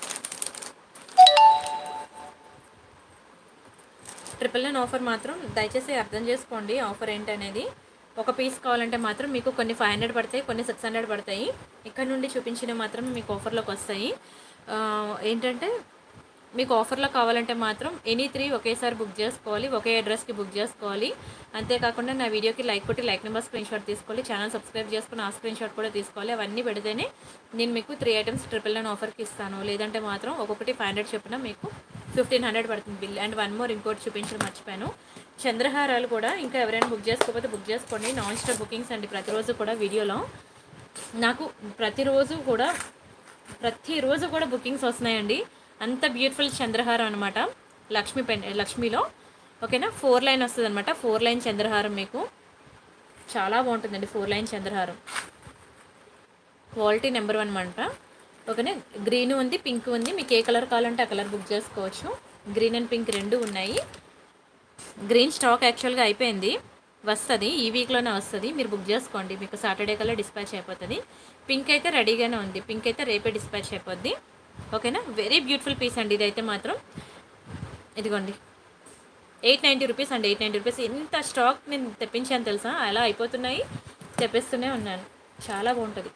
ట్రిపుల్ నైన్ ఆఫర్ మాత్రం దయచేసి అర్థం చేసుకోండి ఆఫర్ ఏంటనేది ఒక పీస్ కావాలంటే మాత్రం మీకు కొన్ని ఫైవ్ హండ్రెడ్ పడతాయి కొన్ని సిక్స్ హండ్రెడ్ పడతాయి ఇక్కడ నుండి చూపించిన మాత్రం మీకు ఆఫర్లోకి వస్తాయి ఆ, ఏంటంటే మీకు ఆఫర్లో కావాలంటే మాత్రం ఎనీ త్రీ ఒకేసారి బుక్ చేసుకోవాలి ఒకే అడ్రస్కి బుక్ చేసుకోవాలి అంతేకాకుండా నా వీడియోకి లైక్ కొట్టి లైక్ నెంబర్ స్క్రీన్ షాట్ తీసుకోవాలి ఛానల్ సబ్స్క్రైబ్ చేసుకుని ఆ స్క్రీన్ షాట్ కూడా తీసుకోవాలి అవన్నీ పెడితేనే నేను మీకు త్రీ ఐటమ్స్ ట్రిపుల్ నైన్ ఆఫర్కి ఇస్తాను లేదంటే మాత్రం ఒక్కొక్కటి ఫైవ్ హండ్రెడ్ చొప్పున మీకు ఫిఫ్టీన్ హండ్రెడ్ పడుతుంది బిల్ అండ్ వన్ మోర్ ఇంకోటి చూపించడం మర్చిపోయాను చంద్రహారాలు కూడా ఇంకా ఎవరైనా బుక్ చేసుకోకపోతే బుక్ చేసుకోండి నాన్ స్టాప్ బుకింగ్స్ అండి ప్రతిరోజు కూడా వీడియోలో నాకు ప్రతిరోజు కూడా ప్రతిరోజు కూడా బుకింగ్స్ వస్తున్నాయండి అంత బ్యూటిఫుల్ చంద్రహారం అనమాట లక్ష్మీ పెన్ లక్ష్మీలో ఓకేనా ఫోర్ లైన్ వస్తుంది అనమాట ఫోర్ లైన్ చంద్రహారం మీకు చాలా బాగుంటుందండి ఫోర్ లైన్ చంద్రహారం క్వాలిటీ నెంబర్ వన్ అనమాట ఓకేనా గ్రీన్ ఉంది పింక్ ఉంది మీకు ఏ కలర్ కావాలంటే ఆ కలర్ బుక్ చేసుకోవచ్చు గ్రీన్ అండ్ పింక్ రెండు ఉన్నాయి గ్రీన్ స్టాక్ యాక్చువల్గా అయిపోయింది వస్తుంది ఈ వీక్లోనే వస్తుంది మీరు బుక్ చేసుకోండి మీకు సాటర్డే కల్లా డిస్పాచ్ అయిపోతుంది పింక్ అయితే రెడీగానే ఉంది పింక్ అయితే రేపే డిస్పాచ్ అయిపోద్ది ఓకేనా వెరీ బ్యూటిఫుల్ పీస్ అండి ఇదైతే మాత్రం ఇదిగోండి ఎయిట్ నైంటీ రూపీస్ అండి ఎయిట్ నైంటీ రూపీస్ ఇంత స్టాక్ నేను తెప్పించాను తెలుసా అలా అయిపోతున్నాయి తెప్పిస్తూనే ఉన్నాను చాలా బాగుంటుంది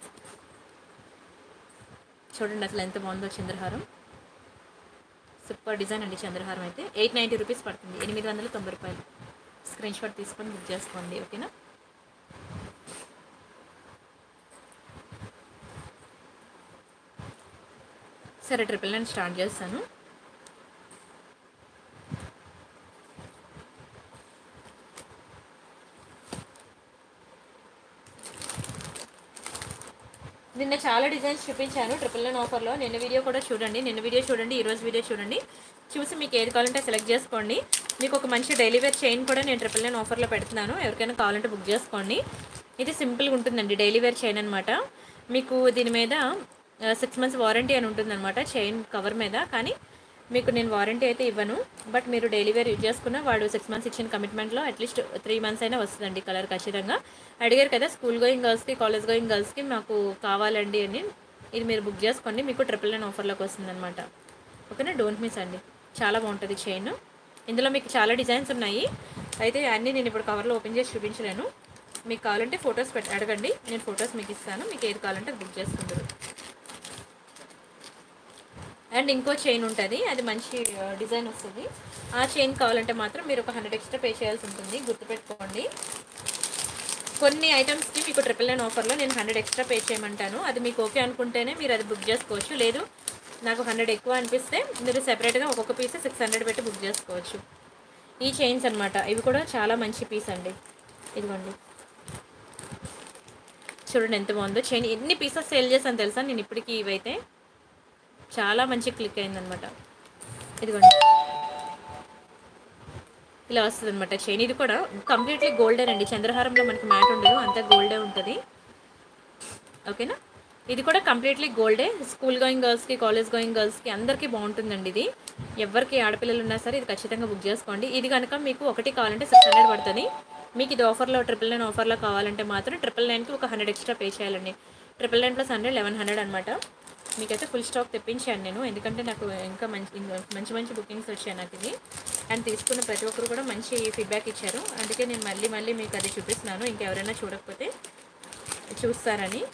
చూడండి అసలు ఎంత బాగుందో చంద్రహారం సూపర్ డిజైన్ అండి చంద్రహారం అయితే ఎయిట్ నైంటీ రూపీస్ పడుతుంది ఎనిమిది వందల తొంభై రూపాయలు స్క్రీన్ షాట్ తీసుకొని బుక్ చేసుకోండి ఓకేనా సరే ట్రిపుల్ నైన్ స్టార్ట్ చేస్తాను నిన్న చాలా డిజైన్స్ చూపించాను ట్రిపుల్ నైన్ ఆఫర్లో నిన్న వీడియో కూడా చూడండి నిన్న వీడియో చూడండి ఈ రోజు వీడియో చూడండి చూసి మీకు ఏది కావాలంటే సెలెక్ట్ చేసుకోండి మీకు ఒక మంచి డైలీ వేర్ చైన్ కూడా నేను ట్రిపుల్ నైన్ ఆఫర్లో పెడుతున్నాను ఎవరికైనా కావాలంటే బుక్ చేసుకోండి ఇది సింపుల్గా ఉంటుందండి డైలీ వేర్ చైన్ అనమాట మీకు దీని మీద సిక్స్ మంత్స్ వారంటీ అని ఉంటుందన్నమాట చైన్ కవర్ మీద కానీ మీకు నేను వారంటీ అయితే ఇవ్వను బట్ మీరు డైలీ వేర్ యూజ్ చేసుకున్న వాడు సిక్స్ మంత్స్ ఇచ్చిన కమిట్మెంట్లో అట్లీస్ట్ త్రీ మంత్స్ అయినా వస్తుందండి కలర్ ఖచ్చితంగా అడిగారు కదా స్కూల్ గోయింగ్ గర్ల్స్కి కాలేజ్ గోయింగ్ గర్ల్స్కి మాకు కావాలండి అని ఇది మీరు బుక్ చేసుకోండి మీకు ట్రిపుల్ నైన్ ఆఫర్లోకి వస్తుందన్నమాట ఓకేనా డోంట్ మిస్ అండి చాలా బాగుంటుంది చైన్ ఇందులో మీకు చాలా డిజైన్స్ ఉన్నాయి అయితే అన్నీ నేను ఇప్పుడు కవర్లో ఓపెన్ చేసి చూపించలేను మీకు కావాలంటే ఫొటోస్ పెట్టి అడగండి నేను ఫొటోస్ మీకు ఇస్తాను మీకు ఏది కావాలంటే అది బుక్ చేసుకుంటారు అండ్ ఇంకో చైన్ ఉంటుంది అది మంచి డిజైన్ వస్తుంది ఆ చైన్ కావాలంటే మాత్రం మీరు ఒక హండ్రెడ్ ఎక్స్ట్రా పే చేయాల్సి ఉంటుంది గుర్తుపెట్టుకోండి కొన్ని ఐటమ్స్కి మీకు ట్రిపుల్ నైన్ ఆఫర్లో నేను హండ్రెడ్ ఎక్స్ట్రా పే చేయమంటాను అది మీకు ఓకే అనుకుంటేనే మీరు అది బుక్ చేసుకోవచ్చు లేదు నాకు హండ్రెడ్ ఎక్కువ అనిపిస్తే మీరు సెపరేట్గా ఒక్కొక్క పీస్ సిక్స్ హండ్రెడ్ పెట్టి బుక్ చేసుకోవచ్చు ఈ చైన్స్ అనమాట ఇవి కూడా చాలా మంచి పీస్ అండి ఇదిగోండి చూడండి ఎంత బాగుందో చైన్ ఎన్ని పీసెస్ సేల్ చేశాను తెలుసా నేను ఇప్పటికీ ఇవైతే చాలా మంచి క్లిక్ అయిందనమాట ఇదిగోండి ఇలా వస్తుంది అనమాట చైన్ ఇది కూడా కంప్లీట్లీ గోల్డెన్ అండి చంద్రహారంలో మనకి మ్యాట్ ఉండదు అంతా గోల్డే ఉంటుంది ఓకేనా ఇది కూడా కంప్లీట్లీ గోల్డే స్కూల్ గోయింగ్ గర్ల్స్కి కాలేజ్ గోయింగ్ గర్ల్స్కి అందరికీ బాగుంటుందండి ఇది ఎవరికి ఆడపిల్లలు ఉన్నా సరే ఇది ఖచ్చితంగా బుక్ చేసుకోండి ఇది కనుక మీకు ఒకటి కావాలంటే సిక్స్ హండ్రెడ్ పడుతుంది మీకు ఇది ఆఫర్లో ట్రిపుల్ నైన్ ఆఫర్లో కావాలంటే మాత్రం ట్రిపుల్ నైన్కి ఒక హండ్రెడ్ ఎక్స్ట్రా పే చేయాలండి triple nine plus hundred eleven hundred అనమాట మీకైతే ఫుల్ స్టాక్ తెప్పించాను నేను ఎందుకంటే నాకు ఇంకా మంచి ఇంకా మంచి మంచి బుకింగ్స్ వచ్చాయి నాకు ఇది అండ్ తీసుకున్న ప్రతి ఒక్కరు కూడా మంచి ఫీడ్బ్యాక్ ఇచ్చారు అందుకే నేను మళ్ళీ మళ్ళీ మీకు అది చూపిస్తున్నాను ఇంకెవరైనా చూడకపోతే చూస్తారని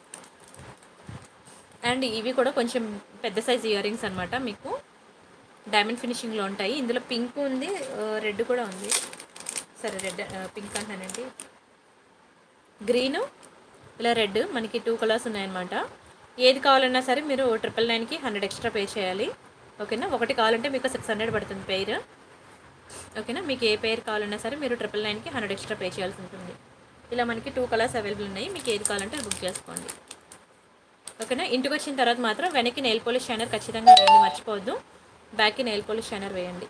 అండ్ ఇవి కూడా కొంచెం పెద్ద సైజ్ ఇయర్ రింగ్స్ అనమాట మీకు డైమండ్ ఫినిషింగ్లో ఉంటాయి ఇందులో పింక్ ఉంది రెడ్ కూడా ఉంది సరే రెడ్ పింక్ అంటానండి గ్రీను ఇలా రెడ్ మనకి టూ కలర్స్ ఉన్నాయన్నమాట ఏది కావాలన్నా సరే మీరు ట్రిపుల్ నైన్కి హండ్రెడ్ ఎక్స్ట్రా పే చేయాలి ఓకేనా ఒకటి కావాలంటే మీకు సిక్స్ హండ్రెడ్ పడుతుంది పెయిర్ ఓకేనా మీకు ఏ పేర్ కావాలన్నా సరే మీరు ట్రిపుల్ నైన్కి హండ్రెడ్ ఎక్స్ట్రా పే చేయాల్సి ఉంటుంది ఇలా మనకి టూ కలర్స్ అవైలబుల్ ఉన్నాయి మీకు ఏది కావాలంటే అది బుక్ చేసుకోండి ఓకేనా ఇంటికి వచ్చిన తర్వాత మాత్రం వెనక్కి నెయిల్ పోలిష్ షైనర్ ఖచ్చితంగా వేయండి మర్చిపోవద్దు బ్యాక్కి నెయిల్ పోలిష్ షైనర్ వేయండి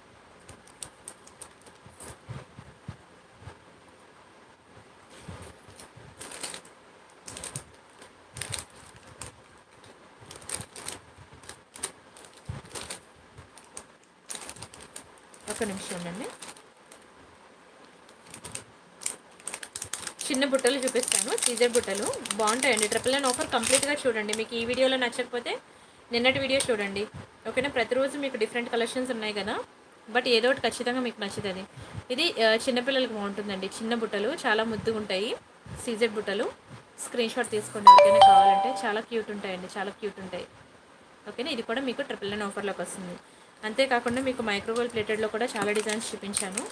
ఒక నిమిషం ఉండండి చిన్న బుట్టలు చూపిస్తాను సీజర్ బుట్టలు బాగుంటాయండి ట్రిపుల్ నైన్ ఆఫర్ కంప్లీట్గా చూడండి మీకు ఈ వీడియోలో నచ్చకపోతే నిన్నటి వీడియో చూడండి ఓకేనా ప్రతిరోజు మీకు డిఫరెంట్ కలెక్షన్స్ ఉన్నాయి కదా బట్ ఏదో ఒకటి ఖచ్చితంగా మీకు నచ్చుతుంది ఇది ఆ, చిన్నపిల్లలకి బాగుంటుందండి చిన్న బుట్టలు చాలా ముద్దుగా ఉంటాయి సీజర్ బుట్టలు స్క్రీన్ షాట్ తీసుకోండి ఎవరికైనా కావాలంటే చాలా క్యూట్ ఉంటాయండి చాలా క్యూట్ ఉంటాయి ఓకేనా ఇది కూడా మీకు ట్రిపుల్ నైన్ ఆఫర్లోకి వస్తుంది అంతేకాకుండా మీకు మైక్రోవేవ్ ప్లేటెడ్లో కూడా చాలా డిజైన్స్ చూపించాను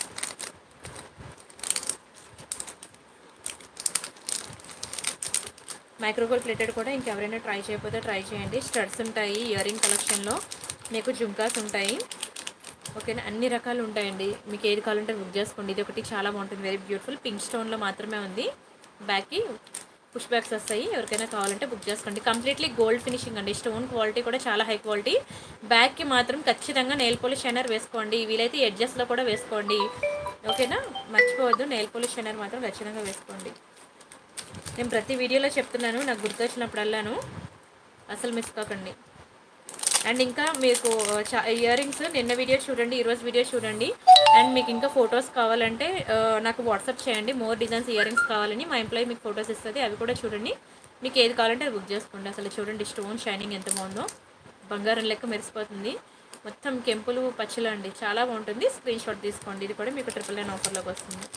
మైక్రోవేవ్ ప్లేటెడ్ కూడా ఇంకెవరైనా ట్రై చేయకపోతే ట్రై చేయండి స్టడ్స్ ఉంటాయి ఇయర్ రింగ్ కలెక్షన్లో మీకు జుంకాస్ ఉంటాయి ఓకేనా అన్ని రకాలు ఉంటాయండి మీకు ఏది కావాలంటే బుక్ చేసుకోండి ఇది ఒకటి చాలా బాగుంటుంది వెరీ బ్యూటిఫుల్ పింక్ స్టోన్లో మాత్రమే ఉంది బ్యాక్కి పుష్ బ్యాక్స్ వస్తాయి ఎవరికైనా కావాలంటే బుక్ చేసుకోండి కంప్లీట్లీ గోల్డ్ ఫినిషింగ్ అండి స్టోన్ క్వాలిటీ కూడా చాలా హై క్వాలిటీ బ్యాక్కి మాత్రం ఖచ్చితంగా నెయిల్ పోలిష్ షైనర్ వేసుకోండి వీలైతే ఎడ్జెస్లో కూడా వేసుకోండి ఓకేనా మర్చిపోవద్దు నెయిల్ పోలిష్ షైనర్ మాత్రం ఖచ్చితంగా వేసుకోండి నేను ప్రతి వీడియోలో చెప్తున్నాను నాకు గుర్తొచ్చినప్పుడల్లాను అసలు మిస్ కాకండి అండ్ ఇంకా మీకు చా ఇయర్ రింగ్స్ నిన్న వీడియో చూడండి ఈరోజు వీడియో చూడండి అండ్ మీకు ఇంకా ఫొటోస్ కావాలంటే ఆ, నాకు వాట్సాప్ చేయండి మోర్ డిజైన్స్ ఇయర్ రింగ్స్ కావాలని మా ఎంప్లాయీ మీకు ఫొటోస్ ఇస్తుంది అవి కూడా చూడండి మీకు ఏది కావాలంటే అది బుక్ చేసుకోండి అసలు చూడండి స్టోన్ షైనింగ్ ఎంత బాగుందో బంగారం లెక్క మెరిసిపోతుంది మొత్తం కెంపులు పచ్చలు అండి చాలా బాగుంటుంది స్క్రీన్ షాట్ తీసుకోండి ఇది కూడా మీకు ట్రిపుల్ నైన్ ఆఫర్లోకి వస్తుంది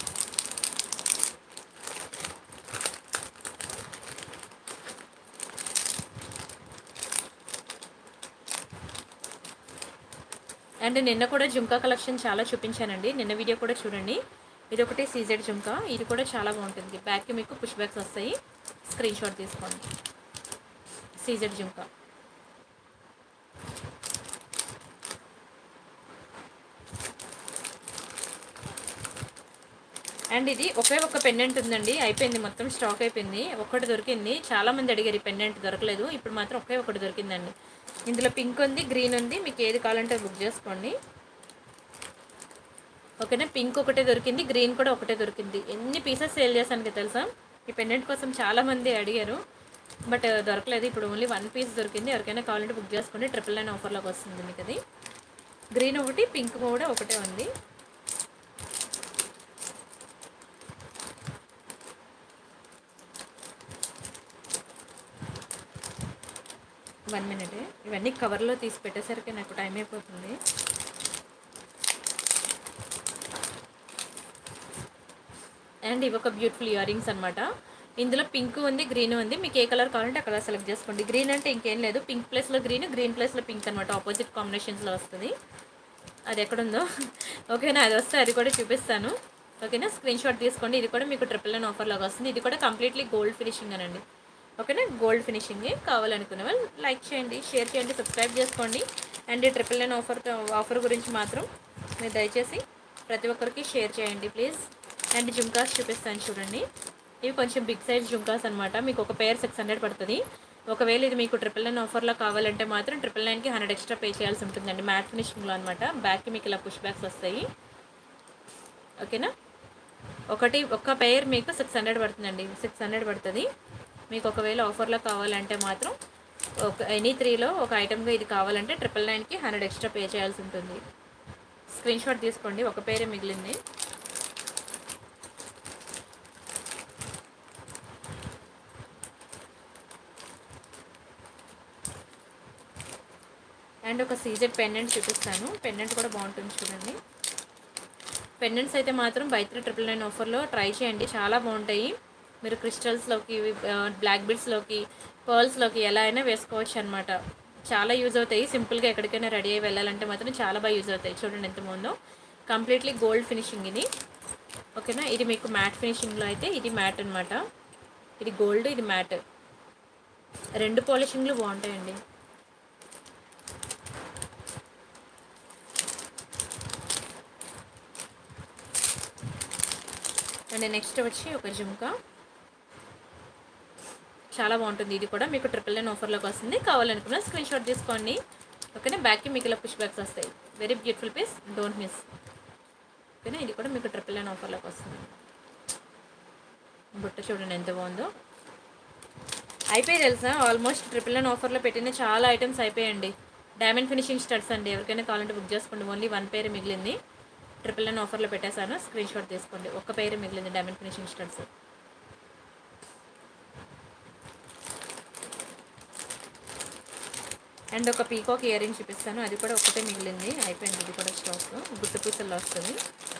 అండ్ నిన్న కూడా జుంకా కలెక్షన్ చాలా చూపించానండి నిన్న వీడియో కూడా చూడండి ఇది ఒకటి సీజెడ్ జుంకా ఇది కూడా చాలా బాగుంటుంది బ్యాక్కి మీకు పుష్ బ్యాక్స్ వస్తాయి స్క్రీన్ షాట్ తీసుకోండి సీజెడ్ జుంకా అండ్ ఇది ఒకే ఒక పెండెంట్ ఉందండి అయిపోయింది మొత్తం స్టాక్ అయిపోయింది ఒక్కటి దొరికింది చాలా మంది అడిగారు ఈ పెండెంట్ దొరకలేదు ఇప్పుడు మాత్రం ఒకే ఒకటి దొరికిందండి ఇందులో పింక్ ఉంది గ్రీన్ ఉంది మీకు ఏది కావాలంటే బుక్ చేసుకోండి ఓకేనా పింక్ ఒకటే దొరికింది గ్రీన్ కూడా ఒకటే దొరికింది ఎన్ని పీసెస్ సేల్ చేశాను తెలుసా ఈ పెండెంట్ కోసం చాలా మంది అడిగారు బట్ దొరకలేదు ఇప్పుడు ఓన్లీ వన్ పీస్ దొరికింది ఎవరికైనా కావాలంటే బుక్ చేసుకోండి ట్రిపుల్ నైన్ ఆఫర్లోకి వస్తుంది మీకు అది గ్రీన్ ఒకటి పింక్ కూడా ఒకటే ఉంది వన్ మినిట్ ఇవన్నీ కవర్లో తీసి పెట్టేసరికి నాకు టైం అయిపోతుంది అండ్ ఇవి ఒక బ్యూటిఫుల్ ఇయర్ రింగ్స్ అనమాట ఇందులో పింక్ ఉంది గ్రీన్ ఉంది మీకు ఏ కలర్ కావాలంటే ఆ కలర్ సెలెక్ట్ చేసుకోండి గ్రీన్ అంటే ఇంకేం లేదు పింక్ ప్లేస్లో గ్రీన్ గ్రీన్ ప్లేస్లో పింక్ అనమాట ఆపోజిట్ కాంబినేషన్స్లో వస్తుంది అది ఎక్కడుందో ఓకేనా అది వస్తే అది కూడా చూపిస్తాను ఓకేనా స్క్రీన్ షాట్ తీసుకోండి ఇది కూడా మీకు ట్రిపుల్ నైన్ ఆఫర్లాగా వస్తుంది ఇది కూడా కంప్లీట్లీ గోల్డ్ ఫినిషింగ్ అనండి ఓకేనా గోల్డ్ ఫినిషింగే కావాలనుకునే వాళ్ళు లైక్ చేయండి షేర్ చేయండి సబ్స్క్రైబ్ చేసుకోండి అండ్ ఈ ట్రిపుల్ నైన్ ఆఫర్ ఆఫర్ గురించి మాత్రం మీరు దయచేసి ప్రతి ఒక్కరికి షేర్ చేయండి ప్లీజ్ అండ్ జుంకాస్ చూపిస్తాను చూడండి ఇవి కొంచెం బిగ్ సైజ్ జుంకాస్ అనమాట మీకు ఒక పేర్ సిక్స్ హండ్రెడ్ పడుతుంది ఒకవేళ ఇది మీకు ట్రిపుల్ నైన్ ఆఫర్లో కావాలంటే మాత్రం ట్రిపుల్ నైన్కి హండ్రెడ్ ఎక్స్ట్రా పే చేయాల్సి ఉంటుందండి మ్యాట్ ఫినిషింగ్లో అనమాట బ్యాక్కి మీకు ఇలా పుష్ బ్యాక్స్ వస్తాయి ఓకేనా ఒకటి ఒక్క పెయిర్ మీకు సిక్స్ హండ్రెడ్ పడుతుందండి సిక్స్ హండ్రెడ్ పడుతుంది మీకు ఒకవేళ ఆఫర్లో కావాలంటే మాత్రం ఒక ఎనీ త్రీలో ఒక ఐటమ్గా ఇది కావాలంటే ట్రిపుల్ నైన్కి హండ్రెడ్ ఎక్స్ట్రా పే చేయాల్సి ఉంటుంది స్క్రీన్ షాట్ తీసుకోండి ఒక పేరే మిగిలింది అండ్ ఒక సీజెడ్ పెండెంట్ చూపిస్తాను పెండెంట్ కూడా బాగుంటుంది చూడండి పెండెంట్స్ అయితే మాత్రం బై త్రీ ట్రిపుల్ నైన్ ఆఫర్లో ట్రై చేయండి చాలా బాగుంటాయి మీరు క్రిస్టల్స్లోకి బ్లాక్ బిడ్స్లోకి పర్ల్స్లోకి ఎలా అయినా వేసుకోవచ్చు అనమాట చాలా యూజ్ అవుతాయి సింపుల్గా ఎక్కడికైనా రెడీ అయ్యి వెళ్ళాలంటే మాత్రం చాలా బాగా యూజ్ అవుతాయి చూడండి ఎంత బాగుందో కంప్లీట్లీ గోల్డ్ ఫినిషింగ్ ఇది ఓకేనా ఇది మీకు మ్యాట్ ఫినిషింగ్లో అయితే ఇది మ్యాట్ అనమాట ఇది గోల్డ్ ఇది మ్యాట్ రెండు పాలిషింగ్లు బాగుంటాయండి అండ్ నెక్స్ట్ వచ్చి ఒక జుంకా చాలా బాగుంటుంది ఇది కూడా మీకు ట్రిపుల్ నైన్ ఆఫర్లోకి వస్తుంది కావాలనుకున్న స్క్రీన్ షాట్ తీసుకోండి ఓకేనా బ్యాక్కి మీకు ఇలా పుష్ బ్యాక్స్ వస్తాయి very beautiful piece don't miss ఓకేనా ఇది కూడా మీకు ట్రిపుల్ నైన్ ఆఫర్లోకి వస్తుంది బుట్ట చూడండి ఎంత బాగుందో అయిపోయి తెలుసా ఆల్మోస్ట్ ట్రిపుల్ నైన్ ఆఫర్లో పెట్టిన చాలా ఐటమ్స్ అయిపోయాయండి డైమండ్ ఫినిషింగ్ స్టడ్స్ అండి ఎవరికైనా కావాలంటే బుక్ చేసుకోండి ఓన్లీ వన్ పేరు మిగిలింది ట్రిపుల్ నైన్ ఆఫర్లో పెట్టేశాను స్క్రీన్ షాట్ తీసుకోండి ఒక్క పేరు మిగిలింది డైమండ్ ఫినిషింగ్ స్టడ్స్ అండ్ ఒక పీకాక్ ఇయర్ రింగ్ చూపిస్తాను అది కూడా ఒకటే మిగిలింది అయిపోయింది ఇది కూడా స్టాక్ గుట్టు పూసల్లో వస్తుంది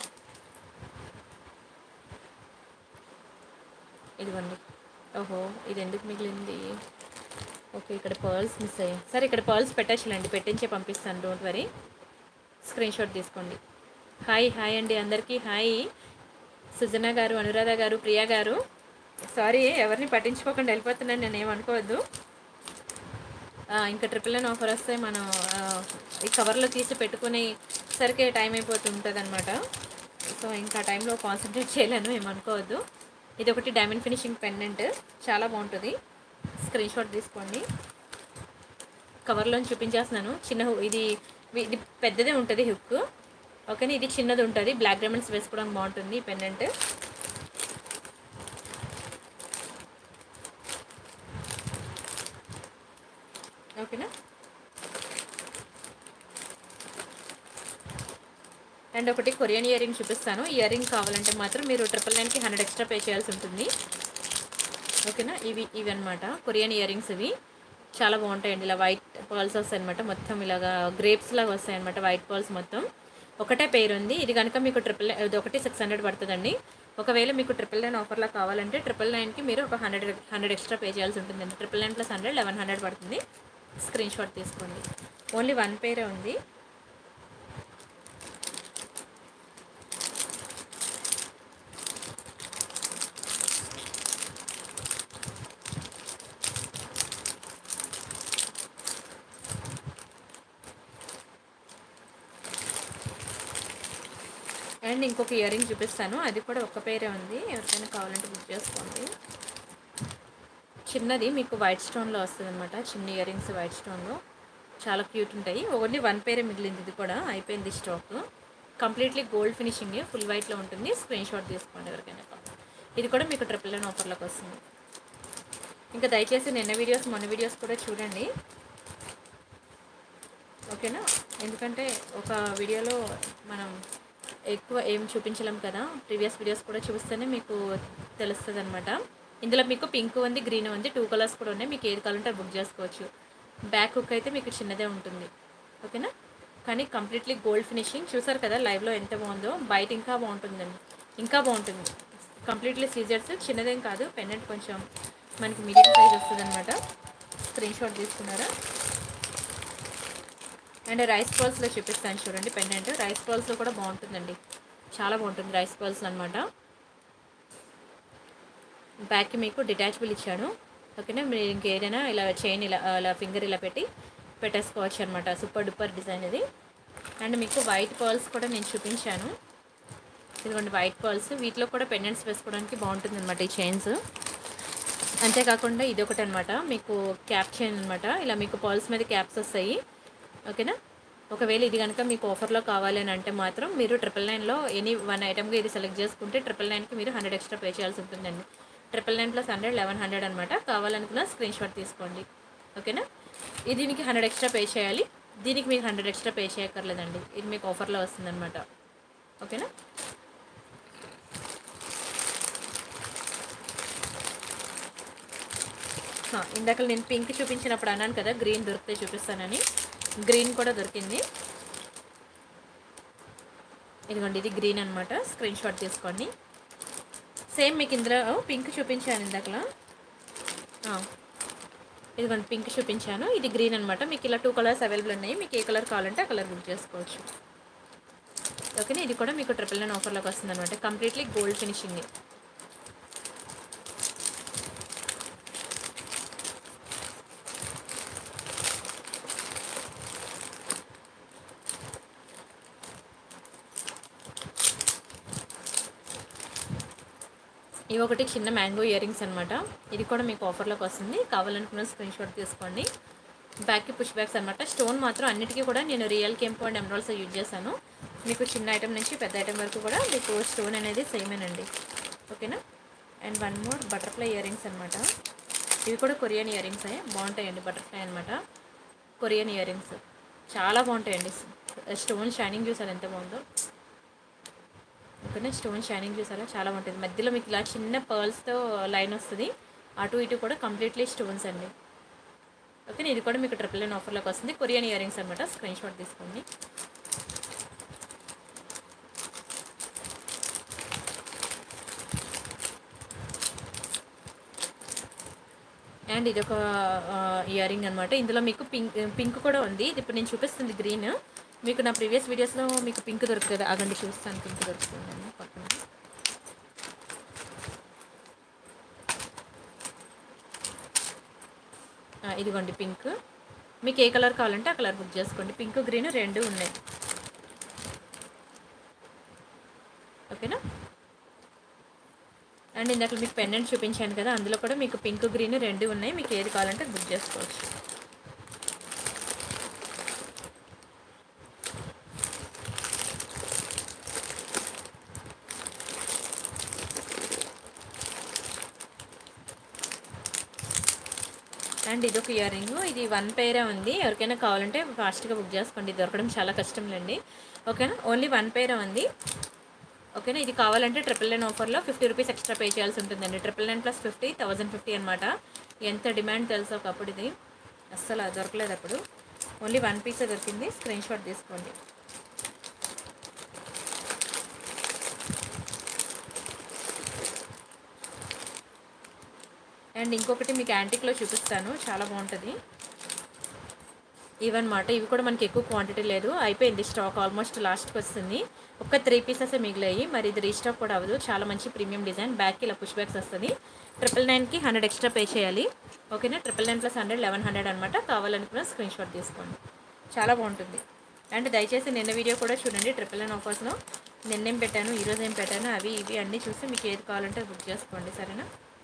ఇదిగోండి ఓహో ఇది ఎందుకు మిగిలింది ఓకే ఇక్కడ పర్ల్స్ మిస్ అయ్యాయి సరే ఇక్కడ పర్ల్స్ పెట్టచ్చులేండి పెట్టించే పంపిస్తాను డోంట్ వరీ స్క్రీన్ షాట్ తీసుకోండి హాయ్ హాయ్ అండి అందరికీ హాయ్ సుజన గారు అనురాధ గారు ప్రియా గారు సారీ ఎవరిని పట్టించుకోకుండా వెళ్ళిపోతున్నాను నేను ఏమనుకోవద్దు ఆ, ఇంకా ట్రిపుల్ నైన్ ఆఫర్ వస్తే మనం ఆ, ఈ కవర్లో తీసి పెట్టుకునే సరికి టైం అయిపోతుంటుంది అనమాట సో ఇంకా టైంలో కాన్సన్ట్రేట్ చేయలేను ఏమనుకోవద్దు ఇది ఒకటి డైమండ్ ఫినిషింగ్ పెండెంట్ చాలా బాగుంటుంది స్క్రీన్ షాట్ తీసుకోండి కవర్లో చూపించేస్తున్నాను చిన్న హు- ఇది ఇది పెద్దదే ఉంటుంది హుక్ ఓకేనా ఇది చిన్నది ఉంటుంది బ్లాక్ డైమండ్స్ వేసుకోవడానికి బాగుంటుంది ఈ పెండెంట్ ఓకేనా అండ్ ఒకటి కొరియన్ ఇయర్ రింగ్ చూపిస్తాను ఇయర్ రింగ్ కావాలంటే మాత్రం మీరు ట్రిపుల్ నైన్కి హండ్రెడ్ ఎక్స్ట్రా పే చేయాల్సి ఉంటుంది ఓకేనా ఇవి ఇవి అనమాట కొరియన్ ఇయర్ రింగ్స్ ఇవి చాలా బాగుంటాయండి ఇలా వైట్ పర్ల్స్ వస్తాయి అనమాట మొత్తం ఇలాగా గ్రేప్స్ లాగా వస్తాయి అనమాట వైట్ పర్ల్స్ మొత్తం ఒకటే పేరు ఉంది ఇది కనుక మీకు ట్రిపుల్ ఇది ఒకటి సిక్స్ హండ్రెడ్ పడుతుందండి ఒకవేళ మీకు ట్రిపుల్ నైన్ ఆఫర్లో కావాలంటే ట్రిపుల్ నైన్కి మీరు ఒక హండ్రెడ్ హండ్రెడ్ ఎక్స్ట్రా పే చేయాల్సి ఉంటుందండి triple nine plus hundred eleven hundred పడుతుంది స్క్రీన్ షాట్ తీసుకోండి ఓన్లీ వన్ పేరే ఉంది అండ్ ఇంకొక ఇయర్ రింగ్ చూపిస్తాను అది కూడా ఒక్క పేరే ఉంది ఎవరికైనా కావాలంటే బుక్ చేసుకోండి చిన్నది మీకు వైట్ స్టోన్లో వస్తుంది అనమాట చిన్న ఇయర్ రింగ్స్ వైట్ స్టోన్లో చాలా క్యూట్ ఉంటాయి ఓన్లీ వన్ పేరే మిగిలింది ఇది కూడా అయిపోయింది stock completely gold finishing full వైట్లో ఉంటుంది స్క్రీన్ షాట్ తీసుకోండి ఎవరికైనా కావాలి. ఇది కూడా మీకు ట్రిపుల్ నైన్ ఆఫర్లోకి వస్తుంది ఇంకా దయచేసి నిన్న వీడియోస్ మొన్న వీడియోస్ కూడా చూడండి ఓకేనా ఎందుకంటే ఒక వీడియోలో మనం ఎక్కువ ఏం చూపించలేం కదా ప్రీవియస్ వీడియోస్ కూడా చూస్తేనే మీకు తెలుస్తుంది అనమాట ఇందులో మీకు పింక్ ఉంది గ్రీన్ ఉంది టూ కలర్స్ కూడా ఉన్నాయి మీకు ఏది కావాలంటే బుక్ చేసుకోవచ్చు బ్యాక్ హుక్ అయితే మీకు చిన్నదే ఉంటుంది ఓకేనా కానీ కంప్లీట్లీ గోల్డ్ ఫినిషింగ్ చూసారు కదా లైవ్లో ఎంత బాగుందో బయట ఇంకా బాగుంటుందండి ఇంకా బాగుంటుంది కంప్లీట్లీ సీజర్స్ చిన్నదేం కాదు పెన్నెంట్ కొంచెం మనకి మీడియం సైజ్ వస్తుంది అనమాట స్క్రీన్ షాట్ తీసుకున్నారా అండ్ రైస్ పర్ల్స్లో చూపిస్తాను చూడండి పెండెంట్ రైస్ పర్ల్స్లో కూడా బాగుంటుందండి చాలా బాగుంటుంది రైస్ పర్ల్స్ అనమాట బ్యాక్కి మీకు డిటాచబుల్ ఇచ్చాడు ఓకేనా మీరు ఇంకేదైనా ఇలా చైన్ ఇలా ఇలా ఫింగర్ ఇలా పెట్టి పెట్టేసుకోవచ్చు అనమాట సూపర్ డూపర్ డిజైన్ ఇది అండ్ మీకు వైట్ పర్ల్స్ కూడా నేను చూపించాను ఇదిగోండి వైట్ పర్ల్స్ వీటిలో కూడా పెండెంట్స్ వేసుకోవడానికి బాగుంటుంది అనమాట ఈ చైన్స్ అంతేకాకుండా ఇది ఒకటి అనమాట మీకు క్యాప్ చైన్ అనమాట ఇలా మీకు పర్ల్స్ మీద క్యాప్స్ వస్తాయి ఓకేనా ఒకవేళ ఇది కనుక మీకు ఆఫర్లో కావాలి అని అంటే మాత్రం మీరు ట్రిపుల్ నైన్లో ఎనీ వన్ ఐటమ్గా ఇది సెలెక్ట్ చేసుకుంటే ట్రిపుల్ నైన్కి మీరు హండ్రెడ్ ఎక్స్ట్రా పే చేయాల్సి ఉంటుందండి triple nine plus hundred eleven hundred అనమాట కావాలనుకున్న స్క్రీన్ షాట్ తీసుకోండి ఓకేనా ఇది దీనికి హండ్రెడ్ ఎక్స్ట్రా పే చేయాలి దీనికి మీకు హండ్రెడ్ ఎక్స్ట్రా పే చేయక్కర్లేదండి ఇది మీకు ఆఫర్లో వస్తుందన్నమాట ఓకేనా హా, ఇందాక నేను పింక్ చూపించినప్పుడు అన్నాను కదా గ్రీన్ దొరికితే చూపిస్తానని గ్రీన్ కూడా దొరికింది ఇదిగోండి ఇది గ్రీన్ అనమాట స్క్రీన్ షాట్ తీసుకోండి సేమ్ మీకు ఇందులో పింక్ చూపించాను ఇందాకలా ఆ, ఇదిగోండి పింక్ చూపించాను ఇది గ్రీన్ అనమాట మీకు ఇలా టూ కలర్స్ అవైలబుల్ ఉన్నాయి మీకు ఏ కలర్ కావాలంటే ఆ కలర్ బుక్ చేసుకోవచ్చు ఓకేనా ఇది కూడా మీకు ట్రిపుల్ నైన్ ఆఫర్లోకి వస్తుంది అనమాట కంప్లీట్లీ గోల్డ్ ఫినిషింగ్ ఇవి ఒకటి చిన్న మ్యాంగో ఇయర్ రింగ్స్ అనమాట ఇది కూడా మీకు ఆఫర్లోకి వస్తుంది కావాలనుకున్న స్క్రీన్ షాట్ తీసుకోండి బ్యాక్కి పుష్ బ్యాక్స్ అనమాట స్టోన్ మాత్రం అన్నిటికీ కూడా నేను రియల్ కెంపు అండ్ ఎమరాల్స్ యూజ్ చేశాను మీకు చిన్న ఐటమ్ నుంచి పెద్ద ఐటమ్ వరకు కూడా మీకు స్టోన్ అనేది సేమేనండి ఓకేనా and one more butterfly ear rings అనమాట ఇవి కూడా కొరియన్ ఇయర్ రింగ్స్ బాగుంటాయండి బటర్ఫ్లై అనమాట కొరియన్ ఇయర్ రింగ్స్ చాలా బాగుంటాయండి స్టోన్ షైనింగ్ చూసారు ఎంత బాగుందో ఓకేనా స్టోన్ షైనింగ్ చూసారా చాలా బాగుంటుంది మధ్యలో మీకు ఇలా చిన్న పర్ల్స్తో లైన్ వస్తుంది అటు ఇటు కూడా కంప్లీట్లీ స్టోన్స్ అండి ఓకేనా ఇది కూడా మీకు ట్రిపుల్ నైన్ ఆఫర్లోకి వస్తుంది కొరియన్ ఇయర్ రింగ్స్ అనమాట స్క్రీన్ షాట్ తీసుకోండి అండ్ ఇది ఒక ఇయర్ రింగ్ అనమాట ఇందులో మీకు పింక్ పింక్ కూడా ఉంది ఇది ఇప్పుడు నేను చూపిస్తుంది గ్రీన్ మీకు నా ప్రీవియస్ వీడియోస్లో మీకు పింక్ దొరుకుతుంది అగండి చూస్తాను పింక్ దొరుకుతుందండి పక్కన ఆ, ఇదిగోండి పింక్ మీకు ఏ కలర్ కావాలంటే ఆ కలర్ బుక్ చేసుకోండి పింక్ గ్రీన్ రెండు ఉన్నాయి ఓకేనా అండ్ ఇందాక మీకు పెండెంట్ చూపించాను కదా అందులో కూడా మీకు పింక్ గ్రీన్ రెండు ఉన్నాయి మీకు ఏది కావాలంటే బుక్ చేసుకోవచ్చు అండ్ ఇది ఒక ఇయర్ రింగ్ ఇది వన్ పేరే ఉంది ఎవరికైనా కావాలంటే ఫాస్ట్గా బుక్ చేసుకోండి ఇది దొరకడం చాలా కష్టంలేండి ఓకేనా ఓన్లీ వన్ పేరే ఉంది ఓకేనా ఇది కావాలంటే ట్రిపుల్ నైన్ ఆఫర్లో ఫిఫ్టీ రూపీస్ ఎక్స్ట్రా పే చేయాల్సి ఉంటుందండి triple nine plus fifty thousand fifty అనమాట ఎంత డిమాండ్ తెలుసు ఒకప్పుడు ఇది అస్సలు అది దొరకలేదు అప్పుడు ఓన్లీ వన్ పీసే దొరికింది స్క్రీన్ షాట్ తీసుకోండి అండ్ ఇంకొకటి మీకు యాంటిక్లో చూపిస్తాను చాలా బాగుంటుంది ఇవన్నమాట ఇవి కూడా మనకి ఎక్కువ క్వాంటిటీ లేదు అయిపోయింది స్టాక్ ఆల్మోస్ట్ లాస్ట్కి వస్తుంది ఒక త్రీ పీసెస్ మిగిలాయి మరి ఇది రీస్టాక్ కూడా అవ్వదు చాలా మంచి ప్రీమియం డిజైన్ బ్యాక్కి ఇలా పుష్ బ్యాగ్స్ వస్తుంది ట్రిపుల్ నైన్కి హండ్రెడ్ ఎక్స్ట్రా పే చేయాలి ఓకేనా triple nine plus hundred eleven hundred అనమాట కావాలనుకున్న స్క్రీన్ షాట్ తీసుకోండి చాలా బాగుంటుంది అండ్ దయచేసి నిన్న వీడియో కూడా చూడండి ట్రిపుల్ నైన్ ఆఫర్స్లో నిన్నేం పెట్టాను ఈరోజు ఏం పెట్టాను అవి ఇవి అన్నీ చూసి మీకు ఏది కావాలంటే బుక్ చేసుకోండి సరేనా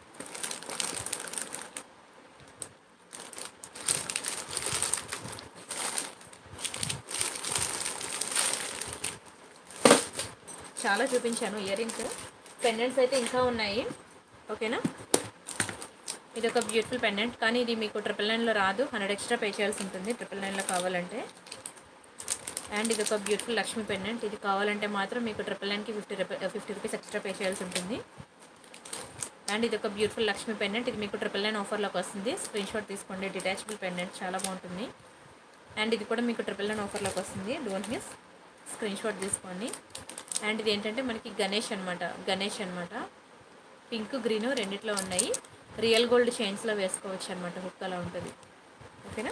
చాలా చూపించాను ఇయర్ రింగ్స్ పెండెంట్స్ అయితే ఇంకా ఉన్నాయి ఓకేనా ఇది ఒక బ్యూటిఫుల్ పెండెంట్ కానీ ఇది మీకు ట్రిపుల్ నైన్లో రాదు హండ్రెడ్ ఎక్స్ట్రా పే చేయాల్సి ఉంటుంది ట్రిపుల్ నైన్లో కావాలంటే అండ్ ఇది ఒక బ్యూటిఫుల్ లక్ష్మీ పెండెంట్ ఇది కావాలంటే మాత్రం మీకు ట్రిపుల్ నైన్కి fifty fifty rupees extra pay చేయాల్సి ఉంటుంది అండ్ ఇది ఒక బ్యూటిఫుల్ లక్ష్మీ పెండెంట్ ఇది మీకు ట్రిపుల్ నైన్ ఆఫర్లోకి వస్తుంది స్క్రీన్ షాట్ తీసుకోండి డిటాచబుల్ పెండెంట్ చాలా బాగుంటుంది అండ్ ఇది కూడా మీకు ట్రిపుల్ నైన్ ఆఫర్లోకి వస్తుంది డోంట్ మిస్ స్క్రీన్ షాట్ తీసుకోండి అండ్ ఇది ఏంటంటే మనకి గణేష్ అనమాట గణేష్ అనమాట పింక్ గ్రీన్ రెండిట్లో ఉన్నాయి రియల్ గోల్డ్ చైన్స్లో వేసుకోవచ్చు అనమాట హుక్ అలా ఉంటుంది ఓకేనా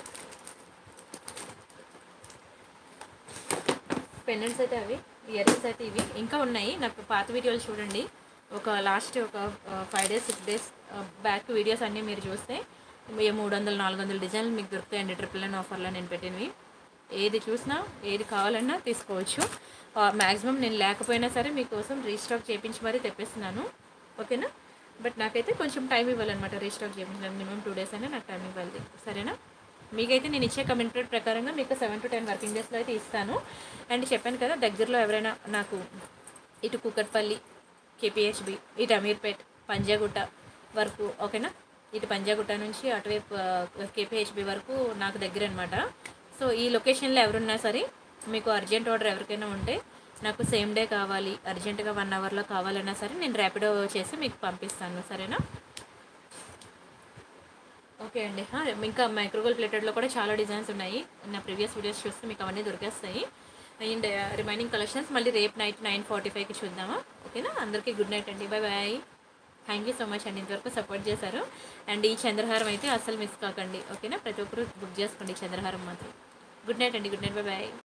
పెండెంట్స్ అయితే అవి ఇయర్ రింగ్స్ అయితే ఇవి ఇంకా ఉన్నాయి నాకు పాత వీడియోలు చూడండి ఒక లాస్ట్ ఒక five days six days back videos అన్నీ మీరు చూస్తే ఏ మూడు వందలు నాలుగు వందల డిజైన్లు మీకు దొరుకుతాయండి ట్రిపుల్ నైన్ ఆఫర్లో నేను పెట్టినవి ఏది చూసినా ఏది కావాలన్నా తీసుకోవచ్చు మ్యాక్సిమం నేను లేకపోయినా సరే మీకోసం రీస్టాక్ చేయించి మరీ తెప్పిస్తున్నాను ఓకేనా బట్ నాకైతే కొంచెం టైం ఇవ్వాలన్నమాట రీస్టాక్ చేయించడానికి మినిమం టూ డేస్ అయినా నాకు టైం ఇవ్వాలి సరేనా మీకైతే నేను ఇచ్చే కమిట్మెంట్ ప్రకారంగా మీకు సెవెన్ టు టెన్ వర్కింగ్ డేస్లో అయితే ఇస్తాను అండ్ చెప్పాను కదా దగ్గరలో ఎవరైనా నాకు ఇటు కుక్కట్పల్లి కేపీహెచ్బి ఇటు అమీర్పేట్ పంజాగుట్ట వరకు ఓకేనా ఇటు పంజాగుట్ట నుంచి అటువైపు కేపీహెచ్బి వరకు నాకు దగ్గర అనమాట సో ఈ లొకేషన్లో ఎవరున్నా సరే మీకు అర్జెంట్ ఆర్డర్ ఎవరికైనా ఉంటే నాకు సేమ్ డే కావాలి అర్జెంటుగా వన్ అవర్లో కావాలన్నా సరే నేను ర్యాపిడో చేసి మీకు పంపిస్తాను సరేనా ఓకే అండి హా, ఇంకా మైక్రోవేవ్ ప్లేటెడ్లో కూడా చాలా డిజైన్స్ ఉన్నాయి నా ప్రీవియస్ వీడియోస్ చూస్తే మీకు అవన్నీ దొరికేస్తాయి అండ్ రిమైనింగ్ కలెక్షన్స్ మళ్ళీ రేపు నైట్ నైన్ ఫార్టీ ఫైవ్కి చూద్దామా ఓకేనా అందరికీ గుడ్ నైట్ అండి bye bye thank you so much అండి ఇంతవరకు సపోర్ట్ చేశారు అండ్ ఈ చంద్రహారం అయితే అస్సలు మిస్ కాకండి ఓకేనా ప్రతి ఒక్కరు బుక్ చేసుకోండి ఈ చంద్రహారం మాత్రం గుడ్ నైట్ అండి గుడ్ నైట్ బాయ్ బాయ్